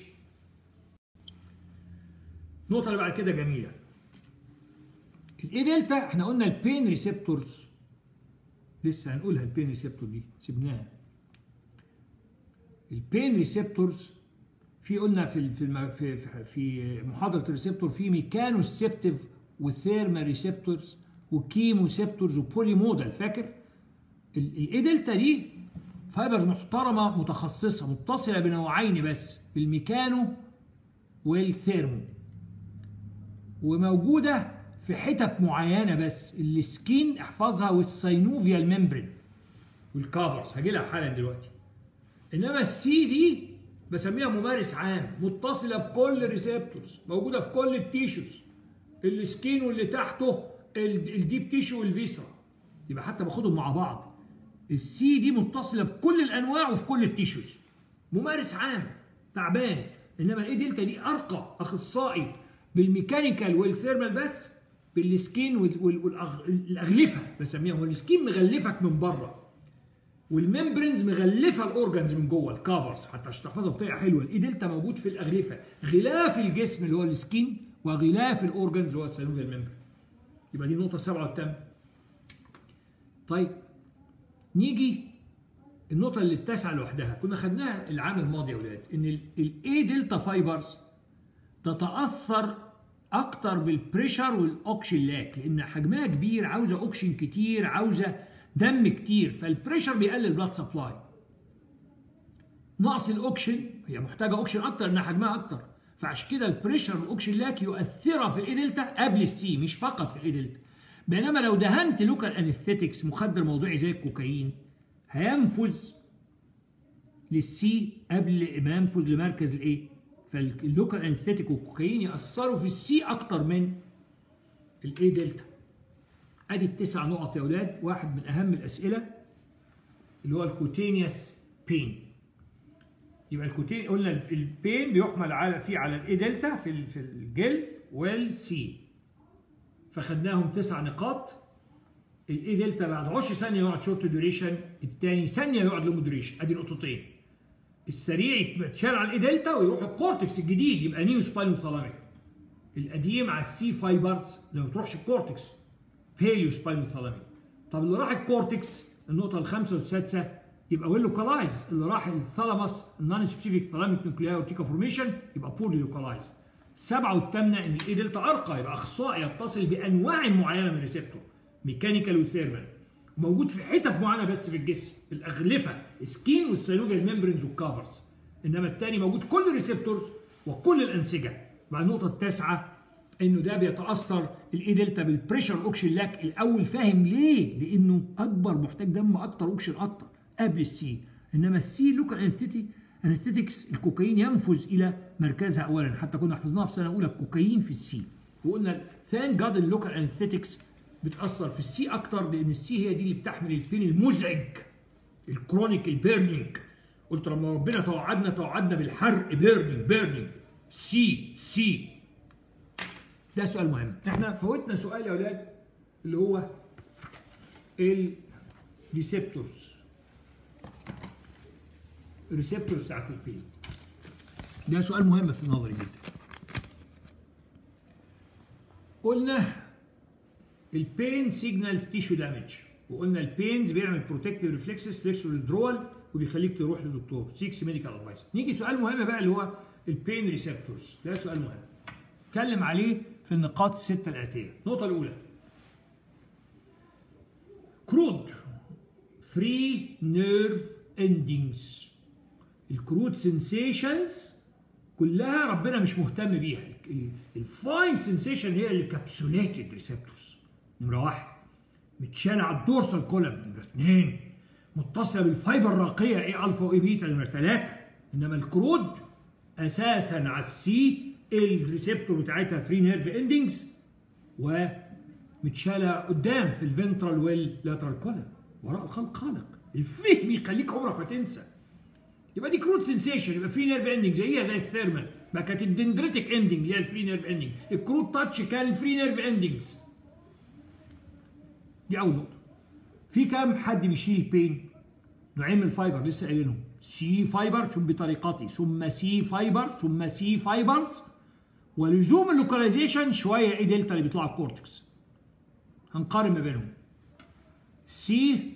النقطة اللي بعد كده جميلة الاي دلتا احنا قلنا البين ريسبتورز لسه هنقولها البين ريسبتور دي سيبناها البين ريسبتورز في قلنا في في في, في محاضرة الريسبتور في ميكانوسيبتيف وثيرما ريسبتورز وكيموسيبتورز وبولي مودال فاكر الاي دلتا دي فايبرز محترمه متخصصه متصله بنوعين بس الميكانو والثيرمو وموجوده في حتت معينه بس السكين احفظها والسينوفيا الممبرين والكافرز هاجي لها حالا دلوقتي انما السي دي بسميها ممارس عام متصله بكل الريسبتورز موجوده في كل التيشوز السكين واللي تحته الديب تيشو والفيسرا يبقى حتى باخدهم مع بعض السي دي متصله بكل الانواع وفي كل التيشوز ممارس عام تعبان انما الاي دلتا دي ارقى اخصائي بالميكانيكال والثيرمال بس بالسكين والاغلفه بسميها السكين مغلفك من بره والممبرنز مغلفه الاورجنز من جوه الكافرز حتى عشان تحفظها بطريقه حلوه الاي دلتا موجود في الاغلفه غلاف الجسم اللي هو السكين وغلاف الاورجنز اللي هو السيلوفيال ممبرين يبقى دي النقطه السابعه والثامنه طيب نيجي النقطة اللي التاسعة لوحدها كنا خدناها العام الماضي يا ولاد ان الاي دلتا فايبرز تتأثر أكتر بالبريشر والأوكشن لاك لأن حجمها كبير عاوزة أوكشن كتير عاوزة دم كتير فالبريشر بيقلل بلاد سبلاي نقص الأوكشن هي محتاجة أوكشن أكتر لأنها حجمها أكتر فعشان كده البريشر والأوكشن لاك يؤثرها في الإي دلتا قبل السي مش فقط في الإي دلتا بينما لو دهنت لوكال انستيتكس مخدر موضعي زي الكوكايين هينفذ للسي قبل ما ينفذ لمركز الايه فاللوكال انستيتيك والكوكايين ياثروا في السي اكتر من الاي دلتا ادي التسع نقط يا اولاد واحد من اهم الاسئله اللي هو الكوتينيوس بين يبقى الكوتين قلنا البين بيحمل على فيه على الاي دلتا في في الجلد والسي فخدناهم تسع نقاط الاي دلتا بعد 10 ثانيه يقعد شورت ديوريشن الثاني ثانيه يقعد لونج ديوريشن ادي نقطتين السريع يتشال على الاي دلتا ويروح الكورتكس الجديد يبقى نيو سباينو ثالاميك القديم على السي فايبرز لما تروحش الكورتكس بيليو سباينو ثالاميك طب اللي راح الكورتكس النقطه الخامسه والسادسه يبقى ويل لوكالايز اللي راح الثالاموس النون سبيسيفيك ثالاميك نوكلياي اورتيكا فورميشن يبقى بورلي لوكالايز السبعه والثامنه ان الاي دلتا ارقى يبقى اخصائي يتصل بانواع معينه من الريسبتور ميكانيكال وثيرمال موجود في حتت معينه بس في الجسم الاغلفه سكين والسيلوجيال ميمبرينز والكافرز انما الثاني موجود كل الريسبتورز وكل الانسجه مع النقطه التاسعه انه ده بيتاثر الاي دلتا بالبريشر اوكشن لاك الاول فاهم ليه؟ لانه اكبر محتاج دم اكتر اوكشن اكتر قبل السي انما السي لوكال انثيتي انستيتكس الكوكايين ينفذ الى مركزها اولا حتى كنا حفظناها في سنه اولى الكوكايين في السي وقلنا ثان جاد اللوكال انستيتكس بتاثر في السي اكتر لان السي هي دي اللي بتحمل البين المزعج الكرونيك البيرنينج قلت لما ربنا توعدنا توعدنا بالحرق بيرنينج بيرنينج سي سي ده سؤال مهم احنا فوتنا سؤال يا اولاد اللي هو الريسبتورز الريسبتورز بتاعت البين ده سؤال مهم في النظري جدا قلنا البين سيجنالز تيشو دامج وقلنا البينز بيعمل بروتكتيف ريفلكسز فليكسور ويزدرول وبيخليك تروح لدكتور 6 ميديكال ادفايس نيجي سؤال مهم بقى اللي هو البين ريسبتورز ده سؤال مهم اتكلم عليه في النقاط الستة الآتية النقطة الأولى كرود فري نيرف اندينجز الكرود سنسيشنز كلها ربنا مش مهتم بيها الفاين سنسيشن هي الكابسوليتد ريسبتورز نمرة واحد متشالة على الدورسال كولم نمرة اثنين متصلة بالفايبر الراقية ايه الفا وايه بيتا نمرة ثلاثة انما الكرود اساسا على السي الريسبتور بتاعتها فري نيرف اندنجز ومتشالة قدام في الفنترال واللاترال كولم وراء الخلق خالق الفهم يخليك عمرك ما تنسى يبقى دي كرود سنسيشن يبقى فري نيرف اندنج زيها زي الثيرمال ما كانت الدندريتك اندنج اللي هي الفري نيرف اندنج الكرود تاتش كان الفري نيرف اندنجز دي اول نقطه في كام حد بيشيل البين نوعين من الفايبر لسه قايلينهم سي فايبر ثم بطريقتي ثم سي فايبر ثم سي فايبرز ولزوم اللوكاليزيشن شويه ايه دلتا اللي بيطلع الكورتكس هنقارن ما بينهم سي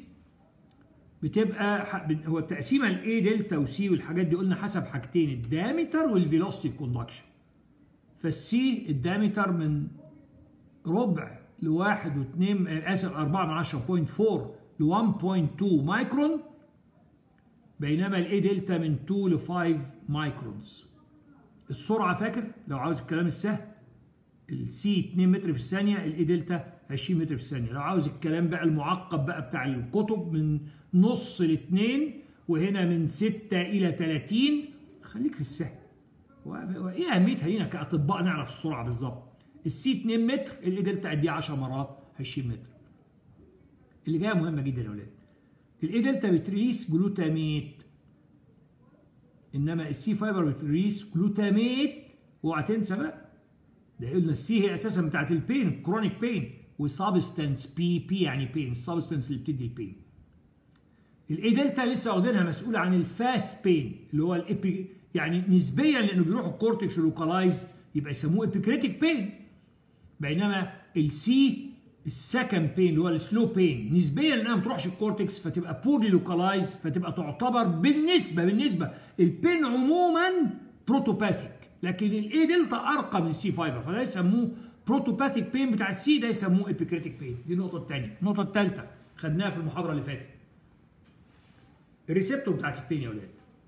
بتبقى هو التقسيمه الاي دلتا وسي والحاجات دي قلنا حسب حاجتين الدامتر والفيلوسيتي كوندكشن فالسي الدامتر من ربع لواحد واثنين اسف 4 من 10 بوينت 4 ل 1.2 مايكرون بينما الاي دلتا من 2 ل 5 مايكرونز السرعه فاكر لو عاوز الكلام السهل السي 2 متر في الثانيه الاي دلتا 20 متر في الثانيه لو عاوز الكلام بقى المعقد بقى بتاع الكتب من نص لاثنين وهنا من 6 الى 30 خليك في السهل وايه اهميتها لينا كاطباء نعرف السرعه بالظبط السي 2 متر الاي دلتا قد 10 مرات 20 متر اللي جايه مهمه جدا يا اولاد الاي دلتا بتريليس جلوتاميت انما السي فايبر بتريليس جلوتاميت اوعى تنسى بقى ده قلنا السي هي اساسا بتاعت البين الكرونيك بين وسبستانس بي بي يعني بين السبستانس اللي بتدي البين الاي دلتا لسه واخدينها مسؤوله عن الفاست بين اللي هو الابي يعني نسبيا لانه بيروح الكورتكس لوكالايزد يبقى يسموه ابيكريتيك بين بينما السي السكند بين اللي هو السلو بين نسبيا لانها ما بتروحش الكورتكس فتبقى بورلي لوكالايز فتبقى تعتبر بالنسبه بالنسبه البين عموما بروتوباثيك لكن الاي دلتا ارقى من السي فايبر فده يسموه بروتوباثيك بين بتاع السي ده يسموه ابيكريتيك بين دي النقطه الثانيه النقطه الثالثه خدناها في المحاضره اللي فاتت الريسبتور بتاعت البين يا اولاد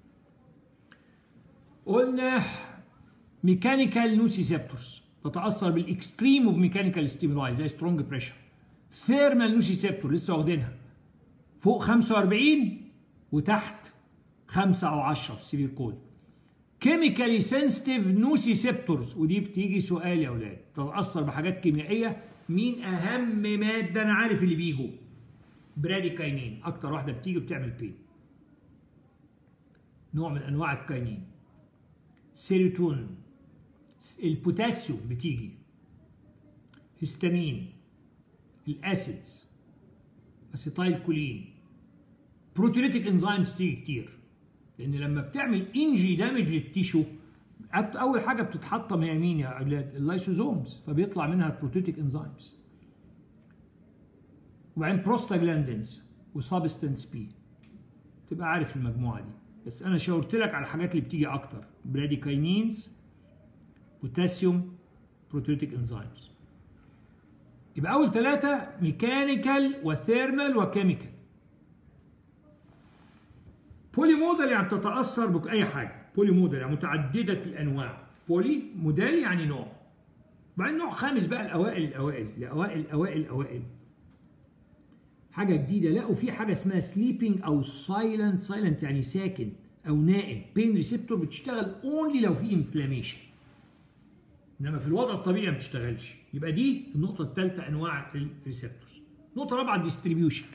قلنا ميكانيكال نوسيسبتورز تتاثر بالاكستريم اوف ميكانيكال ستيمولاي زي سترونج بريشر ثيرمال نوسيسبتور لسه واخدينها فوق 45 وتحت 5 او 10 في سيفير كود كيميكالي سنسيتيف نوسيسبتورز ودي بتيجي سؤال يا اولاد تتاثر بحاجات كيميائيه مين اهم ماده انا عارف اللي بيجوا براديكاينين اكتر واحده بتيجي بتعمل بين نوع من انواع الكاينين سيروتونين البوتاسيوم بتيجي هستامين الاسيدز اسيتايل كولين بروتيوليتيك انزيمز تيجي كتير لان لما بتعمل انجي دامج للتيشو اول حاجه بتتحطم هي مين يا اولاد اللايسوزومز فبيطلع منها البروتيوليتيك انزيمز وبعدين بروستاجلاندينز وسبستنس بي تبقى عارف المجموعه دي بس انا شاورت لك على الحاجات اللي بتيجي اكتر براديكاينينز بوتاسيوم بروتيتيك انزيمز يبقى اول ثلاثه ميكانيكال وثيرمال وكيميكال بولي موديل يعني بتتاثر باي حاجه بولي موديل يعني متعدده الانواع بولي موديل يعني نوع بعدين نوع خامس بقى الاوائل الاوائل الاوائل الاوائل الاوائل حاجه جديده لقوا في حاجه اسمها سليبنج او سايلنت سايلنت يعني ساكن او نائم بين ريسبتور بتشتغل اونلي لو في انفلاميشن انما في الوضع الطبيعي ما بتشتغلش يبقى دي النقطه الثالثه انواع الريسبتورز النقطه الرابعه الديستريبيوشن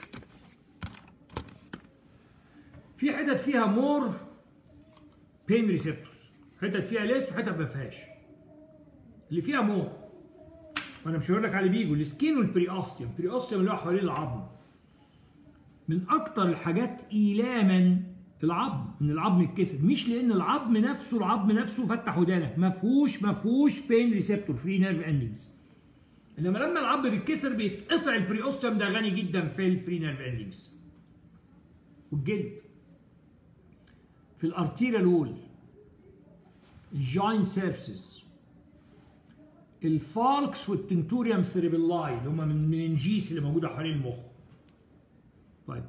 في حتت فيها مور بين ريسبتورز حتت فيها ليس وحتت ما فيهاش اللي فيها مور وانا مش هقول لك على بيجوا السكين والبرياستيوم البرياستيوم اللي هو حوالين العظم من اكتر الحاجات ايلاما العظم ان العظم يتكسر مش لان العظم نفسه العظم نفسه فتح ودانك ما فيهوش ما فيهوش بين ريسبتور فري نيرف اندنجز انما لما العظم بيتكسر بيتقطع البريوستيوم ده غني جدا في الفري نيرف اندنجز والجلد في الارتيريال وول الجوينت سيرفيسز الفالكس والتنتوريوم سيريبيلاي اللي هم من المننجيس اللي موجوده حوالين المخ طيب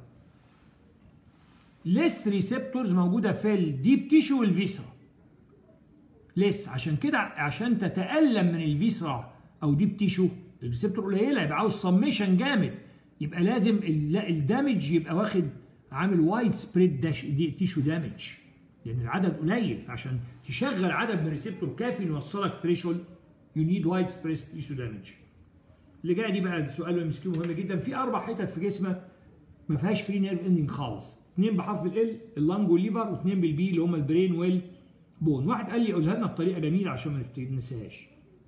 ليس ريسبتورز موجوده في الديب تيشو والفيسرا ليس عشان كده عشان تتالم من الفيسرا او ديب تيشو الريسبتور قليله يبقى عاوز سميشن جامد يبقى لازم الدامج يبقى واخد عامل وايد سبريد داش دي تيشو دامج لان العدد قليل فعشان تشغل عدد من الريسبتور كافي يوصلك ثريشولد يو نيد وايد سبريد تيشو دامج اللي جايه دي بقى سؤال ام اس كيو مهم جدا في اربع حتت في جسمك ما فيهاش فري نيرف اندنج خالص اثنين بحرف ال اللنج والليفر واثنين بالبي اللي هم البرين والبون واحد قال لي قولها لنا بطريقه جميله عشان ما ننساهاش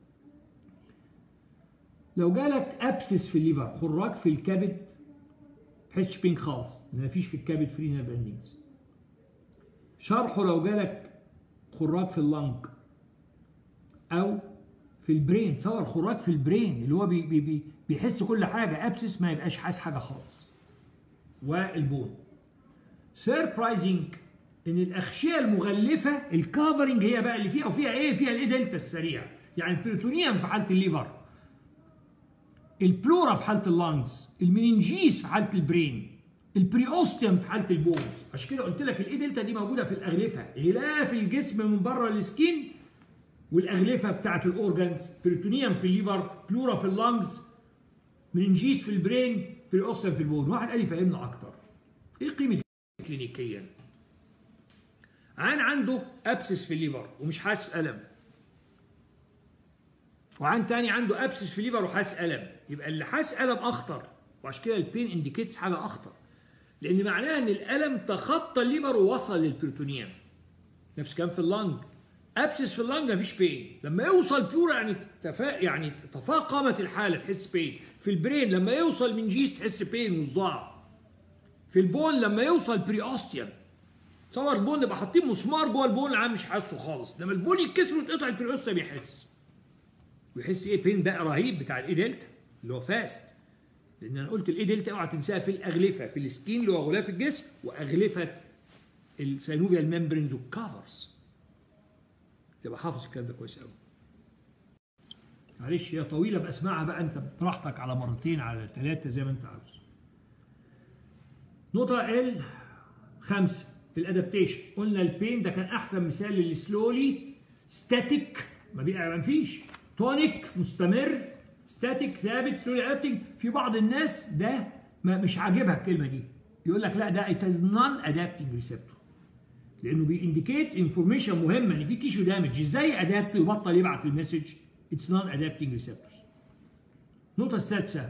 لو جالك ابسس في الليفر خراج في الكبد تحسش بين خالص ما فيش في الكبد فري نيرف اندنجز شرحه لو جالك خراج في اللنج او في البرين تصور خراج في البرين اللي هو بي بي بي بيحس كل حاجه ابسس ما يبقاش حاسس حاجه خالص والبون سيربرايزنج ان الاغشيه المغلفه الكفرنج هي بقى اللي فيها وفيها ايه فيها الايه دلتا السريع يعني البريتونيوم في حاله الليفر البلورا في حاله اللانجز المننجيس في حاله البرين البريوستيوم في حاله البونز عشان كده قلت لك الايه دلتا دي موجوده في الاغلفه غلاف الجسم من بره السكين والاغلفه بتاعه الاورجنز بريتونيوم في الليفر بلورا في اللانجز مننجيس في البرين بريوستيوم في البون واحد قال لي فهمنا اكتر ايه قيمه كلينيكيا عين عنده ابسس في الليفر ومش حاسس الم وعين تاني عنده ابسس في الليفر وحاسس الم يبقى اللي حاسس الم اخطر وعشان كده البين انديكيتس حاجه اخطر لان معناها ان الالم تخطى الليفر ووصل للبريتونيوم نفس الكلام في اللنج ابسس في اللنج مفيش بين لما يوصل بلورا يعني تفا يعني تفاقمت الحاله تحس بين في البرين لما يوصل من جيس تحس بين وصداع في البون لما يوصل بريوستيوم تصور البون يبقى حاطين مسمار جوه البون العام مش حاسه خالص لما البون يتكسر ويتقطع البريوستيوم يحس ويحس ايه بين بقى رهيب بتاع الاي دلتا اللي هو فاست لان انا قلت الاي دلتا اوعى تنساها في الاغلفه في السكين اللي هو غلاف الجسم واغلفه السينوفيال ممبرينز والكافرز تبقى حافظ الكلام ده كويس قوي معلش هي طويله باسمعها بقى انت براحتك على مرتين على ثلاثه زي ما انت عاوز نقطه ال خمسه الادابتيشن قلنا البين ده كان احسن مثال للسلولي ستاتيك ما بيبقى فيش تونيك مستمر ستاتيك ثابت سلولي ادابتنج في بعض الناس ده ما مش عاجبها الكلمه دي يقول لك لا ده ات از نون ادابتنج ريسبتور لانه بينديكيت انفورميشن مهمه ان في تيشو دامج ازاي ادابت ويبطل يبعت المسج اتس نون ادابتنج ريسبتورز النقطه السادسه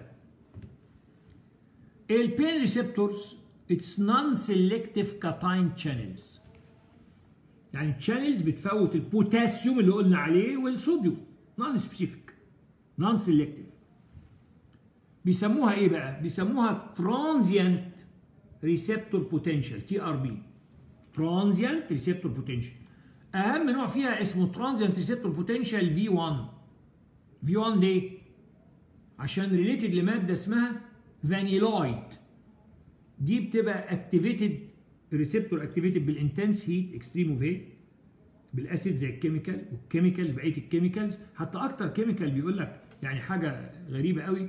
البين ريسبتورز اتس نون سيلكتيف كاتاين شانلز يعني الشانلز بتفوت البوتاسيوم اللي قلنا عليه والصوديوم نون سبيسيفيك نون سيلكتيف بيسموها ايه بقى بيسموها ترانزيانت ريسبتور بوتنشال تي ار بي ترانزيانت ريسبتور بوتنشال اهم نوع فيها اسمه ترانزيانت ريسبتور بوتنشال في 1 في 1 ليه عشان ريليتد لماده اسمها فانيلويد دي بتبقى اكتيفيتد الريسبتور اكتيفيتد بالانتنس هيت اكستريم اوف هيت بالاسيد زي الكيميكال والكيميكالز بقيه الكيميكالز حتى اكتر كيميكال بيقول لك يعني حاجه غريبه قوي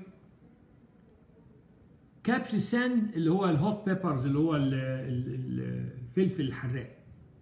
كابسيسان اللي هو الهوت بيبرز اللي هو ال- ال- الفلفل الحراق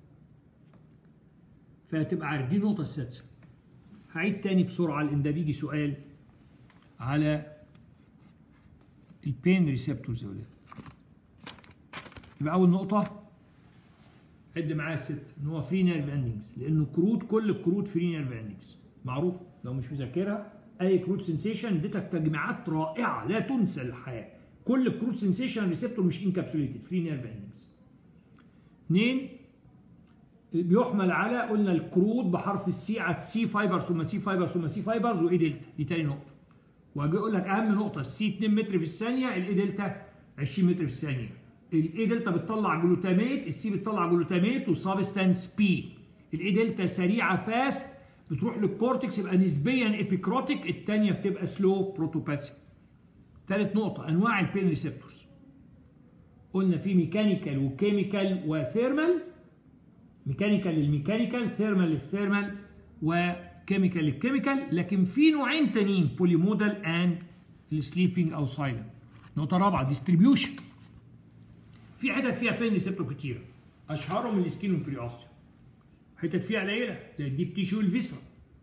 فهتبقى عارف دي النقطه السادسه هعيد تاني بسرعه لان ده بيجي سؤال على البين ريسبتورز يا ولاد يبقى اول نقطه عد معايا الست ان هو فري نيرف اندنجز لانه كروت كل الكروت فري نيرف اندنجز معروف لو مش مذاكرها اي كروت سنسيشن اديتك تجميعات رائعه لا تنسى الحياه كل الكروت سنسيشن ريسبتور مش انكابسوليتد فري نيرف اندنجز اثنين بيحمل على قلنا الكروت بحرف السي على السي فايبر ثم سي فايبر ثم سي فايبرز واي دلتا دي تاني نقطه واجي اقول لك اهم نقطه السي 2 متر في الثانيه الاي دلتا 20 متر في الثانيه الاي دلتا بتطلع جلوتاميت السي بتطلع جلوتاميت وسابستانس بي الاي دلتا سريعه فاست بتروح للكورتكس يبقى نسبيا ايبيكروتيك الثانيه بتبقى سلو بروتوباثي ثالث نقطه انواع البين ريسبتورز قلنا في ميكانيكال وكيميكال وثيرمال ميكانيكال للميكانيكال ثيرمال للثيرمال وكيميكال للكيميكال لكن في نوعين تانيين بوليمودال اند السليبنج او سايلنت نقطه رابعه ديستريبيوشن في حتت فيها بين ريسبتور كتيره اشهرهم السكين والبريوستيوم حتت فيها قليله زي الديب تيشو والفيسرا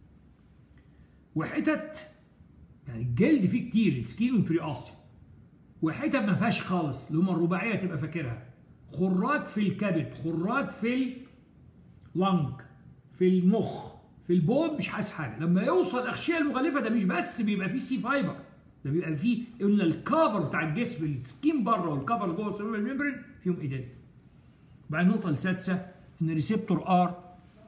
وحتت يعني الجلد فيه كتير السكين والبريوستيوم وحتت ما فيهاش خالص اللي هم الرباعيه تبقى فاكرها خراج في الكبد خراج في اللنج في المخ في البول مش حاسس حاجه لما يوصل الاغشيه المغلفه ده مش بس بيبقى فيه سي فايبر ده بيبقى فيه قلنا الكفر بتاع الجسم السكين بره والكفر جوه السيلولار ميمبرين فيهم اي دلتا بقى النقطه السادسه ان ريسبتور ار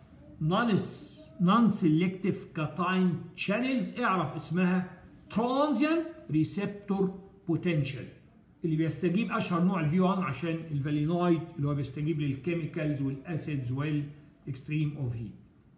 نون سيلكتيف كاتاين شانلز اعرف اسمها ترانزيان ريسبتور بوتنشال اللي بيستجيب اشهر نوع الفي 1 عشان الفالينويد اللي هو بيستجيب للكيميكالز والاسيدز والاكستريم اوف هيت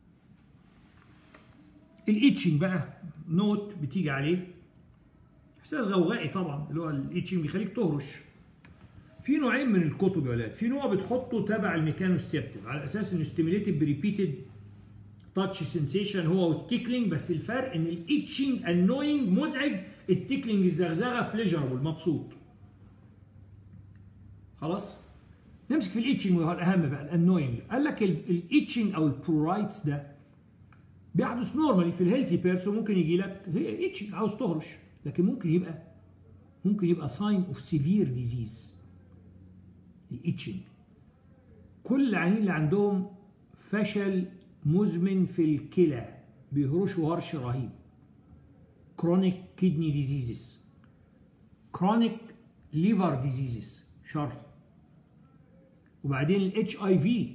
الايتشنج بقى نوت بتيجي عليه احساس غوغائي طبعا اللي هو الايتشنج بيخليك تهرش في نوعين من الكتب يا ولاد في نوع بتحطه تبع الميكانوسيبتيف على اساس انه ستيميليتد بريبيتد تاتش سنسيشن هو والتيكلينج بس الفرق ان الايتشنج انوينج مزعج التيكلينج الزغزغه بليجربل مبسوط خلاص نمسك في الايتشنج وهو الاهم بقى الانوينج قال لك الايتشنج او البرورايتس ده بيحدث نورمالي في الهيلثي بيرسون ممكن يجي لك هي ايتشنج عاوز تهرش لكن ممكن يبقى ممكن يبقى ساين اوف سيفير ديزيز الايتشنج كل العيانين اللي عندهم فشل مزمن في الكلى بيهرشوا هرش رهيب كرونيك كيدني ديزيزز كرونيك ليفر ديزيزز شرح وبعدين الاتش اي في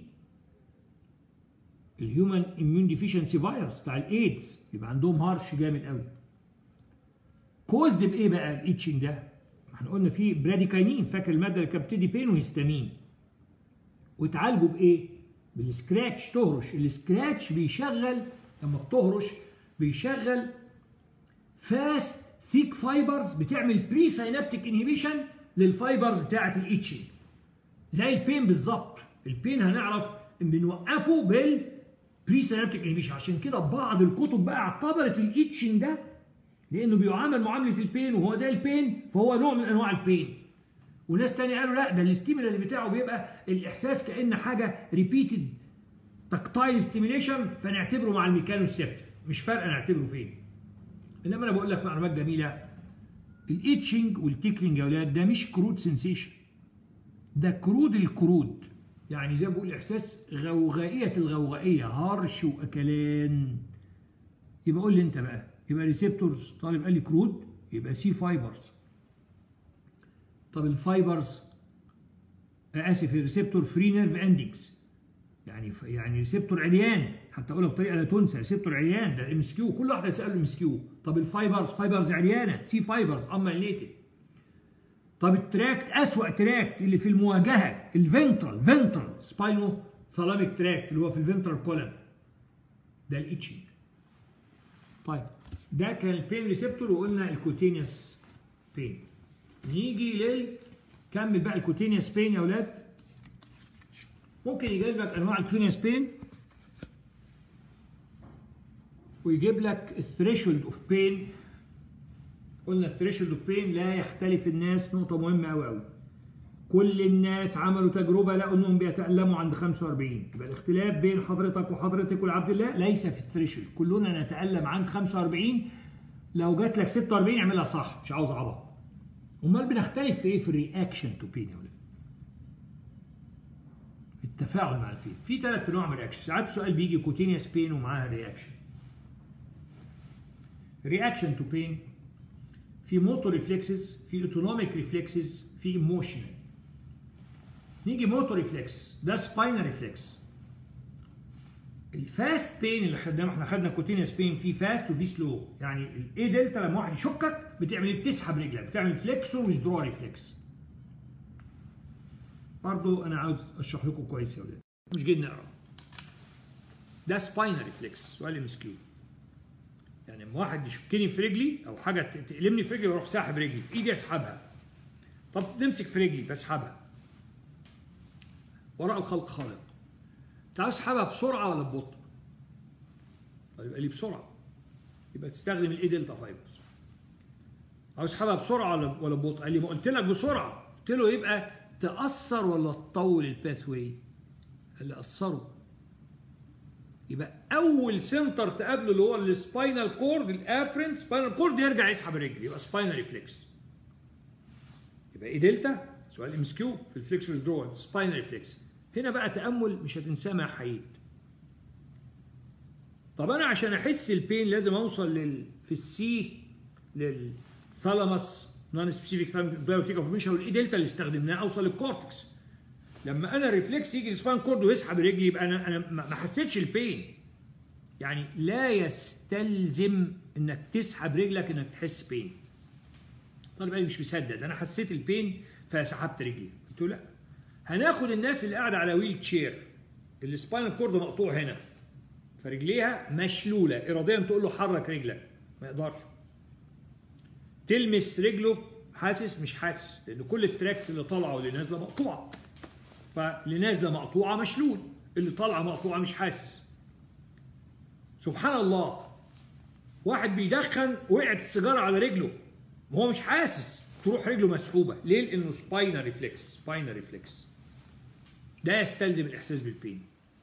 الهيومن اميون ديفيشنسي فيروس بتاع الايدز يبقى عندهم هرش جامد قوي كوزد بايه بقى الايتشنج ده؟ احنا قلنا في براديكاينين فاكر الماده اللي كانت بتدي بين وهيستامين وتعالجوا بايه؟ بالسكراتش تهرش السكراتش بيشغل لما بتهرش بيشغل فاست ثيك فايبرز بتعمل بري ساينابتيك انهبيشن للفايبرز بتاعه الايتشنج زي البين بالظبط البين هنعرف ان بنوقفه بال بري ساينابتيك انهبيشن عشان كده بعض الكتب بقى اعتبرت الايتشنج ده لانه بيعامل معامله البين وهو زي البين فهو نوع من انواع البين وناس تاني قالوا لا ده الاستيمولس بتاعه بيبقى الاحساس كان حاجه ريبيتد تكتايل ستيميليشن فنعتبره مع الميكانوسيبتيف مش فارقه نعتبره فين انما انا بقول لك معلومات جميله الايتشنج والتيكلينج يا اولاد ده مش كرود سنسيشن ده كرود الكرود يعني زي ما بقول احساس غوغائيه الغوغائيه هرش واكلان يبقى قول لي انت بقى يبقى ريسبتورز طالب قال لي كرود يبقى سي فايبرز طب الفايبرز اسف الريسبتور فري نيرف اندكس يعني يعني ريسبتور عريان حتى اقولها بطريقه لا تنسى ريسبتور عريان ده ام اس كيو كل واحد يسال ام اس كيو طب الفايبرز فايبرز عريانه سي فايبرز اميليتد طب التراكت اسوأ تراكت اللي في المواجهه الفنترال فنترال سباينو ثالاميك تراكت اللي هو في الفنترال كولم ده الايتشنج طيب ده كان البين ريسبتور وقلنا الكوتينيوس بين نيجي لل كمل بقى الكوتينيوس بين يا اولاد ممكن يجيب لك انواع الكيونيوس بين ويجيب لك الثريشولد اوف بين قلنا الثريشولد اوف بين لا يختلف الناس نقطه مهمه قوي قوي كل الناس عملوا تجربه لقوا انهم بيتالموا عند 45 يبقى الاختلاف بين حضرتك وحضرتك والعبد الله ليس في الثريشولد كلنا نتالم عند 45 لو جات لك 46 اعملها صح مش عاوز عبط امال بنختلف في ايه في الرياكشن تو بين يا ولاد في التفاعل مع البين في ثلاث انواع من الرياكشن ساعات السؤال بيجي كوتينيوس بين ومعاها رياكشن رياكشن تو بين في موتور ريفلكسز في اوتونوميك ريفلكسز في ايموشنال نيجي موتور ريفلكس ده سباينال ريفلكس الفاست بين اللي خدناه احنا خدنا كوتينيوس بين في فاست وفي سلو يعني الاي دلتا لما واحد يشكك بتعمل ايه بتسحب رجلك بتعمل فليكسور ويزدرو ريفلكس برضو انا عاوز اشرح لكم كويس يا ولاد مش جاي نقرا ده سباينال ريفلكس سؤال ام اس كيو يعني لما واحد يشكني في رجلي او حاجه تقلمني في رجلي واروح ساحب رجلي في ايدي اسحبها طب نمسك في رجلي بسحبها وراء الخلق خالق انت عاوز تسحبها بسرعه ولا ببطء؟ يبقى لي بسرعه يبقى تستخدم الاي دلتا فايبرز عاوز تسحبها بسرعه ولا ولا ببطء؟ قال لي ما قلت لك بسرعه قلت له يبقى تاثر ولا تطول الباث واي؟ قال لي اثره يبقى اول سنتر تقابله اللي هو السباينال كورد الافرنت سباينال كورد يرجع يسحب الرجل يبقى سباينال ريفلكس يبقى ايه دلتا سؤال ام اس كيو في الفليكسورس درول سباينال ريفلكس هنا بقى تامل مش هتنساه مع حيد طب انا عشان احس البين لازم اوصل لل في السي للثالاموس نون سبيسيفيك بايوتيك انفورميشن والاي دلتا اللي استخدمناه اوصل للكورتكس لما انا الريفلكس يجي السباين كورد ويسحب رجلي يبقى انا انا ما حسيتش البين يعني لا يستلزم انك تسحب رجلك انك تحس بين طالب قال مش مصدق انا حسيت البين فسحبت رجلي قلت له لا هناخد الناس اللي قاعده على ويل تشير السباينال كورد مقطوع هنا فرجليها مشلوله اراديا تقول له حرك رجلك ما يقدرش تلمس رجله حاسس مش حاسس لان كل التراكس اللي طالعه واللي نازله مقطوعه فاللي نازله مقطوعه مشلول اللي طالعه مقطوعه مش حاسس سبحان الله واحد بيدخن وقعت السيجاره على رجله وهو مش حاسس تروح رجله مسحوبه ليه لانه سباينال ريفلكس سباينال ريفلكس ده يستلزم الاحساس بالبين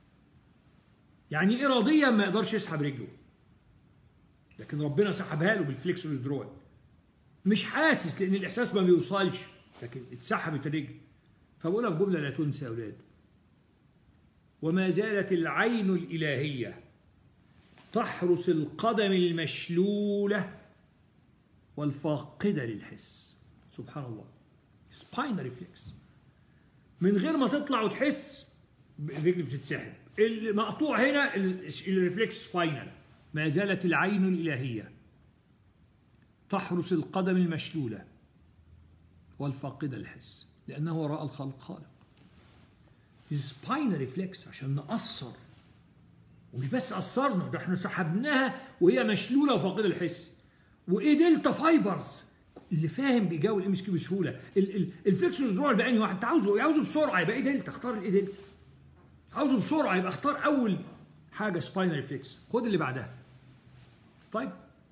يعني اراديا ما يقدرش يسحب رجله لكن ربنا سحبها له بالفليكسورس درول مش حاسس لان الاحساس ما بيوصلش لكن اتسحبت الرجل فبقول لك جمله لا تنسى يا اولاد وما زالت العين الالهيه تحرس القدم المشلوله والفاقده للحس سبحان الله سباين ريفلكس من غير ما تطلع وتحس الرجل بتتسحب المقطوع هنا الريفلكس سباينال ما زالت العين الالهيه تحرس القدم المشلوله والفاقده للحس لانه وراء الخلق خالق سباين ريفلكس عشان نقصر ومش بس قصرنا ده احنا سحبناها وهي مشلوله وفاقده الحس وايه دلتا فايبرز اللي فاهم بيجاوب الام اس كيو بسهوله الفليكسورس درول بقى انهي واحد انت عاوزه عاوزه بسرعه يبقى ايه دلتا اختار الايه دلتا عاوزه بسرعه يبقى اختار اول حاجه سباين ريفلكس خد اللي بعدها طيب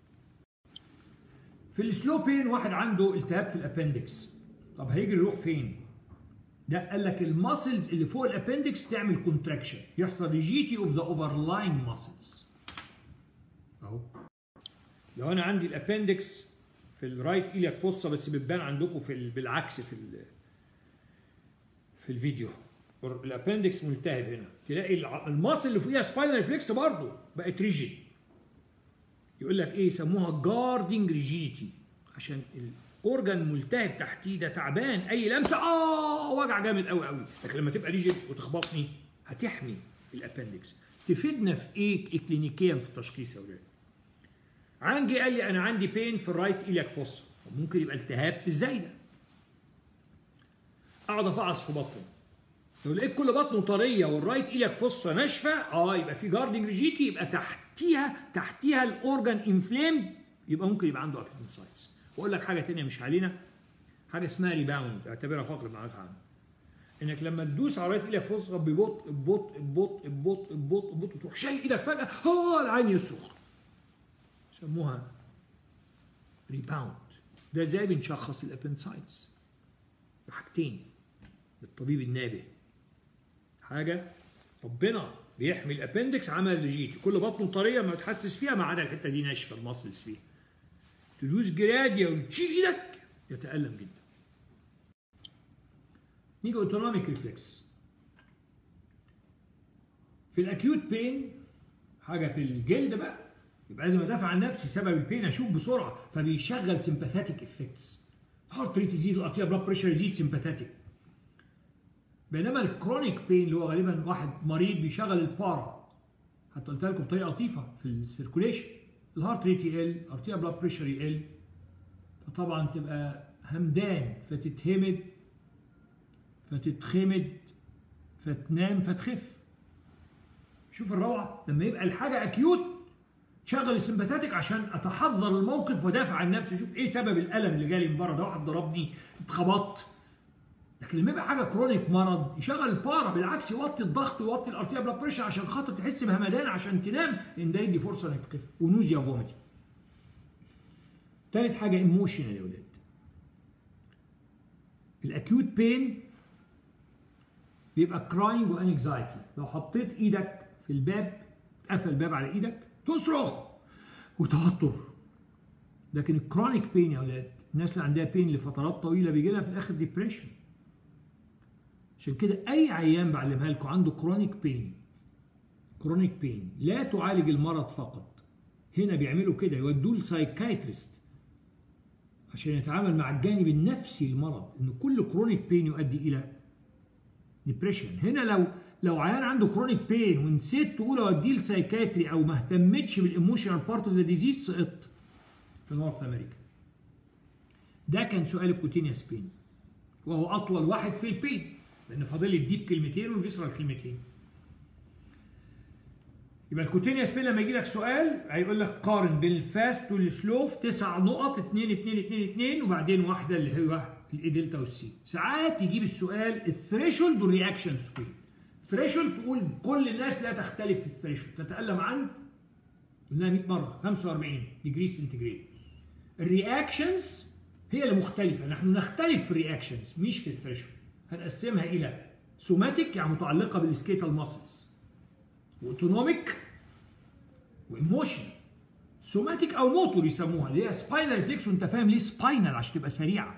في السلو بين واحد عنده التهاب في الابندكس طب هيجي يروح فين ده قال لك الماسلز اللي فوق الابندكس تعمل كونتراكشن يحصل ريجيتي اوف ذا اوفرلاين ماسلز اهو لو انا عندي الابندكس في الرايت ايلياك فوسا بس بتبان عندكم في بالعكس في في الفيديو الابندكس ملتهب هنا تلاقي الماسل اللي فوقيها سباينال ريفلكس برضه بقت ريجيد يقول لك ايه يسموها جاردنج ريجيديتي عشان الاورجن ملتهب تحتيه ده تعبان اي لمسه اه وجع جامد قوي قوي لكن لما تبقى ريجيد وتخبطني هتحمي الابندكس تفيدنا في ايه كلينيكيا في التشخيص يا ولاد عندي قال لي انا عندي بين في الرايت ايلياك فوس ممكن يبقى التهاب في الزايده اقعد افعص في بطنه لو لقيت كل بطنه طريه والرايت ايلياك فوسا ناشفه اه يبقى في جاردنج ريجيتي يبقى تحتيها تحتيها الاورجن انفليم يبقى ممكن يبقى عنده ابندسايتس واقول لك حاجه ثانيه مش علينا حاجه اسمها ريباوند اعتبرها فقره معلومات عنها انك لما تدوس على رايه ايدك فرصه ببطء ببطء ببطء ببطء ببطء ببطء تروح شايل ايدك فجاه هو العين يصرخ سموها ريباوند ده ازاي بنشخص الابنسايتس بحاجتين للطبيب النابه حاجه ربنا بيحمي الابندكس عمل لجيتي كل بطنه طريه ما تحسس فيها ما عدا الحته دي ناشفه المصلز فيها تدوس جراديا وتشيل ايدك يتالم جدا نيجي اوتونوميك ريفلكس في الاكيوت بين حاجه في الجلد بقى يبقى لازم ادافع عن نفسي سبب البين اشوف بسرعه فبيشغل سمباثيتك افكتس هارت ريت يزيد الارتيا بلاد بريشر يزيد سمباثيتك بينما الكرونيك بين اللي هو غالبا واحد مريض بيشغل البارا حتى قلت لكم بطريقه لطيفه في السيركوليشن الهارت ريت يقل الارتيا بلاد بريشر يقل فطبعا تبقى همدان فتتهمد فتتخمد فتنام فتخف شوف الروعه لما يبقى الحاجه اكيوت تشغل السمباثاتيك عشان اتحضر الموقف ودافع عن نفسي اشوف ايه سبب الالم اللي جالي من بره ده واحد ضربني اتخبطت لكن لما يبقى حاجه كرونيك مرض يشغل البارا بالعكس يوطي الضغط ويوطي الارتيا بلاد بريشر عشان خاطر تحس بهمدان عشان تنام لان ده يدي فرصه انك تخف ونوزيا وفوميتنج ثالث حاجه ايموشنال يا ولاد الاكيوت بين بيبقى كراينج وانكزايتي لو حطيت ايدك في الباب قفل الباب على ايدك تصرخ وتوتر لكن الكرونيك بين يا اولاد الناس اللي عندها بين لفترات طويله بيجي لها في الاخر ديبريشن عشان كده اي عيان بعلمها لكم عنده كرونيك بين كرونيك بين لا تعالج المرض فقط هنا بيعملوا كده يودوه لسايكايتريست عشان يتعامل مع الجانب النفسي للمرض ان كل كرونيك بين يؤدي الى ديبريشن هنا لو لو عيان عنده كرونيك بين ونسيت تقول اوديه لسايكاتري او ما اهتمتش بالايموشنال بارت اوف ذا ديزيز سقطت في نورث امريكا ده كان سؤال الكوتينيوس بين وهو اطول واحد في البين لان فاضل لي الديب كلمتين والفيسرال كلمتين يبقى الكوتينيوس بين لما يجي لك سؤال هيقول لك قارن بين الفاست والسلوف تسع نقط 2 2 2 2 وبعدين واحده اللي هو الاي دلتا والسي ساعات يجيب السؤال الثريشولد والرياكشن سبيد ثريشولد تقول كل الناس لا تختلف في الثريشولد تتألم عند قلنا 100 مره 45 ديجري سنتيجريد الرياكشنز هي اللي مختلفه نحن نختلف في الرياكشنز مش في الثريشولد هنقسمها الى سوماتيك يعني متعلقه بالسكيتال ماسلز واوتونوميك وايموشن سوماتيك او موتور يسموها اللي هي سباينال ريفلكس وانت فاهم ليه سباينال عشان تبقى سريعه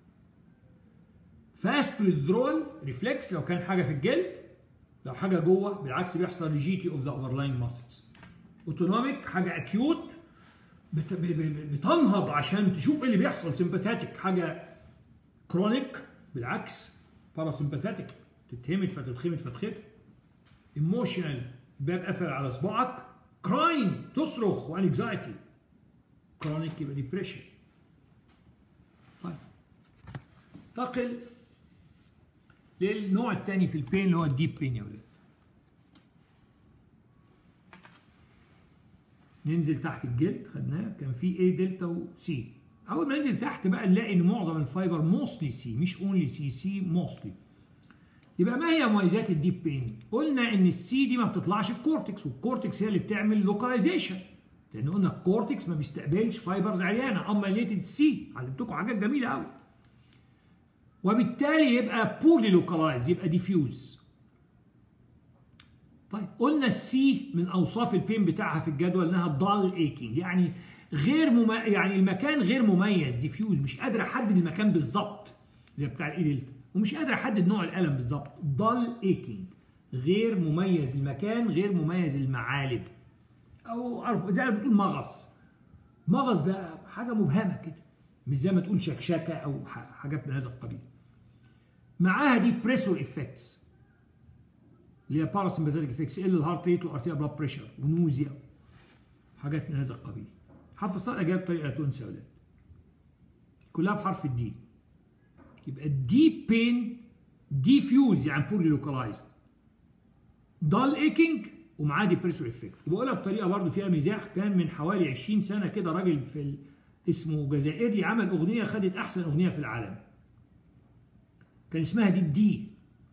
فاست ويذرول ريفلكس لو كان حاجه في الجلد لو حاجه جوه بالعكس بيحصل ريجيتي اوف ذا اوفرلاين ماسلز اوتونوميك حاجه اكيوت بت... بتنهض عشان تشوف ايه اللي بيحصل سمباثاتيك حاجه كرونيك بالعكس باراسمباثاتيك تتهمت فتتخمت فتخف ايموشنال الباب قفل على صباعك كراين تصرخ وانكزايتي كرونيك يبقى ديبريشن طيب انتقل للنوع الثاني في البين اللي هو الديب بين يا ولاد ننزل تحت الجلد خدناه كان في ايه دلتا وسي اول ما ننزل تحت بقى نلاقي ان معظم الفايبر موستلي سي مش اونلي سي سي موستلي يبقى ما هي مميزات الديب بين قلنا ان السي دي ما بتطلعش الكورتكس والكورتكس هي اللي بتعمل لوكاليزيشن لان قلنا الكورتكس ما بيستقبلش فايبرز عريانه اما ليتد سي علمتكم حاجات جميله قوي وبالتالي يبقى بورلي لوكالايز يبقى ديفيوز طيب قلنا السي من اوصاف البين بتاعها في الجدول انها ضال ايكينج يعني غير مم... يعني المكان غير مميز ديفيوز مش قادر احدد المكان بالظبط زي بتاع الاي دلتا ومش قادر احدد نوع الالم بالظبط ضال ايكينج غير مميز المكان غير مميز المعالم او عارف زي ما بتقول مغص مغص ده حاجه مبهمه كده مش زي ما تقول شكشكه او حاجات من هذا القبيل معاها دي بريسور افكتس اللي هي باراسمباتيك افكتس ال الهارت ريت والارتيا بلاد بريشر ونوزيا حاجات من هذا القبيل حفظ الاجابه بطريقه تنسى ولاد كلها بحرف الدي يبقى الديب بين ديفيوز يعني بورلي لوكالايزد دال ايكينج ومعاه ديبريسور افكت وبقولها بطريقه برضه فيها مزاح كان من حوالي 20 سنه كده راجل في ال... اسمه جزائري عمل اغنيه خدت احسن اغنيه في العالم كان اسمها دي الدي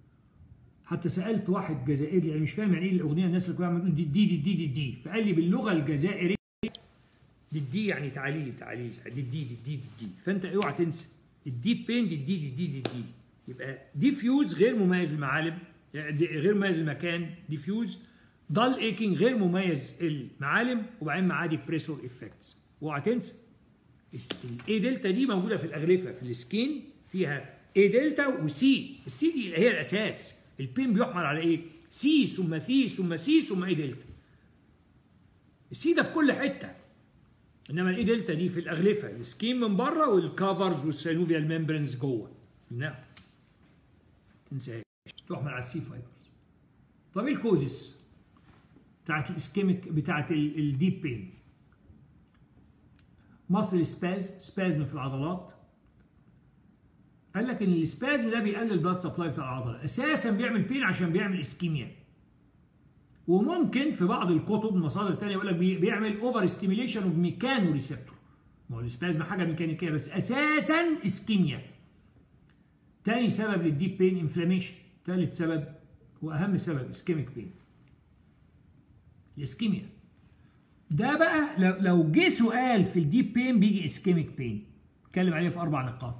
حتى سالت واحد جزائري يعني مش فاهم يعني ايه الاغنيه الناس اللي كلها عمالة دي دي دي دي دي دي فقال لي باللغه الجزائريه دي الدي يعني تعالي لي تعالي لي دي الدي دي الدي دي الدي فانت اوعى تنسى الدي بين دي الدي دي الدي دي دي يبقى ديفيوز غير مميز المعالم يعني غير مميز المكان ديفيوز ضل ايكينج غير مميز المعالم وبعدين معاه ديبريسور افكتس اوعى تنسى الاي دلتا دي موجوده في الاغلفه في السكين فيها اي دلتا وسي السي دي هي الاساس البين بيحمل على ايه سي ثم ثي ثم سي ثم اي دلتا السي ده في كل حته انما الاي دلتا دي في الاغلفه السكين من بره والكفرز والسينوفيال ميمبرنز جوه نعم تنساهاش تحمل على السي فايبرز طب ايه الكوزس بتاعت الاسكيميك بتاعت الديب بين مصل سباز سبازم في العضلات قال لك ان السبازم ده بيقلل البلاد سبلاي بتاع العضله اساسا بيعمل بين عشان بيعمل اسكيميا وممكن في بعض الكتب المصادر الثانيه يقول لك بيعمل اوفر ستيميليشن اوف ميكانو ريسبتور ما هو السبازم حاجه ميكانيكيه بس اساسا اسكيميا تاني سبب للديب بين انفلاميشن ثالث سبب واهم سبب اسكيميك بين الاسكيميا ده بقى لو لو جه سؤال في الديب بين بيجي اسكيميك بين اتكلم عليه في اربع نقاط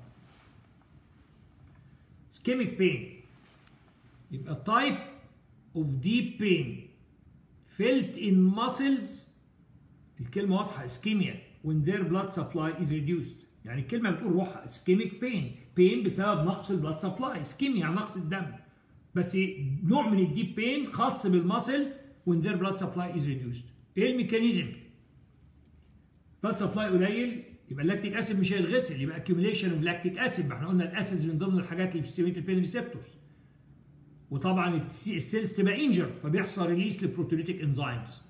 اسكيميك بين يبقى تايب اوف ديب بين felt in muscles الكلمه واضحه اسكيميا when their blood supply is reduced يعني الكلمه بتقول روحها اسكيميك بين بين بسبب نقص البلاد سبلاي اسكيميا يعني نقص الدم بس نوع من الديب بين خاص بالمسل when their blood supply is reduced ايه الميكانيزم blood supply قليل يبقى اللاكتيك اسيد مش هيتغسل يبقى accumulation of lactic acid ما احنا قلنا الاسيدز من ضمن الحاجات اللي بتستيميت البين ريسبتورز وطبعا السيلز تبقى انجرد فبيحصل ريليس لبروتوليتيك انزيمز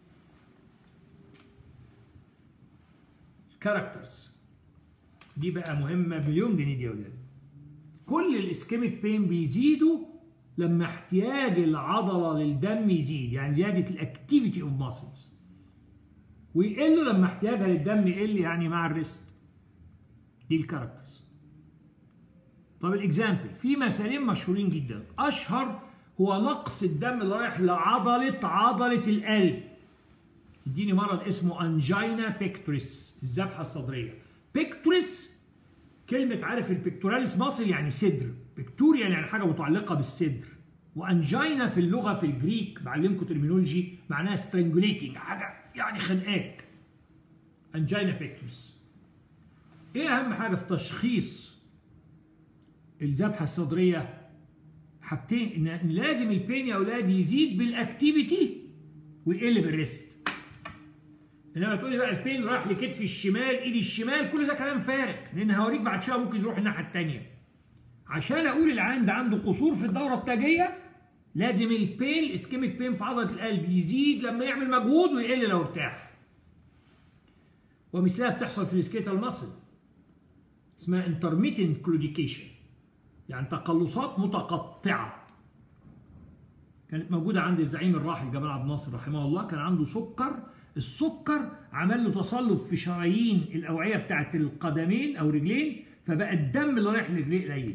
كاركترز دي بقى مهمه مليون جنيه دي يا ولاد كل الاسكيميك بين بيزيدوا لما احتياج العضله للدم يزيد يعني زياده الاكتيفيتي اوف ماسلز ويقل لما احتياجها للدم يقل يعني مع الريست دي الكاركترز طب الاكزامبل في مثالين مشهورين جدا اشهر هو نقص الدم اللي رايح لعضله عضله القلب اديني مرض اسمه انجينا بيكتوريس الذبحه الصدريه بيكتوريس كلمه عارف البيكتوراليس ماسل يعني صدر بيكتوريال يعني حاجه متعلقه بالصدر وانجينا في اللغه في الجريك بعلمكم ترمينولوجي معناها سترانجوليتنج حاجه يعني خنقاك انجينا بيكتوريس ايه اهم حاجه في تشخيص الذبحه الصدريه حاجتين ان لازم البين يا اولاد يزيد بالاكتيفيتي ويقل بالريست انما تقولي بقى البين رايح لكتفي الشمال ايدي الشمال كل ده كلام فارغ لان هوريك بعد شويه ممكن يروح الناحيه الثانيه عشان اقول العيان ده عنده قصور في الدوره التاجيه لازم البين الاسكيميك بين في عضله القلب يزيد لما يعمل مجهود ويقل لو ارتاح ومثلها بتحصل في السكيتال ماسل اسمها intermittent كلوديكيشن يعني تقلصات متقطعه كانت موجوده عند الزعيم الراحل جمال عبد الناصر رحمه الله كان عنده سكر السكر عمل له تصلب في شرايين الاوعيه بتاعت القدمين او رجلين فبقى الدم اللي رايح لرجليه قليل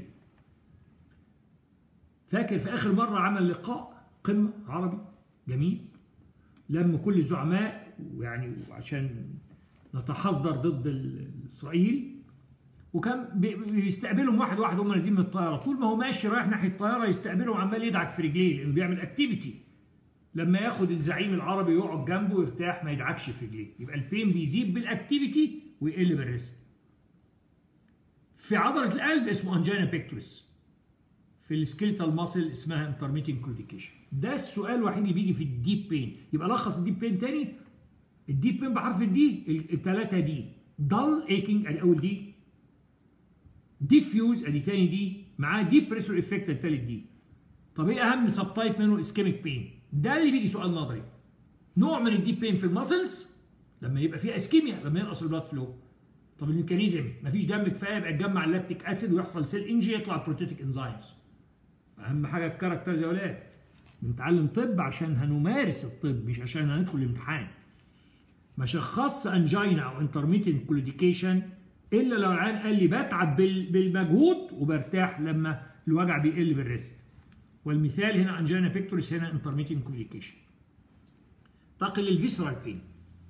فاكر في اخر مره عمل لقاء قمه عربي جميل لم كل الزعماء ويعني عشان نتحضر ضد اسرائيل وكان بيستقبلهم واحد واحد هم نازلين من الطياره طول ما هو ماشي رايح ناحيه الطياره يستقبلهم عمال يدعك في رجليه لانه بيعمل اكتيفيتي لما ياخد الزعيم العربي يقعد جنبه ويرتاح ما يدعكش في رجليه يبقى البين بيزيد بالاكتيفيتي ويقل بالريست في عضله القلب اسمه انجينا بيكتوريس في السكيلتال ماسل اسمها انترميتنج كلوديكيشن ده السؤال الوحيد اللي بيجي في الديب بين يبقى لخص الديب بين تاني الديب بين بحرف الدي الثلاثه دي دل ايكينج ادي اول دي ديفيوز ادي تاني دي معاه ديب بريسور افكت الثالث دي طب ايه اهم سب تايب منه اسكيميك بين ده اللي بيجي سؤال نظري نوع من الديب بين في المسلز لما يبقى فيها اسكيميا لما ينقص البلاد فلو طب الميكانيزم مفيش دم كفايه يبقى يتجمع اللاكتيك اسيد ويحصل سيل انجي يطلع بروتيتيك انزيمز اهم حاجه الكاركترز يا ولاد بنتعلم طب عشان هنمارس الطب مش عشان هندخل الامتحان ما شخصش انجينا او انترميتنت كلوديكيشن الا لو العيان قال لي بتعب بالمجهود وبرتاح لما الوجع بيقل بالريست والمثال هنا انجينا بيكتوريس هنا انترميتنج كوميونيكيشن انتقل للفيسرال بين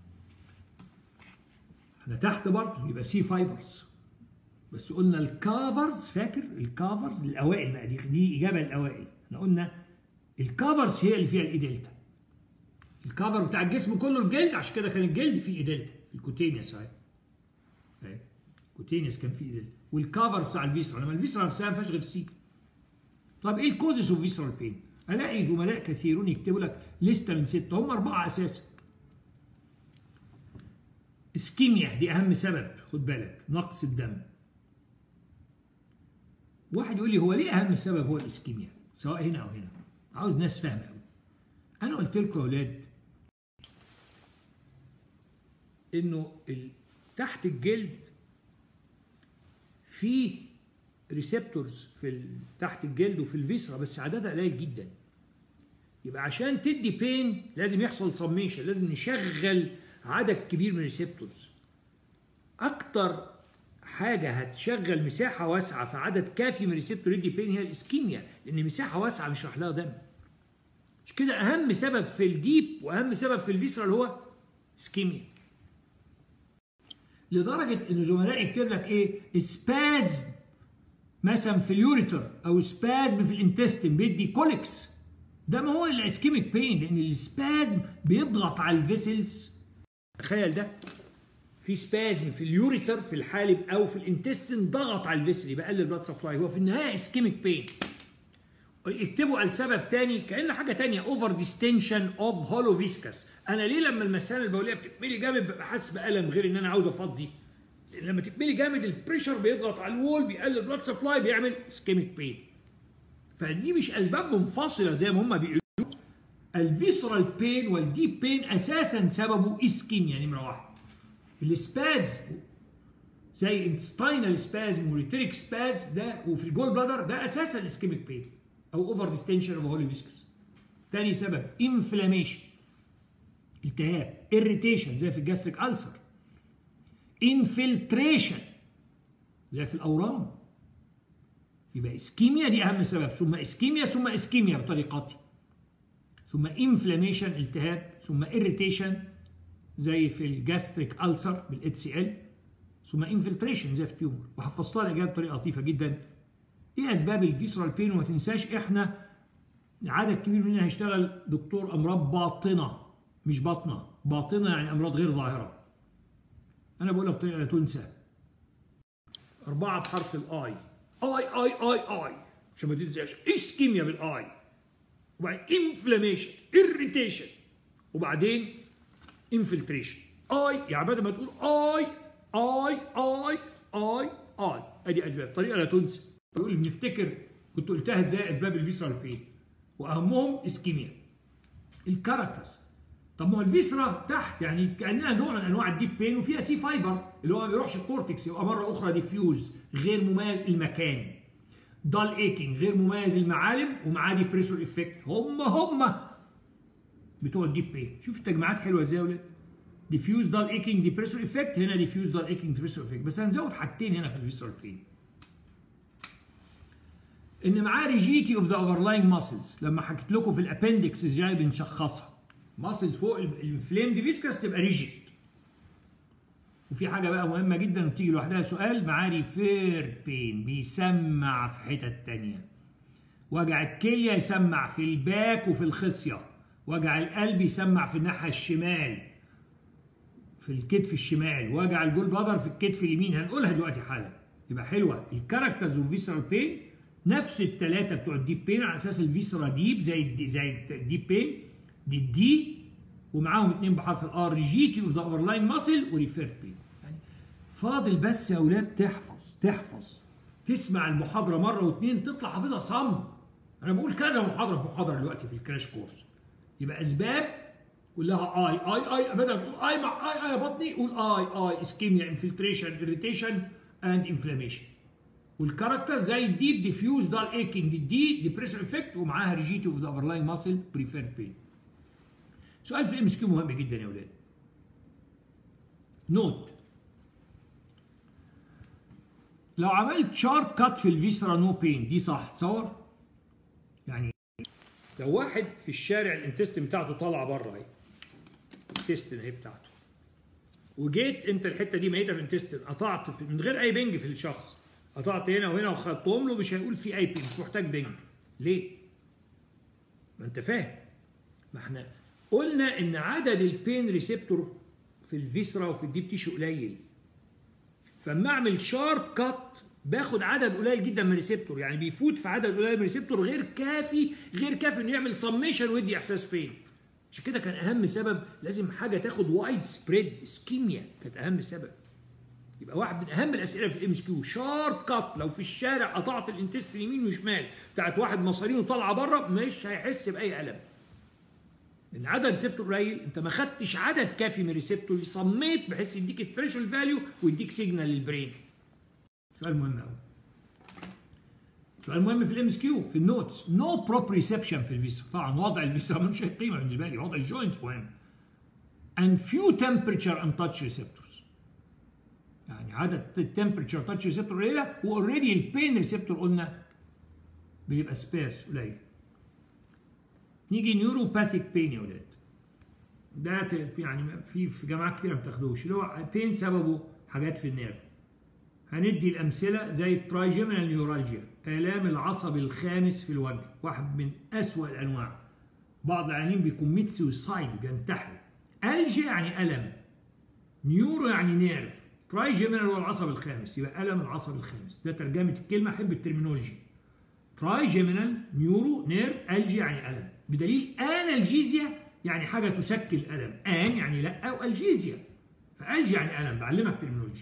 احنا تحت برضه يبقى سي فايبرز بس قلنا الكافرز فاكر الكافرز الاوائل بقى دي دي اجابه الاوائل احنا قلنا الكافرز هي اللي فيها الاي دلتا الكفر بتاع الجسم كله الجلد عشان كده كان الجلد فيه اي دلتا الكوتينيوس اهي اهي كوتينيوس كان فيه اي دلتا والكفر بتاع الفيسرا لما الفيسرا نفسها ما فيهاش غير سي طب ايه الكوزز اوف فيسرال بين؟ الاقي زملاء كثيرون يكتبوا لك لسته من سته هم اربعه اساسا اسكيميا دي اهم سبب خد بالك نقص الدم واحد يقول لي هو ليه اهم سبب هو الاسكيميا سواء هنا او هنا عاوز ناس فاهمه قوي انا قلت لكم يا اولاد انه تحت الجلد في ريسبتورز في تحت الجلد وفي الفيسرا بس عددها قليل جدا يبقى عشان تدي بين لازم يحصل سميشن لازم نشغل عدد كبير من الريسبتورز اكتر حاجه هتشغل مساحه واسعه في عدد كافي من الريسبتور يدي بين هي الاسكيميا لان مساحه واسعه مش راح لها دم مش كده اهم سبب في الديب واهم سبب في الفيسرال هو اسكيميا لدرجه ان زملائي يكتب لك ايه سبازم مثلا في اليوريتر او سبازم في الانتستين بيدي كوليكس ده ما هو الاسكيميك بين لان السبازم بيضغط على الفيسلز تخيل ده في سبازم في اليوريتر في الحالب او في الانتستين ضغط على الفيسل يبقى قلل البلاد سبلاي هو في النهايه اسكيميك بين اكتبوا السبب تاني كان حاجه تانية اوفر ديستنشن اوف هولو فيسكس انا ليه لما المسام البوليه بتتملي جامد ببقى حاسس بالم غير ان انا عاوز افضي لما تتملي جامد البريشر بيضغط على الوول بيقلل البلاد سبلاي بيعمل اسكيميك بين فدي مش اسباب منفصله زي ما هم بيقولوا الفيسرال بين والديب بين اساسا سببه اسكيميا نمره واحد السباز زي انتستاينال سبازم وريتريك سباز ده وفي الجول بلادر ده اساسا اسكيميك بين او اوفر ديستنشن اوف هولي فيسكس تاني سبب انفلاميشن التهاب اريتيشن زي في الجاستريك ألسر انفلتريشن زي في الاورام يبقى اسكيميا دي اهم سبب ثم اسكيميا ثم اسكيميا بطريقتي ثم انفلاميشن التهاب ثم اريتيشن زي في الجاستريك ألسر بالاتش سي ال ثم انفلتريشن زي في التيومر وحفظتها الاجابه بطريقه لطيفه جدا ايه اسباب الفيسرال بين وما تنساش احنا عدد كبير مننا هيشتغل دكتور امراض باطنه مش باطنه باطنه يعني امراض غير ظاهره انا بقولها بطريقه لا تنسى اربعه بحرف الاي اي اي اي اي عشان ما تنساش اسكيميا بالاي وبعدين انفلاميشن اريتيشن وبعدين انفلتريشن اي يعني بدل ما تقول اي اي اي اي اي ادي اسباب طريقه لا تنسى يقول بنفتكر كنت قلتها ازاي اسباب الفيسرال بين واهمهم اسكيميا الكاركترز طب ما هو الفيسرا تحت يعني كانها نوع من انواع الديب بين وفيها سي فايبر اللي هو ما بيروحش الكورتكس يبقى مره اخرى ديفيوز غير مميز المكان دال ايكينج غير مميز المعالم ومعاه ديبريسور افكت هم هم بتوع الديب بين شوف التجميعات حلوه ازاي يا ولاد ديفيوز دال ايكينج ديبريسور افكت هنا ديفيوز دال ايكينج ديبريسور افكت بس هنزود حاجتين هنا في الفيسرال بين ان معاه ريجيتي اوف ذا اوفرلاينج ماسلز لما حكيت لكم في الابندكس ازاي بنشخصها ماسلز فوق الفليم دي فيسكس تبقى ريجيد وفي حاجه بقى مهمه جدا وبتيجي لوحدها سؤال معاه ريفير بين بيسمع في حتت تانية وجع الكليه يسمع في الباك وفي الخصيه وجع القلب يسمع في الناحيه الشمال في الكتف الشمال وجع الجول بلادر في الكتف اليمين هنقولها دلوقتي حالا يبقى حلوه الكاركترز والفيسرال بين نفس الثلاثه بتوع الديب بين على اساس الفيسرا ديب زي الدي زي الديب بين دي الدي ومعاهم اثنين بحرف الار ريجيتي اوف ذا اوفرلاين ماسل وريفيرد بين يعني فاضل بس يا اولاد تحفظ تحفظ تسمع المحاضره مره واثنين تطلع حافظها صم انا بقول كذا محاضره في محاضره دلوقتي في الكراش كورس يبقى اسباب قول لها اي اي اي بدل تقول اي مع اي اي يا بطني قول اي اي اسكيميا انفلتريشن اريتيشن اند انفلاميشن والكاركتر زي الديب ديفيوز دال ايكينج الدي ديبريسور افكت ومعاها ريجيتي اوف ذا اوفرلاين ماسل بريفيرد بين سؤال في الام اس كيو مهم جدا يا اولاد نوت لو عملت شارب كات في الفيسرا نو بين دي صح تصور يعني لو واحد في الشارع الانتستين بتاعته طالعه بره اهي الانتستين اهي بتاعته وجيت انت الحته دي ميته في الانتستين قطعت في من غير اي بنج في الشخص قطعت هنا وهنا وخدتهم له مش هيقول في اي بنج مش محتاج بنج ليه؟ ما انت فاهم ما احنا قلنا ان عدد البين ريسبتور في الفيسرا وفي الديب تيشو قليل فاما اعمل شارب كات باخد عدد قليل جدا من ريسبتور يعني بيفوت في عدد قليل من ريسبتور غير كافي غير كافي انه يعمل سميشن ويدي احساس بين عشان كده كان اهم سبب لازم حاجه تاخد وايد سبريد اسكيميا كانت اهم سبب يبقى واحد من اهم الاسئله في الام اس كيو شارب كات لو في الشارع قطعت الانتست يمين وشمال بتاعت واحد مصارينه طالعه بره مش هيحس باي الم لان عدد ريسبتور قليل انت ما خدتش عدد كافي من ريسبتور صميت بحيث يديك الثريشولد فاليو ويديك سيجنال للبرين سؤال مهم قوي سؤال مهم في الام اس كيو في النوتس نو بروب ريسبشن في الفيسا طبعا وضع الفيسا ملوش اي قيمه بالنسبه لي وضع الجوينتس مهم and few temperature and touch receptors يعني عدد التمبرتشر تاتش ريسبتور قليله واوريدي البين ريسبتور قلنا بيبقى سبيرس قليل نيجي نيوروباثيك بين يا ولاد ده يعني في في جامعات كتير ما بتاخدوش اللي هو بين سببه حاجات في النيرف هندي الامثله زي الترايجيمينال نيورالجيا الام العصب الخامس في الوجه واحد من اسوأ الانواع بعض العيانين بيكون ميت سويسايد بينتحر الجي يعني الم نيورو يعني نيرف ترايجيمينال هو العصب الخامس يبقى الم العصب الخامس ده ترجمه الكلمه احب الترمينولوجي ترايجيمينال نيورو نيرف الجي يعني الم بدليل انالجيزيا يعني حاجه تسكن الالم ان يعني لا والجيزيا فالجي يعني الم بعلمك ترمينولوجي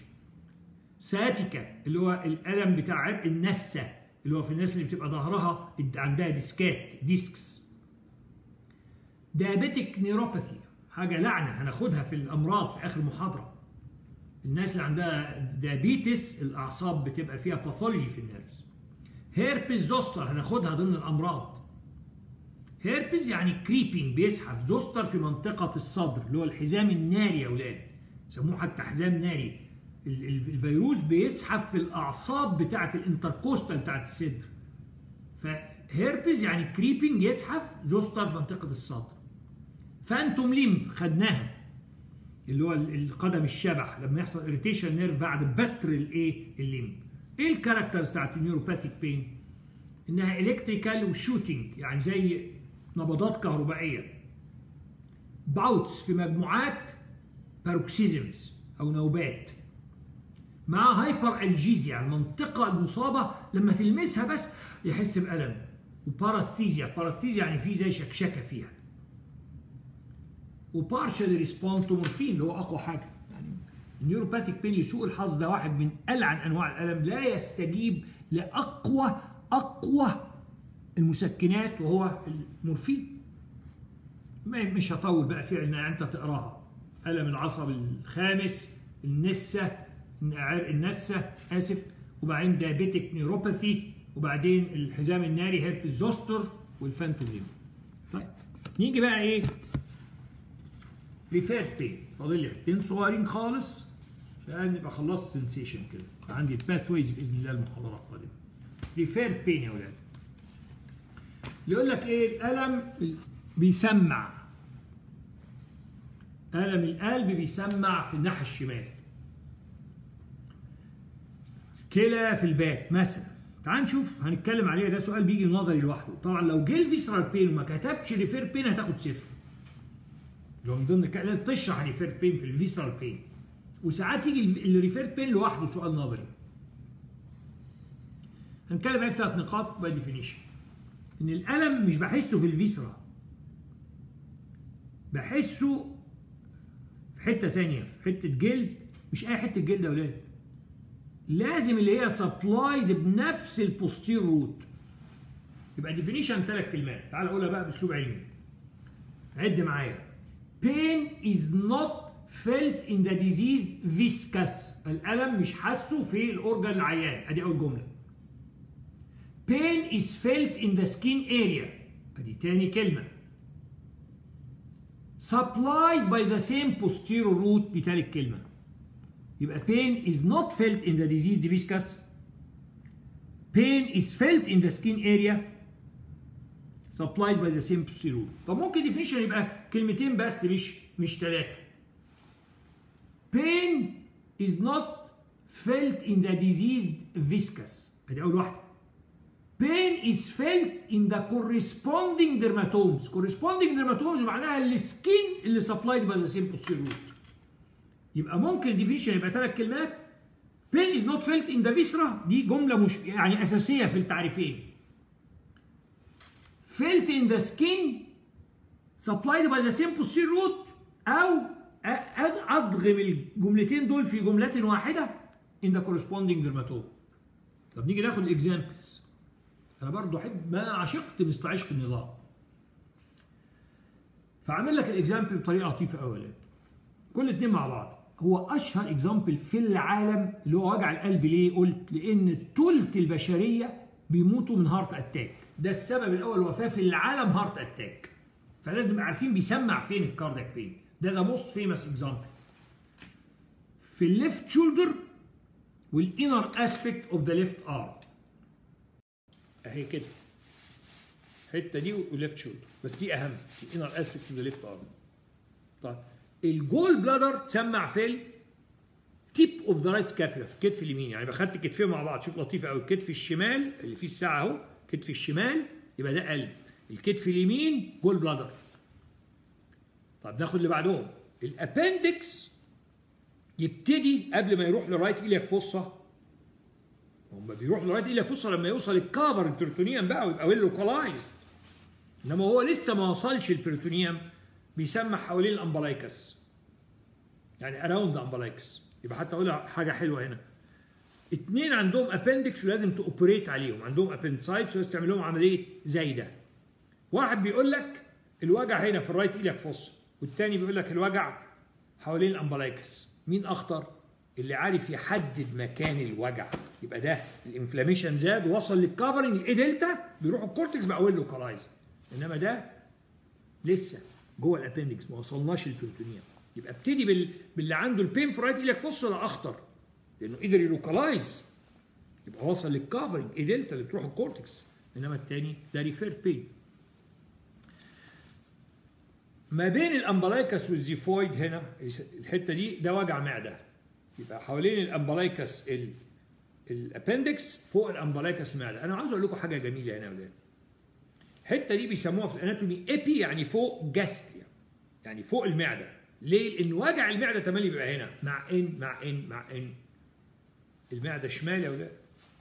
ساتيكا اللي هو الالم بتاع عرق النسه اللي هو في الناس اللي بتبقى ظهرها عندها ديسكات ديسكس دايابيتيك نيوروباثي حاجه لعنه هناخدها في الامراض في اخر محاضره الناس اللي عندها ديابيتس الاعصاب بتبقى فيها باثولوجي في النيرفز هيربس زوستر هناخدها ضمن الامراض هيربس يعني كريبينج بيزحف زوستر في منطقه الصدر اللي هو الحزام الناري يا اولاد يسموه حتى حزام ناري الفيروس بيزحف في الاعصاب بتاعه الانتركوستال بتاعه الصدر فهيربس يعني كريبينج يزحف زوستر في منطقه الصدر فانتوم ليم خدناها اللي هو القدم الشبح لما يحصل اريتيشن نيرف بعد بتر الايه الليم ايه الكاركترز بتاعت النيوروباثيك بين انها الكتريكال وشوتنج يعني زي نبضات كهربائيه باوتس في مجموعات باروكسيزمز او نوبات مع هايبر الجيزيا المنطقه المصابه لما تلمسها بس يحس بالم وباراثيزيا باراثيزيا يعني في زي شكشكه فيها وبارشال ريسبوند تو مورفين اللي هو اقوى حاجه يعني النيوروباثيك بين لسوء الحظ ده واحد من العن انواع الالم لا يستجيب لاقوى اقوى المسكنات وهو المورفين مش هطول بقى فيها ان انت تقراها الم العصب الخامس النسه عرق النسه اسف وبعدين دايابيتيك نيوروباثي وبعدين الحزام الناري هيربس زوستر والفانتوميم طيب نيجي بقى ايه ريفيرد بين فاضل لي حتتين صغيرين خالص عشان نبقى خلصت سنسيشن كده عندي الباث ويز باذن الله المحاضره القادمه ريفيرد بين يا ولاد يقول لك ايه الالم بيسمع الم القلب بيسمع في الناحيه الشمال كلى في الباك مثلا تعال نشوف هنتكلم عليه ده سؤال بيجي نظري لوحده طبعا لو جه الفيسرال بين وما كتبش ريفير بين هتاخد صفر لو من ضمن لازم تشرح ريفير بين في الفيسرال بين وساعات يجي الريفير بين لوحده سؤال نظري هنتكلم عليه في ثلاث نقاط بقى ديفينيشن ان الالم مش بحسه في الفيسرا بحسه في حته تانية في حته جلد مش اي حته جلد يا اولاد لازم اللي هي سبلايد بنفس البوستير روت يبقى ديفينيشن ثلاث كلمات تعال اقولها بقى باسلوب علمي عد معايا pain is not felt in the diseased viscous الالم مش حاسه في الاورجن العيان ادي اول جمله pain is felt in the skin area ادي تاني كلمه supplied by the same posterior root دي تالت كلمه يبقى pain is not felt in the diseased viscous pain is felt in the skin area supplied by the same posterior root طب ممكن definition يبقى كلمتين بس مش مش ثلاثه pain is not felt in the diseased viscous ادي اول واحده pain is felt in the corresponding dermatomes corresponding dermatomes معناها السكين اللي supplied by the same posterior root يبقى ممكن الديفيشن يبقى ثلاث كلمات pain is not felt in the viscera دي جمله مش يعني اساسيه في التعريفين felt in the skin supplied by the same posterior root او ادغم الجملتين دول في جمله واحده in the corresponding dermatome طب نيجي ناخد الاكزامبلز انا برضو احب ما عشقت مثل عشق النظام فعامل لك الاكزامبل بطريقه لطيفه قوي كل اتنين مع بعض هو اشهر اكزامبل في العالم اللي هو وجع القلب ليه قلت لان ثلث البشريه بيموتوا من هارت اتاك ده السبب الاول الوفاه في العالم هارت اتاك فلازم نبقى عارفين بيسمع فين الكاردياك بين ده ذا موست فيمس اكزامبل في الليفت شولدر والانر اسبيكت اوف ذا ليفت ارم اهي كده الحته دي والليفت شولدر بس دي اهم الانر اسبيكت اوف ذا ليفت ارم طيب الجول بلادر تسمع في التيب اوف ذا رايت سكابيولا في الكتف اليمين يعني بخدت الكتفين مع بعض شوف لطيفه قوي الكتف الشمال اللي فيه الساعه اهو الكتف الشمال يبقى ده قلب الكتف اليمين جول بلادر طب ناخد اللي بعدهم الابندكس يبتدي قبل ما يروح للرايت ايلياك فوسا هم بيروح للرايت ايلياك فوسا لما يوصل الكافر البريتونيوم بقى ويبقى ويل لوكالايزد انما هو لسه ما وصلش البريتونيوم بيسمع حوالين الامبلايكس يعني اراوند امبلايكس يبقى حتى اقول حاجه حلوه هنا اتنين عندهم ابندكس ولازم تاوبريت عليهم عندهم ابندسايتس ولازم تعمل لهم عمليه زي ده واحد بيقول لك الوجع هنا في الرايت ايلياك فوس والتاني بيقول لك الوجع حوالين الامبلايكس مين اخطر اللي عارف يحدد مكان الوجع يبقى ده الانفلاميشن زاد وصل للكفرنج الاي دلتا بيروح الكورتكس بقى ويل لوكالايز انما ده لسه جوه الابندكس ما وصلناش للبروتونيوم يبقى ابتدي بال... باللي عنده البين في رايت ايلك فوس ده اخطر لانه قدر يلوكالايز يبقى وصل للكفرنج اي دلتا اللي بتروح الكورتكس انما الثاني ده ريفير بين ما بين الامبلايكس والزيفويد هنا الحته دي ده وجع معده يبقى حوالين الامبلايكس ال الابندكس فوق الامبلايكس معده انا عاوز اقول لكم حاجه جميله هنا يا ولاد الحته دي بيسموها في الاناتومي ايبي يعني فوق جاستريا يعني فوق المعده ليه؟ لان وجع المعده تملي بيبقى هنا مع ان مع ان مع ان المعده شمال يا ولاد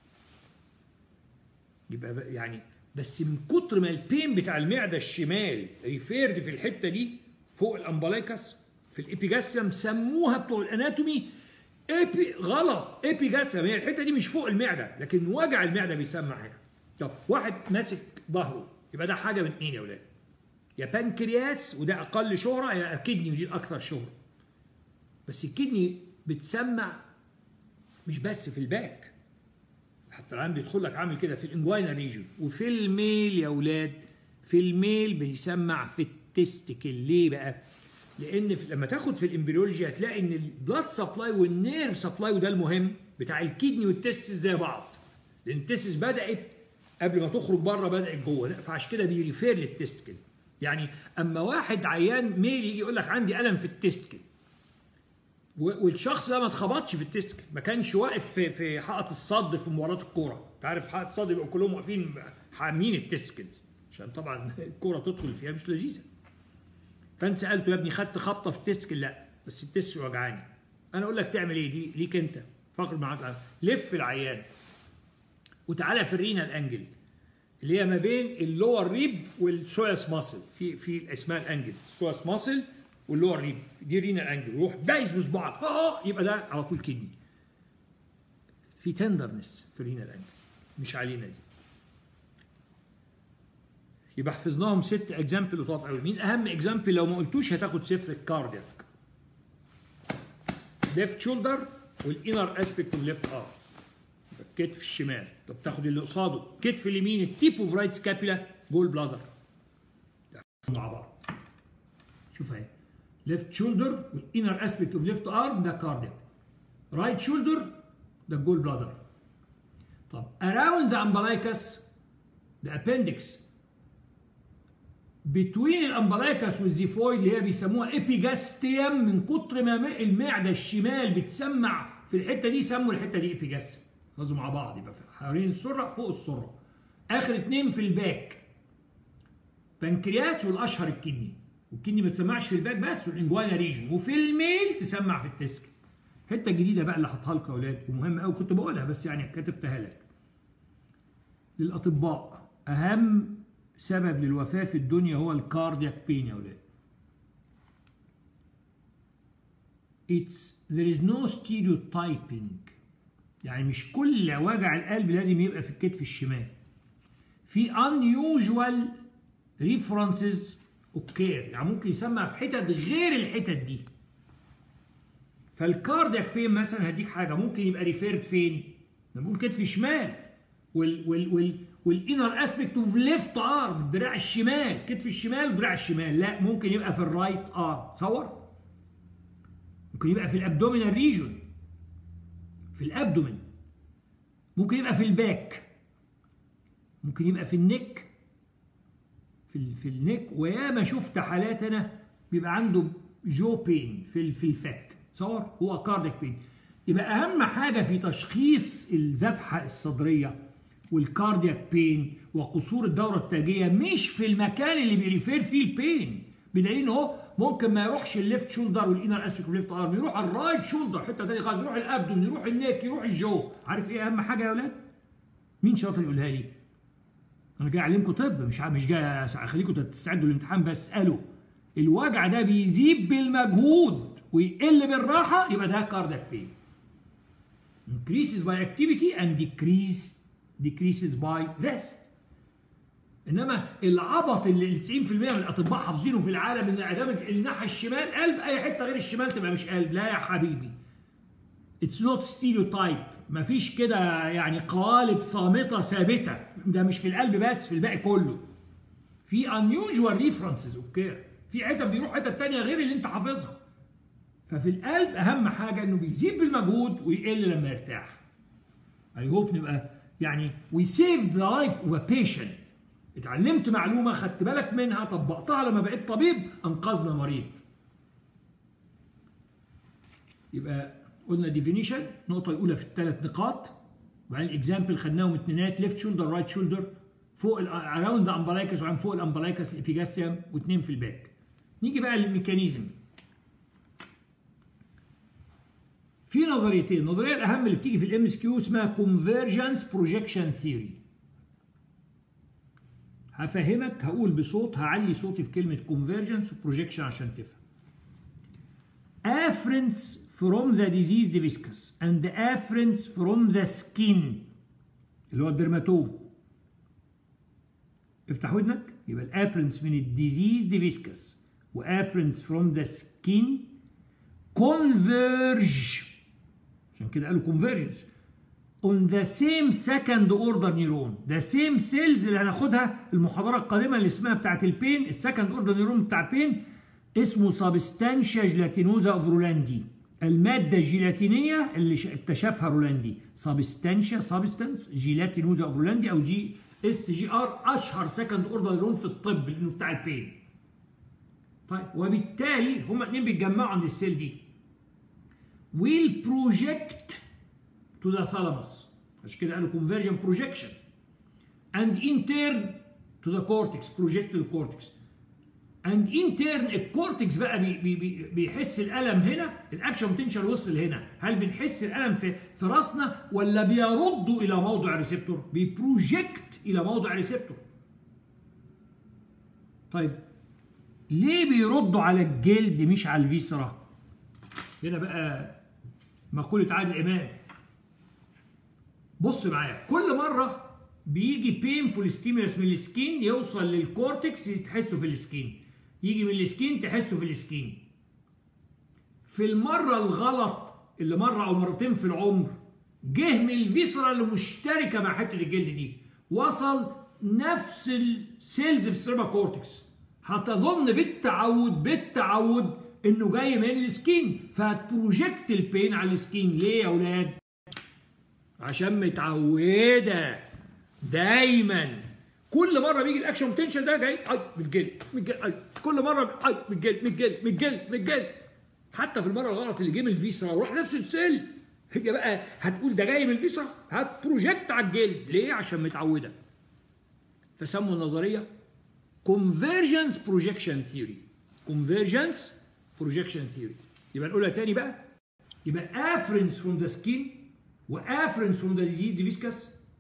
يبقى يعني بس من كتر ما البين بتاع المعده الشمال ريفيرد في الحته دي فوق الامبلايكس في الابيجاسيوم سموها بتوع الاناتومي ايبي غلط ابيجاسيوم هي الحته دي مش فوق المعده لكن وجع المعده بيسمع هنا طب واحد ماسك ظهره يبقى ده حاجه من اثنين يا ولاد يا بنكرياس وده اقل شهره يا كدني ودي الاكثر شهره بس الكدني بتسمع مش بس في الباك حتى الان بيدخل لك عامل كده في الانجواينا ريجن وفي الميل يا اولاد في الميل بيسمع في التستيكل ليه بقى؟ لان في لما تاخد في الامبريولوجي هتلاقي ان البلاد سبلاي والنيرف سبلاي وده المهم بتاع الكدني والتستس زي بعض لان التستس بدات قبل ما تخرج بره بدات جوه فعشان كده بيريفير للتستكل يعني اما واحد عيان ميل يجي يقول لك عندي الم في التستكل والشخص ده ما اتخبطش في التستكل ما كانش واقف في في حائط الصد في مباراه الكوره انت عارف حائط الصد يبقوا كلهم واقفين حامين التستكل عشان طبعا الكوره تدخل فيها مش لذيذه فانت سالته يا ابني خدت خبطه في التستكل لا بس التستكل وجعاني انا اقول لك تعمل ايه دي ليك انت فقر معاك لف العيان وتعالى في الرينال انجل اللي هي ما بين اللور ريب والسويس ماسل في في اسمها الانجل السويس ماسل واللور ريب دي رينال انجل روح دايس بصبعك اه يبقى ده على طول كدني في تندرنس في الرينال انجل مش علينا دي يبقى حفظناهم ست اكزامبل لطاف قوي مين اهم اكزامبل لو ما قلتوش هتاخد صفر الكاردياك ليفت شولدر والانر اسبكت اوف ليفت ارم الكتف الشمال طب تاخد اللي قصاده كتف اليمين التيب اوف رايت سكابيلا جول بلادر مع بعض شوف اهي ليفت شولدر والانر اسبكت اوف ليفت ارم ده كاردياك رايت شولدر ده جول بلادر طب اراوند ذا امبلايكس ده ابندكس بتوين الامبلايكس والزيفويد اللي هي بيسموها ايبيجاستيوم من كتر ما المعده الشمال بتسمع في الحته دي سموا الحته دي ايبيجاستيوم لازم مع بعض يبقى حوالين السره فوق السره اخر اتنين في الباك بنكرياس والاشهر الكدني والكدني ما تسمعش في الباك بس والانجوانا ريجن وفي الميل تسمع في التسكن الحته الجديده بقى اللي حطها لكم يا اولاد ومهمه قوي كنت بقولها بس يعني كتبتها لك للاطباء اهم سبب للوفاه في الدنيا هو الكاردياك بين يا اولاد It's there is no stereotyping يعني مش كل وجع القلب لازم يبقى في الكتف الشمال في unusual references occur يعني ممكن يسمع في حتت غير الحتت دي فالكاردياك بين مثلا هديك حاجه ممكن يبقى ريفيرد فين؟ بنقول كتف شمال وال وال وال والانر اسبكت اوف ليفت ارم الدراع الشمال كتف الشمال والدراع الشمال لا ممكن يبقى في الرايت ارم تصور ممكن يبقى في الابدومينال ريجون في الابدومين ممكن يبقى في الباك ممكن يبقى في النك في في النك وياما شفت حالات انا بيبقى عنده جو بين في في الفك تصور هو كارديك بين يبقى اهم حاجه في تشخيص الذبحه الصدريه والكاردياك بين وقصور الدوره التاجيه مش في المكان اللي بيريفير فيه البين بدليل ان هو ممكن ما يروحش الليفت شولدر والانر اسيك والليفت ارم يروح الرايت شولدر حته ثانيه خالص يروح الابدون يروح النيك يروح الجو عارف ايه اهم حاجه يا اولاد؟ مين شاطر يقولها لي؟ انا جاي اعلمكم طب مش مش جاي اخليكم تستعدوا للامتحان بس قالوا الوجع ده بيزيد بالمجهود ويقل بالراحه يبقى ده كاردياك بين increases by activity and decrease decreases by rest انما العبط اللي 90% من الاطباء حافظينه في العالم ان اعتمد الناحيه الشمال قلب اي حته غير الشمال تبقى مش قلب لا يا حبيبي اتس نوت ستيريوتايب مفيش كده يعني قوالب صامته ثابته ده مش في القلب بس في الباقي كله في unusual references اوكي في حتت بيروح حتت تانية غير اللي انت حافظها ففي القلب اهم حاجه انه بيزيد بالمجهود ويقل لما يرتاح اي هوب نبقى يعني وي سيف ذا لايف اوف ا بيشنت اتعلمت معلومه خدت بالك منها طبقتها لما بقيت طبيب انقذنا مريض يبقى قلنا ديفينيشن النقطه الاولى في الثلاث نقاط وبعدين الاكزامبل خدناهم اتنينات ليفت شولدر رايت شولدر فوق اراوند ذا امبلايكس وعن فوق الامبلايكس الابيجاستيوم واثنين في الباك نيجي بقى للميكانيزم في نظريتين النظريه الاهم اللي بتيجي في الام اس كيو اسمها كونفرجنس بروجيكشن ثيوري هفهمك هقول بصوت هعلي صوتي في كلمه كونفرجنس وبروجيكشن عشان تفهم afference from the diseased viscous and afference from the skin اللي هو الدرماتوم افتح ودنك يبقى الافرنس من الديزيزد فيسكس وافرنس فروم ذا سكين converge عشان كده قالوا convergence on the same second order neuron the same cells اللي هناخدها المحاضره القادمه اللي اسمها بتاعت البين السكند اوردر نيرون بتاع بين اسمه سبستانشيا جيلاتينوزا اوف رولاندي الماده الجيلاتينيه اللي اكتشفها رولاندي سبستانشيا سبستانس جيلاتينوزا اوف رولاندي او جي اس جي ار اشهر سكند اوردر نيرون في الطب لانه بتاع البين طيب وبالتالي هما الاثنين بيتجمعوا عند السيل دي will project to the thalamus عشان كده قالوا conversion projection and in turn to the cortex project to the cortex and in turn الكورتكس بقى بي بي بي بيحس الالم هنا الاكشن بوتنشال وصل هنا هل بنحس الالم في في راسنا ولا بيردوا الى موضع الريسبتور بيبروجكت الى موضع الريسبتور طيب ليه بيردوا على الجلد مش على الفيسرا هنا بقى مقولة عادل إمام بص معايا كل مرة بيجي بينفول ستيمولس من السكين يوصل للكورتكس تحسه في السكين يجي من السكين تحسه في السكين في المرة الغلط اللي مرة أو مرتين في العمر جه من الفيسرا اللي مشتركة مع حتة الجلد دي وصل نفس السيلز في السيربا كورتكس هتظن بالتعود بالتعود انه جاي من السكين فهتبروجكت البين على السكين ليه يا اولاد عشان متعوده دايما كل مره بيجي الاكشن بوتنشال ده جاي اي من الجلد من الجلد اي كل مره اي من الجلد من الجلد من الجلد من الجلد حتى في المره الغلط اللي جه من الفيسرا وراح نفس السيل هي بقى هتقول ده جاي من الفيسرا هتبروجكت على الجلد ليه عشان متعوده فسموا النظريه convergence projection theory convergence projection theory يبقى نقولها تاني بقى يبقى afference from the skin وafference from the disease viscous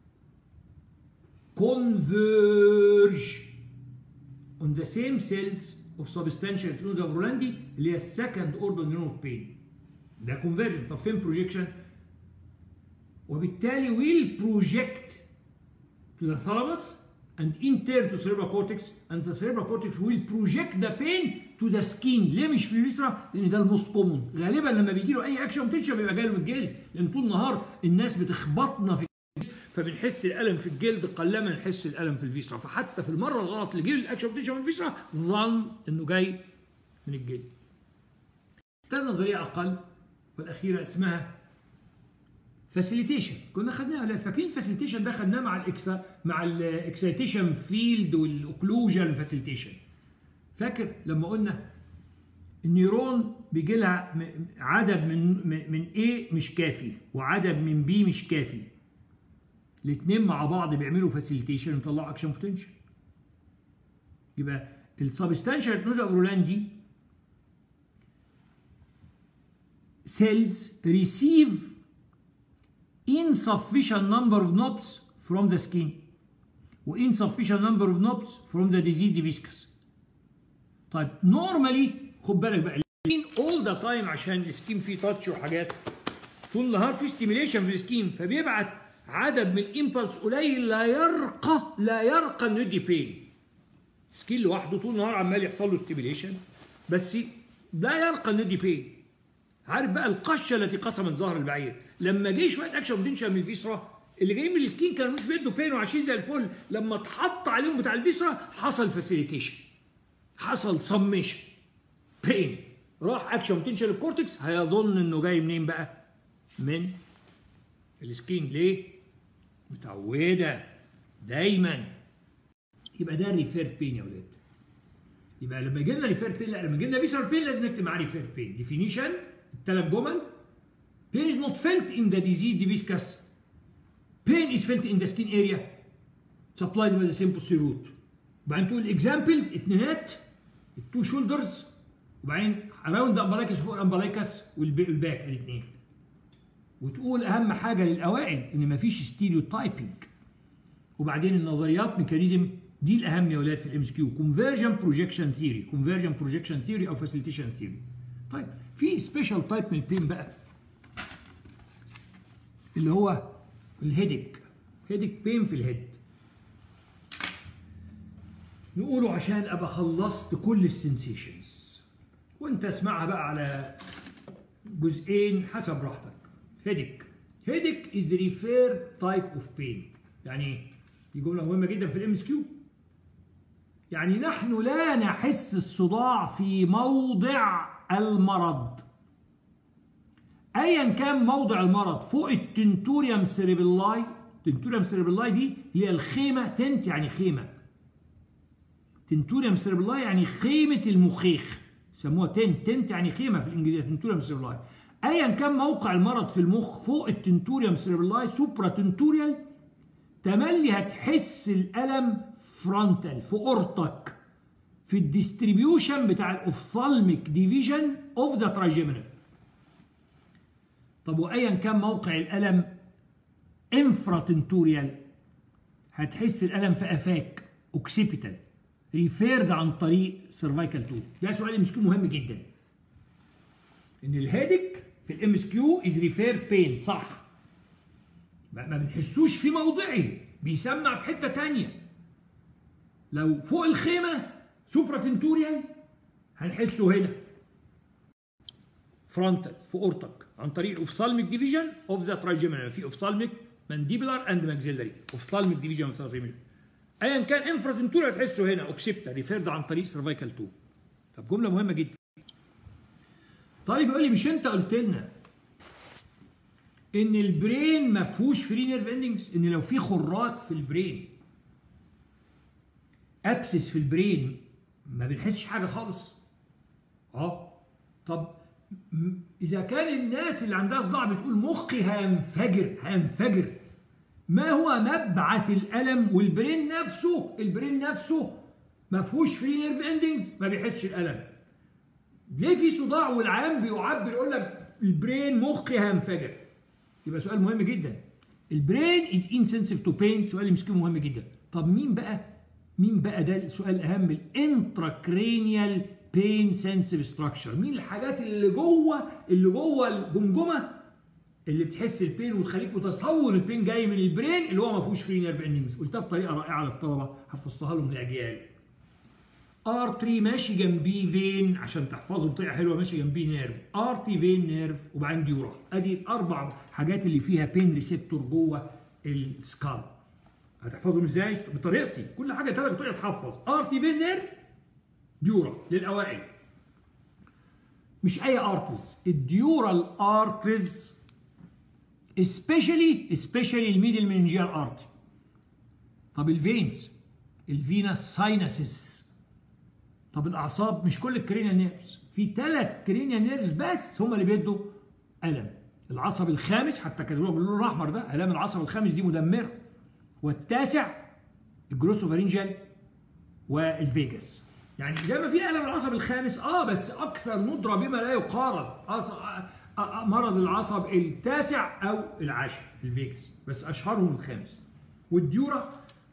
converge on the same cells of substantial clone of Rolandi اللي هي second order neuron of pain ده convergent طب فين projection وبالتالي will project to the thalamus and in turn to cerebral cortex and the cerebral cortex will project the pain to the skin ليه مش في الفيسرا؟ لان ده الموست كومون غالبا لما بيجي له اي اكشن بوتنشال بيبقى جاي له من الجلد لان طول النهار الناس بتخبطنا في الجلد فبنحس الالم في الجلد قلما نحس الالم في الفيسرا فحتى في المره الغلط اللي جه الاكشن بوتنشال من الفيسرا ظن انه جاي من الجلد. تاني نظريه اقل والاخيره اسمها فاسيليتيشن كنا خدناها فاكرين الفاسيليتيشن ده خدناه مع الاكسا مع الاكسيتيشن فيلد والاوكلوجن فاسيليتيشن فاكر لما قلنا النيرون بيجي لها عدد من من A مش كافي وعدد من B مش كافي الاثنين مع بعض بيعملوا فاسيليتيشن ويطلعوا اكشن بوتنشال يبقى السبستانشال نوزا اورولاندي cells receive insufficient number of knobs from the skin و insufficient number of knobs from the diseased viscous طيب normally خد بالك بقى all the time عشان السكين فيه تاتش وحاجات طول النهار في ستيميليشن في السكين فبيبعت عدد من الامبلس قليل لا يرقى لا يرقى انه يدي بين سكين لوحده طول النهار عمال يحصل له ستيميليشن بس لا يرقى انه يدي بين عارف بقى القشه التي قسمت ظهر البعير لما جه شويه اكشن بوتنشال من الفيسرا اللي جايين من السكين كانوا مش بيدوا بين وعايشين زي الفل لما اتحط عليهم بتاع الفيسرا حصل فاسيليتيشن حصل سميشن بين راح اكشن بوتنشال الكورتكس هيظن انه جاي منين بقى؟ من السكين ليه؟ متعوده دايما يبقى ده ريفير بين يا ولاد يبقى لما يجي لنا ريفير بين لا لما يجي لنا فيسرال بين لازم نكتب معاه ريفير بين ديفينيشن الثلاث جمل pain is not felt in the diseased viscous pain is felt in the skin area supplied by the same posterior root وبعدين تقول examples اتنينات التو شولدرز وبعدين around the umbilicus فوق الامبلايكس والباك الاثنين وتقول اهم حاجه للاوائل ان مفيش ستيريوتايبنج وبعدين النظريات ميكانيزم دي الاهم يا ولاد في الام اس كيو كونفرجن بروجكشن ثيوري كونفرجن بروجكشن ثيوري او فاسيليتيشن ثيوري طيب في سبيشال تايب من البين بقى اللي هو الهيدك هيدك بين في الهيد نقوله عشان ابقى خلصت كل السنسيشنز وانت اسمعها بقى على جزئين حسب راحتك هيدك هيدك از ريفير تايب اوف بين يعني دي جمله مهمه جدا في الام اس كيو يعني نحن لا نحس الصداع في موضع المرض ايا كان موضع المرض فوق التنتوريوم سيريبلاي تنتوريوم سيريبلاي دي اللي هي الخيمه تنت يعني خيمه تنتوريوم سيريبلاي يعني خيمه المخيخ يسموها تنت تنت يعني خيمه في الانجليزيه تنتوريوم سيريبلاي ايا كان موقع المرض في المخ فوق التنتوريوم سيريبلاي سوبرا تنتوريال تملي هتحس الالم فرونتال في اورتك في الديستريبيوشن بتاع الاوفثالميك ديفيجن اوف ذا تراجيمينال طب وايا كان موقع الالم انفراتنتوريال هتحس الالم في افاك اوكسيبيتال ريفيرد عن طريق سيرفايكال 2 ده سؤال ام اس كيو مهم جدا ان الهيدك في الام اس كيو از ريفير بين صح ما بنحسوش في موضعه بيسمع في حته ثانيه لو فوق الخيمه سوبرا تنتوريال هنحسه هنا فرونتال في اورتك عن طريق اوفثالميك ديفيجن اوف ذا تراجيمينال في اوفثالميك مانديبولار اند ماكسيلري اوفثالميك ديفيجن اوف ذا ايا كان انفرا تنتوريال هتحسه هنا اوكسيبتا ريفيرد عن طريق سيرفايكال 2 طب جمله مهمه جدا طالب يقول لي مش انت قلت لنا ان البرين ما فيهوش فري نيرف اندنجز ان لو في خراج في البرين ابسس في البرين ما بنحسش حاجه خالص اه طب م- اذا كان الناس اللي عندها صداع بتقول مخي هينفجر هينفجر ما هو مبعث الالم والبرين نفسه البرين نفسه ما فيهوش فري نيرف اندنجز ما بيحسش الالم ليه في صداع والعيان بيعبر يقول لك البرين مخي هينفجر يبقى سؤال مهم جدا البرين از انسنسيف تو بين سؤال مسكين مهم جدا طب مين بقى مين بقى ده السؤال الاهم الانتراكرينيال بين سنسيف ستراكشر مين الحاجات اللي جوه اللي جوه الجمجمه اللي بتحس البين وتخليك متصور البين جاي من البرين اللي هو ما فيهوش فري نيرف اندنجز قلتها بطريقه رائعه للطلبه حفظتها لهم لاجيال ارتري ماشي جنبيه فين عشان تحفظه بطريقه حلوه ماشي جنبيه نيرف ارتي فين نيرف وبعدين ديورا ادي الاربع حاجات اللي فيها بين ريسبتور جوه السكال هتحفظهم ازاي بطريقتي كل حاجه تانية بطريقه تحفظ ارتي فين نيرف ديورا للاوائل مش اي ارتز الديورال ارتز especially especially الميدل منجيال ارتي طب الفينز الفينا ساينسز طب الاعصاب مش كل الكرينيال نيرفز في ثلاث كرينيال نيرفز بس هم اللي بيدوا الم العصب الخامس حتى كاتبوها باللون الاحمر ده الام العصب الخامس دي مدمره والتاسع الجروسوفارينجال والفيجاس يعني زي ما في الم العصب الخامس اه بس اكثر ندره بما لا يقارن أص... آه آه مرض العصب التاسع او العاشر الفيجاس بس اشهرهم الخامس والديورا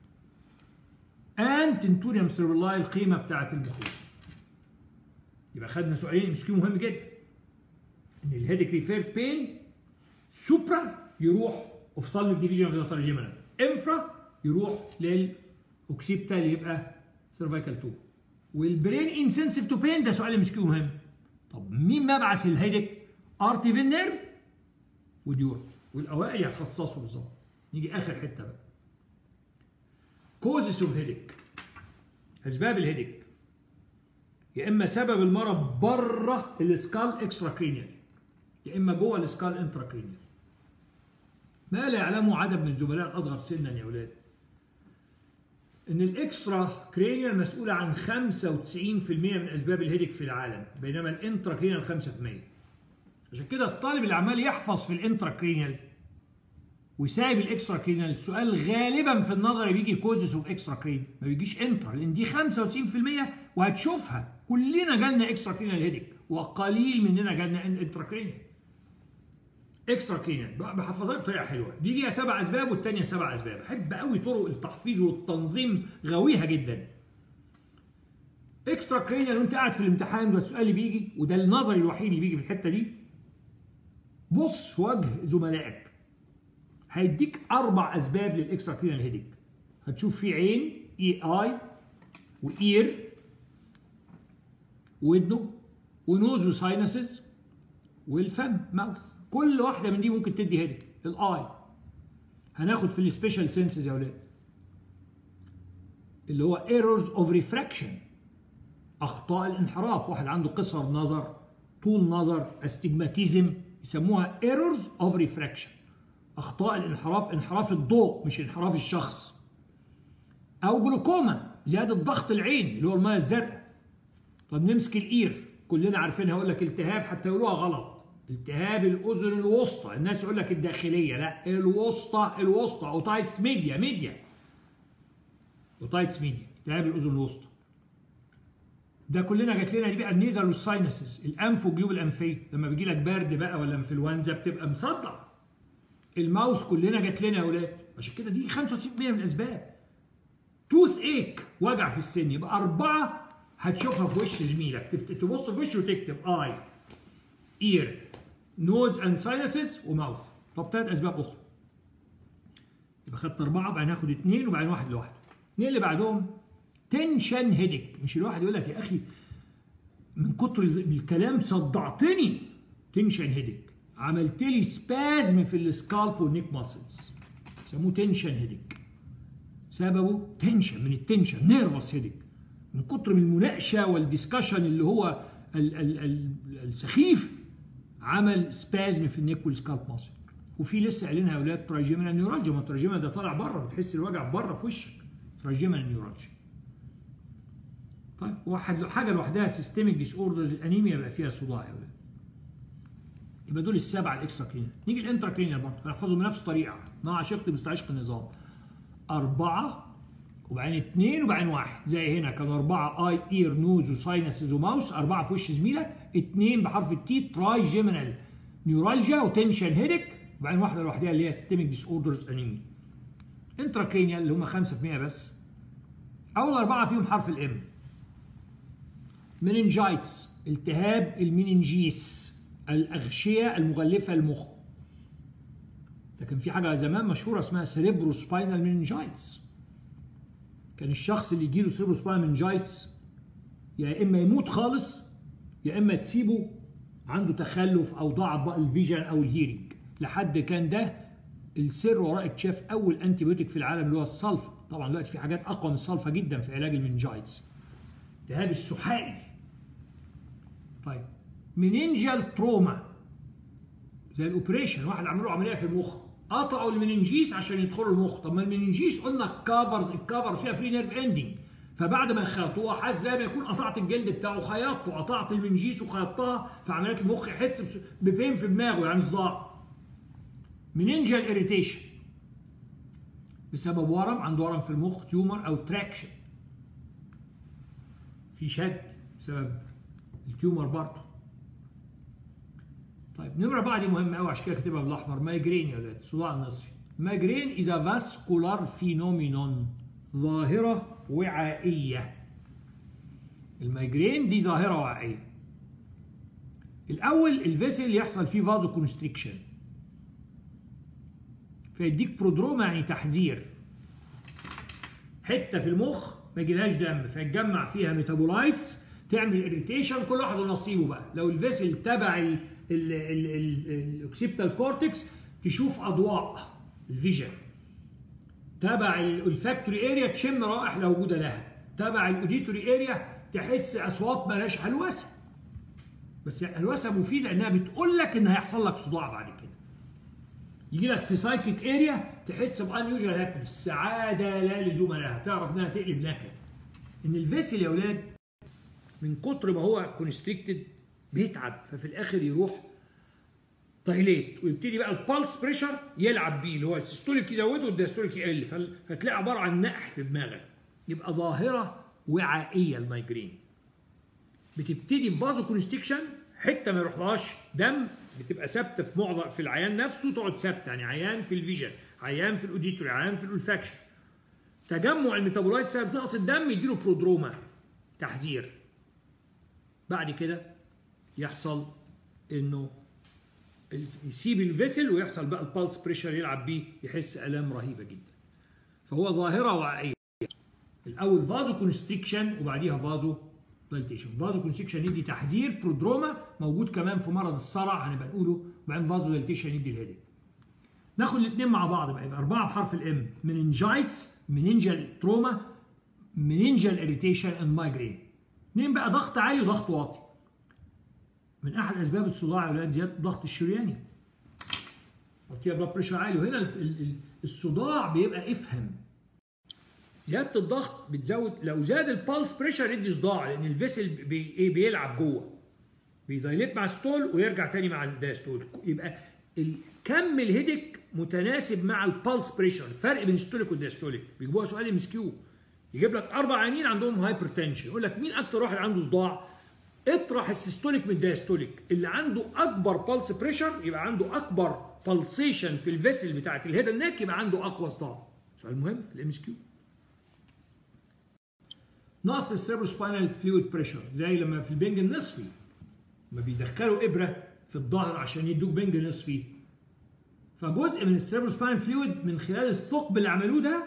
ان تنتوريوم سيربلاي القيمه بتاعت المخيط يبقى خدنا سؤالين مسكين مهم جدا ان الهيدك ريفيرد بين سوبرا يروح اوفثالميك ديفيجن اوف ذا انفرا يروح للاوكسيبتال يبقى سيرفايكال 2 والبرين انسنسيف تو بين ده سؤال مسكين مهم طب مين مبعث الهيدك ارتي فين نيرف وديور والاوائل يخصصوا بالظبط نيجي اخر حته بقى كوزس اوف هيدك اسباب الهيدك يا اما سبب المرض بره السكال اكسترا كرينيال يا اما جوه السكال انترا كرينيال ما لا يعلمه عدد من الزملاء الاصغر سنا يا اولاد ان الاكسترا كرينيال مسؤوله عن 95% من اسباب الهيدك في العالم بينما الانترا كرينيال 5% عشان كده الطالب اللي عمال يحفظ في الانترا كرينيال وسايب الاكسترا كرينيال السؤال غالبا في النظر بيجي كوزس اوف اكسترا كرينيال ما بيجيش انترا لان دي 95% وهتشوفها كلنا جالنا اكسترا كرينيال هيدك وقليل مننا جالنا انترا كرينيال اكسترا كرينيال بحفظها بطريقه حلوه دي ليها سبع اسباب والثانيه سبع اسباب احب قوي طرق التحفيظ والتنظيم غاويها جدا اكسترا كرينيال وانت قاعد في الامتحان ده السؤال اللي بيجي وده النظري الوحيد اللي بيجي في الحته دي بص في وجه زملائك هيديك اربع اسباب للاكسترا كرينيال هيديك هتشوف في عين اي اي واير ودنه ونوز وساينسز والفم ماوث كل واحده من دي ممكن تدي هيديك الاي هناخد في السبيشال سنسز يا اولاد اللي هو ايرورز اوف ريفراكشن اخطاء الانحراف واحد عنده قصر نظر طول نظر استجماتيزم يسموها ايرورز اوف ريفراكشن اخطاء الانحراف انحراف الضوء مش انحراف الشخص او جلوكوما زياده ضغط العين اللي هو الميه الزرقاء طب نمسك الاير كلنا عارفينها يقول لك التهاب حتى يقولوها غلط التهاب الاذن الوسطى الناس يقول لك الداخليه لا الوسطى الوسطى اوتايتس ميديا ميديا اوتايتس ميديا التهاب الاذن الوسطى ده كلنا جات لنا دي بقى النيزل والساينسز الانف والجيوب الانفيه لما بيجي لك برد بقى ولا انفلونزا بتبقى مصدع الماوس كلنا جات لنا يا اولاد عشان كده دي 65% من الاسباب توث ايك وجع في السن يبقى اربعه هتشوفها في وش زميلك تبص في وشه وتكتب اي اير نوز اند ساينسز وماوث طب ثلاث اسباب اخرى يبقى خدت اربعه بعدين هاخد اثنين وبعدين واحد لوحده اثنين اللي بعدهم تنشن هيدك مش الواحد يقول لك يا اخي من كتر الكلام صدعتني تنشن هيدك عملت لي سبازم في السكالب والنيك ماسلز سموه تنشن هيدك سببه تنشن من التنشن نيرفس هيدك من كتر من المناقشه والديسكشن اللي هو ال ال ال السخيف عمل سبازم في النيك والسكالب ماسل وفي لسه قايلينها يا اولاد تراجيمنا نيورالجيا ما التراجيمنا ده طالع بره بتحس الوجع بره في وشك تراجيمنا نيورالجيا طيب واحد حاجه لوحدها سيستميك ديس اوردرز الانيميا يبقى فيها صداع يا ولاد يبقى دول السبعه الاكسترا كلينيال نيجي الانترا كلينيال برضه هنحفظهم بنفس الطريقه مع شق مستعشق النظام أربعة وبعدين اثنين وبعدين واحد زي هنا كانوا أربعة أي إير نوز وساينسز وماوس أربعة في وش زميلك اثنين بحرف التي تراي جيمينال نيورالجيا وتنشن هيدك وبعدين واحدة لوحدها اللي هي سيستميك ديس اوردرز انيميا انترا كرينيال اللي هم 5% بس أول أربعة فيهم حرف الإم مننجايتس التهاب المننجيس الأغشية المغلفة المخ لكن في حاجة زمان مشهورة اسمها سيريبرو سباينال مننجايتس كان الشخص اللي يجيله سيريبرو سباينال مننجايتس يا إما يموت خالص يا إما تسيبه عنده تخلف أو ضعف بقى الفيجن أو الهيرنج لحد كان ده السر وراء اكتشاف أول أنتيبيوتيك في العالم اللي هو الصلفة طبعا دلوقتي في حاجات أقوى من الصلفة جدا في علاج المننجايتس التهاب السحائي طيب مننجال تروما زي الاوبريشن واحد عملوا عمليه في المخ قطعوا المننجيس عشان يدخلوا المخ طب ما المننجيس قلنا الكافرز الكافر فيها فري نيرف اندنج فبعد ما خيطوها حاسس زي ما يكون قطعت الجلد بتاعه خيطته قطعت المنجيس وخيطتها فعمليات المخ يحس ببين في دماغه يعني صداع مننجال اريتيشن بسبب ورم عنده ورم في المخ تيومر او تراكشن في شد بسبب التيومر برضه طيب نمرة أربعة دي مهمة أوي عشان كده كاتبها بالأحمر مايجرين يا ولاد صداع نصفي مايجرين إذا فاسكولار فينومينون ظاهرة وعائية المايجرين دي ظاهرة وعائية الأول الفيسل يحصل فيه فازو كونستريكشن فيديك برودروما يعني تحذير حتة في المخ ما يجيلهاش دم فيتجمع فيها ميتابولايتس تعمل اريتيشن كل واحد ونصيبه بقى لو الفيسل تبع الاوكسيبتال كورتكس تشوف اضواء الفيجن تبع الفاكتوري اريا تشم رائح لو وجود لها تبع الاوديتوري اريا تحس اصوات مالهاش هلوسه بس الهلوسه مفيده انها بتقول لك ان هيحصل لك صداع بعد كده يجي لك في سايكيك اريا تحس بان يوجوال هابنس سعاده لا لزوم لها تعرف انها تقلب نكد ان الفيسل يا اولاد من كتر ما هو كونستريكتد بيتعب ففي الاخر يروح تايليت ويبتدي بقى البالس بريشر يلعب بيه اللي هو السيستوليك يزوده والديستوليك يقل فتلاقي عباره عن نقح في دماغك يبقى ظاهره وعائيه المايجرين بتبتدي بفازو كونستكشن حته ما يروحلهاش دم بتبقى ثابته في معظم في العيان نفسه تقعد ثابته يعني عيان في الفيجن عيان في الاوديتوري عيان في الولفاكشن تجمع الميتابولايت بسبب نقص الدم يديله برودروما تحذير بعد كده يحصل انه يسيب الفيسل ويحصل بقى البالس بريشر يلعب بيه يحس الام رهيبه جدا فهو ظاهره وعائيه الاول فازو كونستريكشن وبعديها فازو دايليتيشن فازو كونستريكشن يدي تحذير برودروما موجود كمان في مرض الصرع هنبقى نقوله وبعدين فازو دايليتيشن يدي الهيدك ناخد الاثنين مع بعض بقى يبقى اربعه بحرف الام مننجايتس مننجال تروما مننجال اريتيشن اند مايجرين اثنين بقى ضغط عالي وضغط واطي من احد اسباب الصداع يا اولاد زياده الضغط الشرياني قلت بلاد بريشر عالي وهنا الصداع بيبقى افهم زياده الضغط بتزود لو زاد البالس بريشر يدي صداع لان الفيسل بي ايه بيلعب جوه بيدايليت مع ستول ويرجع تاني مع الدايستول يبقى كم الهيدك متناسب مع البالس بريشر الفرق بين الستوليك والدايستوليك بيجيبوها سؤال ام اس كيو يجيب لك اربع عيانين عندهم هايبر تنشن يقول لك مين اكتر واحد عنده صداع اطرح السيستوليك من الدايستوليك اللي عنده اكبر بالس بريشر يبقى عنده اكبر بالسيشن في الفيسل بتاعت الهيد النك يبقى عنده اقوى صداع سؤال مهم في الام اس كيو نقص السيربرو سباينال فلويد بريشر زي لما في البنج النصفي لما بيدخلوا ابره في الظهر عشان يدوك بنج نصفي فجزء من السيربرو سباينال فلويد من خلال الثقب اللي عملوه ده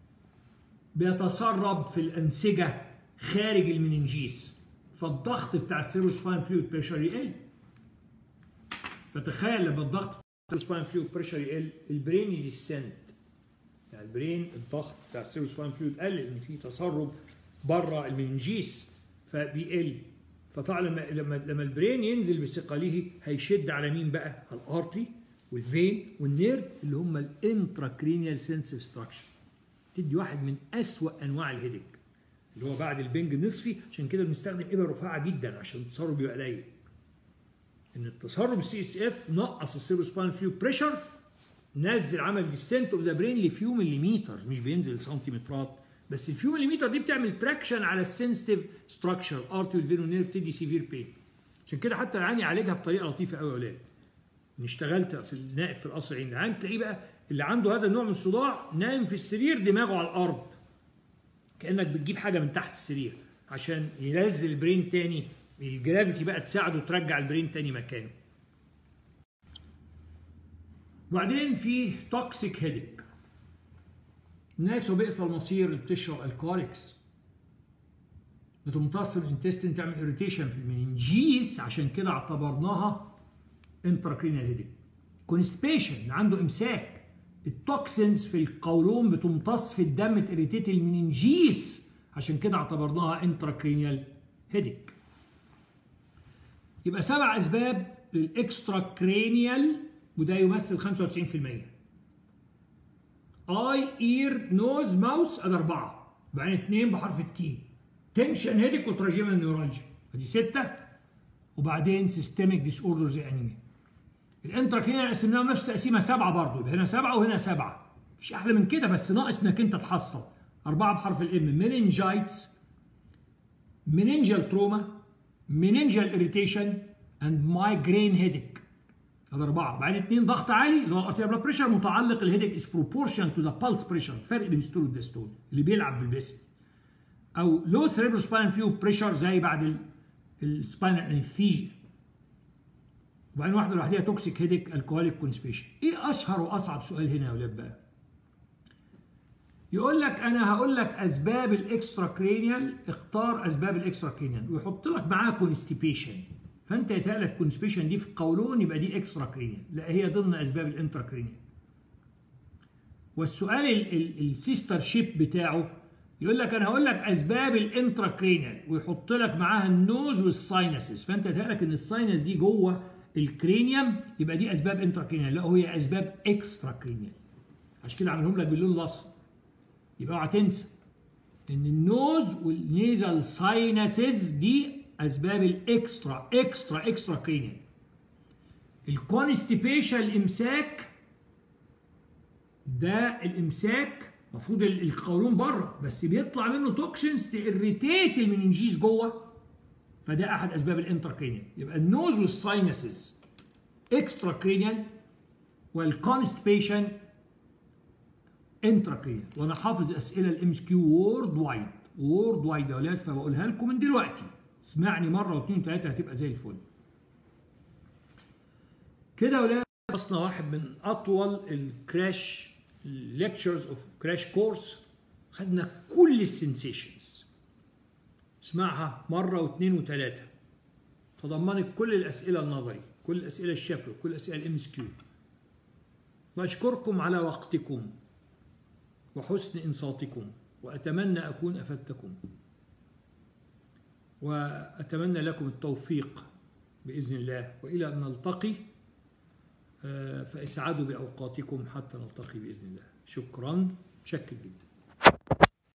بيتسرب في الانسجه خارج المننجيس فالضغط بتاع السيربرو سباينال فلويد بريشر يقل فتخيل لما الضغط بتاع السباينال فلويد بريشر يقل البرين يديسنت يعني البرين الضغط بتاع السيربرو سباينال فلويد قل لان في تسرب بره المننجيس فبيقل فطبعا لما لما لما البرين ينزل بثقله هيشد على مين بقى؟ على الارتري والفين والنيرف اللي هم الانتراكرينيال سنسيف ستراكشر تدي واحد من اسوأ انواع الهيدك اللي هو بعد البنج النصفي عشان كده بنستخدم ابر رفيعه جدا عشان التسرب يبقى قليل ان التسرب السي اس اف نقص السيروسباين فلويد بريشر نزل عمل ديسنت اوف ذا برين لفيو مليمتر مش بينزل سنتيمترات بس الفيو مليمتر دي بتعمل تراكشن على السنسيتيف ستراكشر ارتي والفينو نيرف تدي سيفير بين عشان كده حتى العين يعالجها بطريقه لطيفه قوي يا اولاد اني اشتغلت في النائب في القصر العيني العين تلاقيه بقى اللي عنده هذا النوع من الصداع نايم في السرير دماغه على الارض كانك بتجيب حاجه من تحت السرير عشان ينزل البرين تاني الجرافيتي بقى تساعده ترجع البرين تاني مكانه وبعدين في توكسيك هيدك الناس وبئس المصير اللي بتشرب الكوليكس بتمتص الانتستين تعمل اريتيشن في المننجيس عشان كده اعتبرناها انتراكرينال هيدك كونستيبيشن اللي عنده امساك التوكسينز في القولون بتمتص في الدم تريتيت المننجيس عشان كده اعتبرناها انتراكرينال هيدك يبقى سبع اسباب للاكسترا كرينيال وده يمثل 95% اي اير نوز ماوس ادي اربعه بعدين اثنين بحرف التي تنشن هيدك وتراجيمال نيورالجيا ادي سته وبعدين سيستميك ديس اوردرز انيميا الانتراكرينال قسمناهم نفس تقسيمه سبعه برضه يبقى هنا سبعه وهنا سبعه مفيش احلى من كده بس ناقص انك انت تحصل اربعه بحرف الام مننجايتس مننجال تروما مننجال اريتيشن اند مايجرين هيدك هذا اربعه بعدين اثنين ضغط عالي اللي هو الارتيريال بلاد بريشر متعلق الهيدك از بروبورشن تو ذا بالس بريشر فرق بين ستول والدستول اللي بيلعب بالبسم او لو سيريبرو سباين فيو بريشر زي بعد السباينال انفيجن وبعدين واحده لوحدها توكسيك هيدك الكوهوليك كونسبيشن ايه اشهر واصعب سؤال هنا يا ولاد بقى يقول لك انا هقول لك اسباب الاكسترا كرينيال اختار اسباب الاكسترا كرينيال ويحط لك معاها كونستيبيشن فانت يتهيألك كونسبيشن دي في القولون يبقى دي اكسترا كرينيال لا هي ضمن اسباب الانترا كرينيال والسؤال السيستر شيب بتاعه يقول لك انا هقول لك اسباب الانترا كرينيال ويحط لك معاها النوز والساينسز فانت يتهيألك ان الساينس دي جوه الكرينيوم يبقى دي اسباب انترا كرينيال لا هي اسباب اكسترا كرينيال عشان كده عاملهم لك باللون الاصفر يبقى اوعى تنسى ان النوز والنيزل ساينسز دي اسباب الاكسترا اكسترا اكسترا كرينيال الكونستيبيشن الامساك ده الامساك المفروض القولون بره بس بيطلع منه توكسينز تirritate المننجيز جوه فده احد اسباب الانتراكرينيال يبقى النوز والساينسز اكسترا كرينيال والكونستيبيشن انتراكرينيال وانا حافظ اسئله الام اس كيو وورد وايد وورد وايد يا ولاد فبقولها لكم من دلوقتي اسمعني مره واثنين وثلاثه هتبقى زي الفل كده يا ولاد خلصنا واحد من اطول الكراش ليكتشرز اوف كراش كورس خدنا كل السنسيشنز اسمعها مرة واثنين وثلاثة تضمنت كل الأسئلة النظري كل الأسئلة الشفوي كل الأسئلة الام اس كيو وأشكركم على وقتكم وحسن إنصاتكم وأتمنى أكون أفدتكم وأتمنى لكم التوفيق بإذن الله وإلى أن نلتقي فاسعدوا بأوقاتكم حتى نلتقي بإذن الله شكرا شكر جدا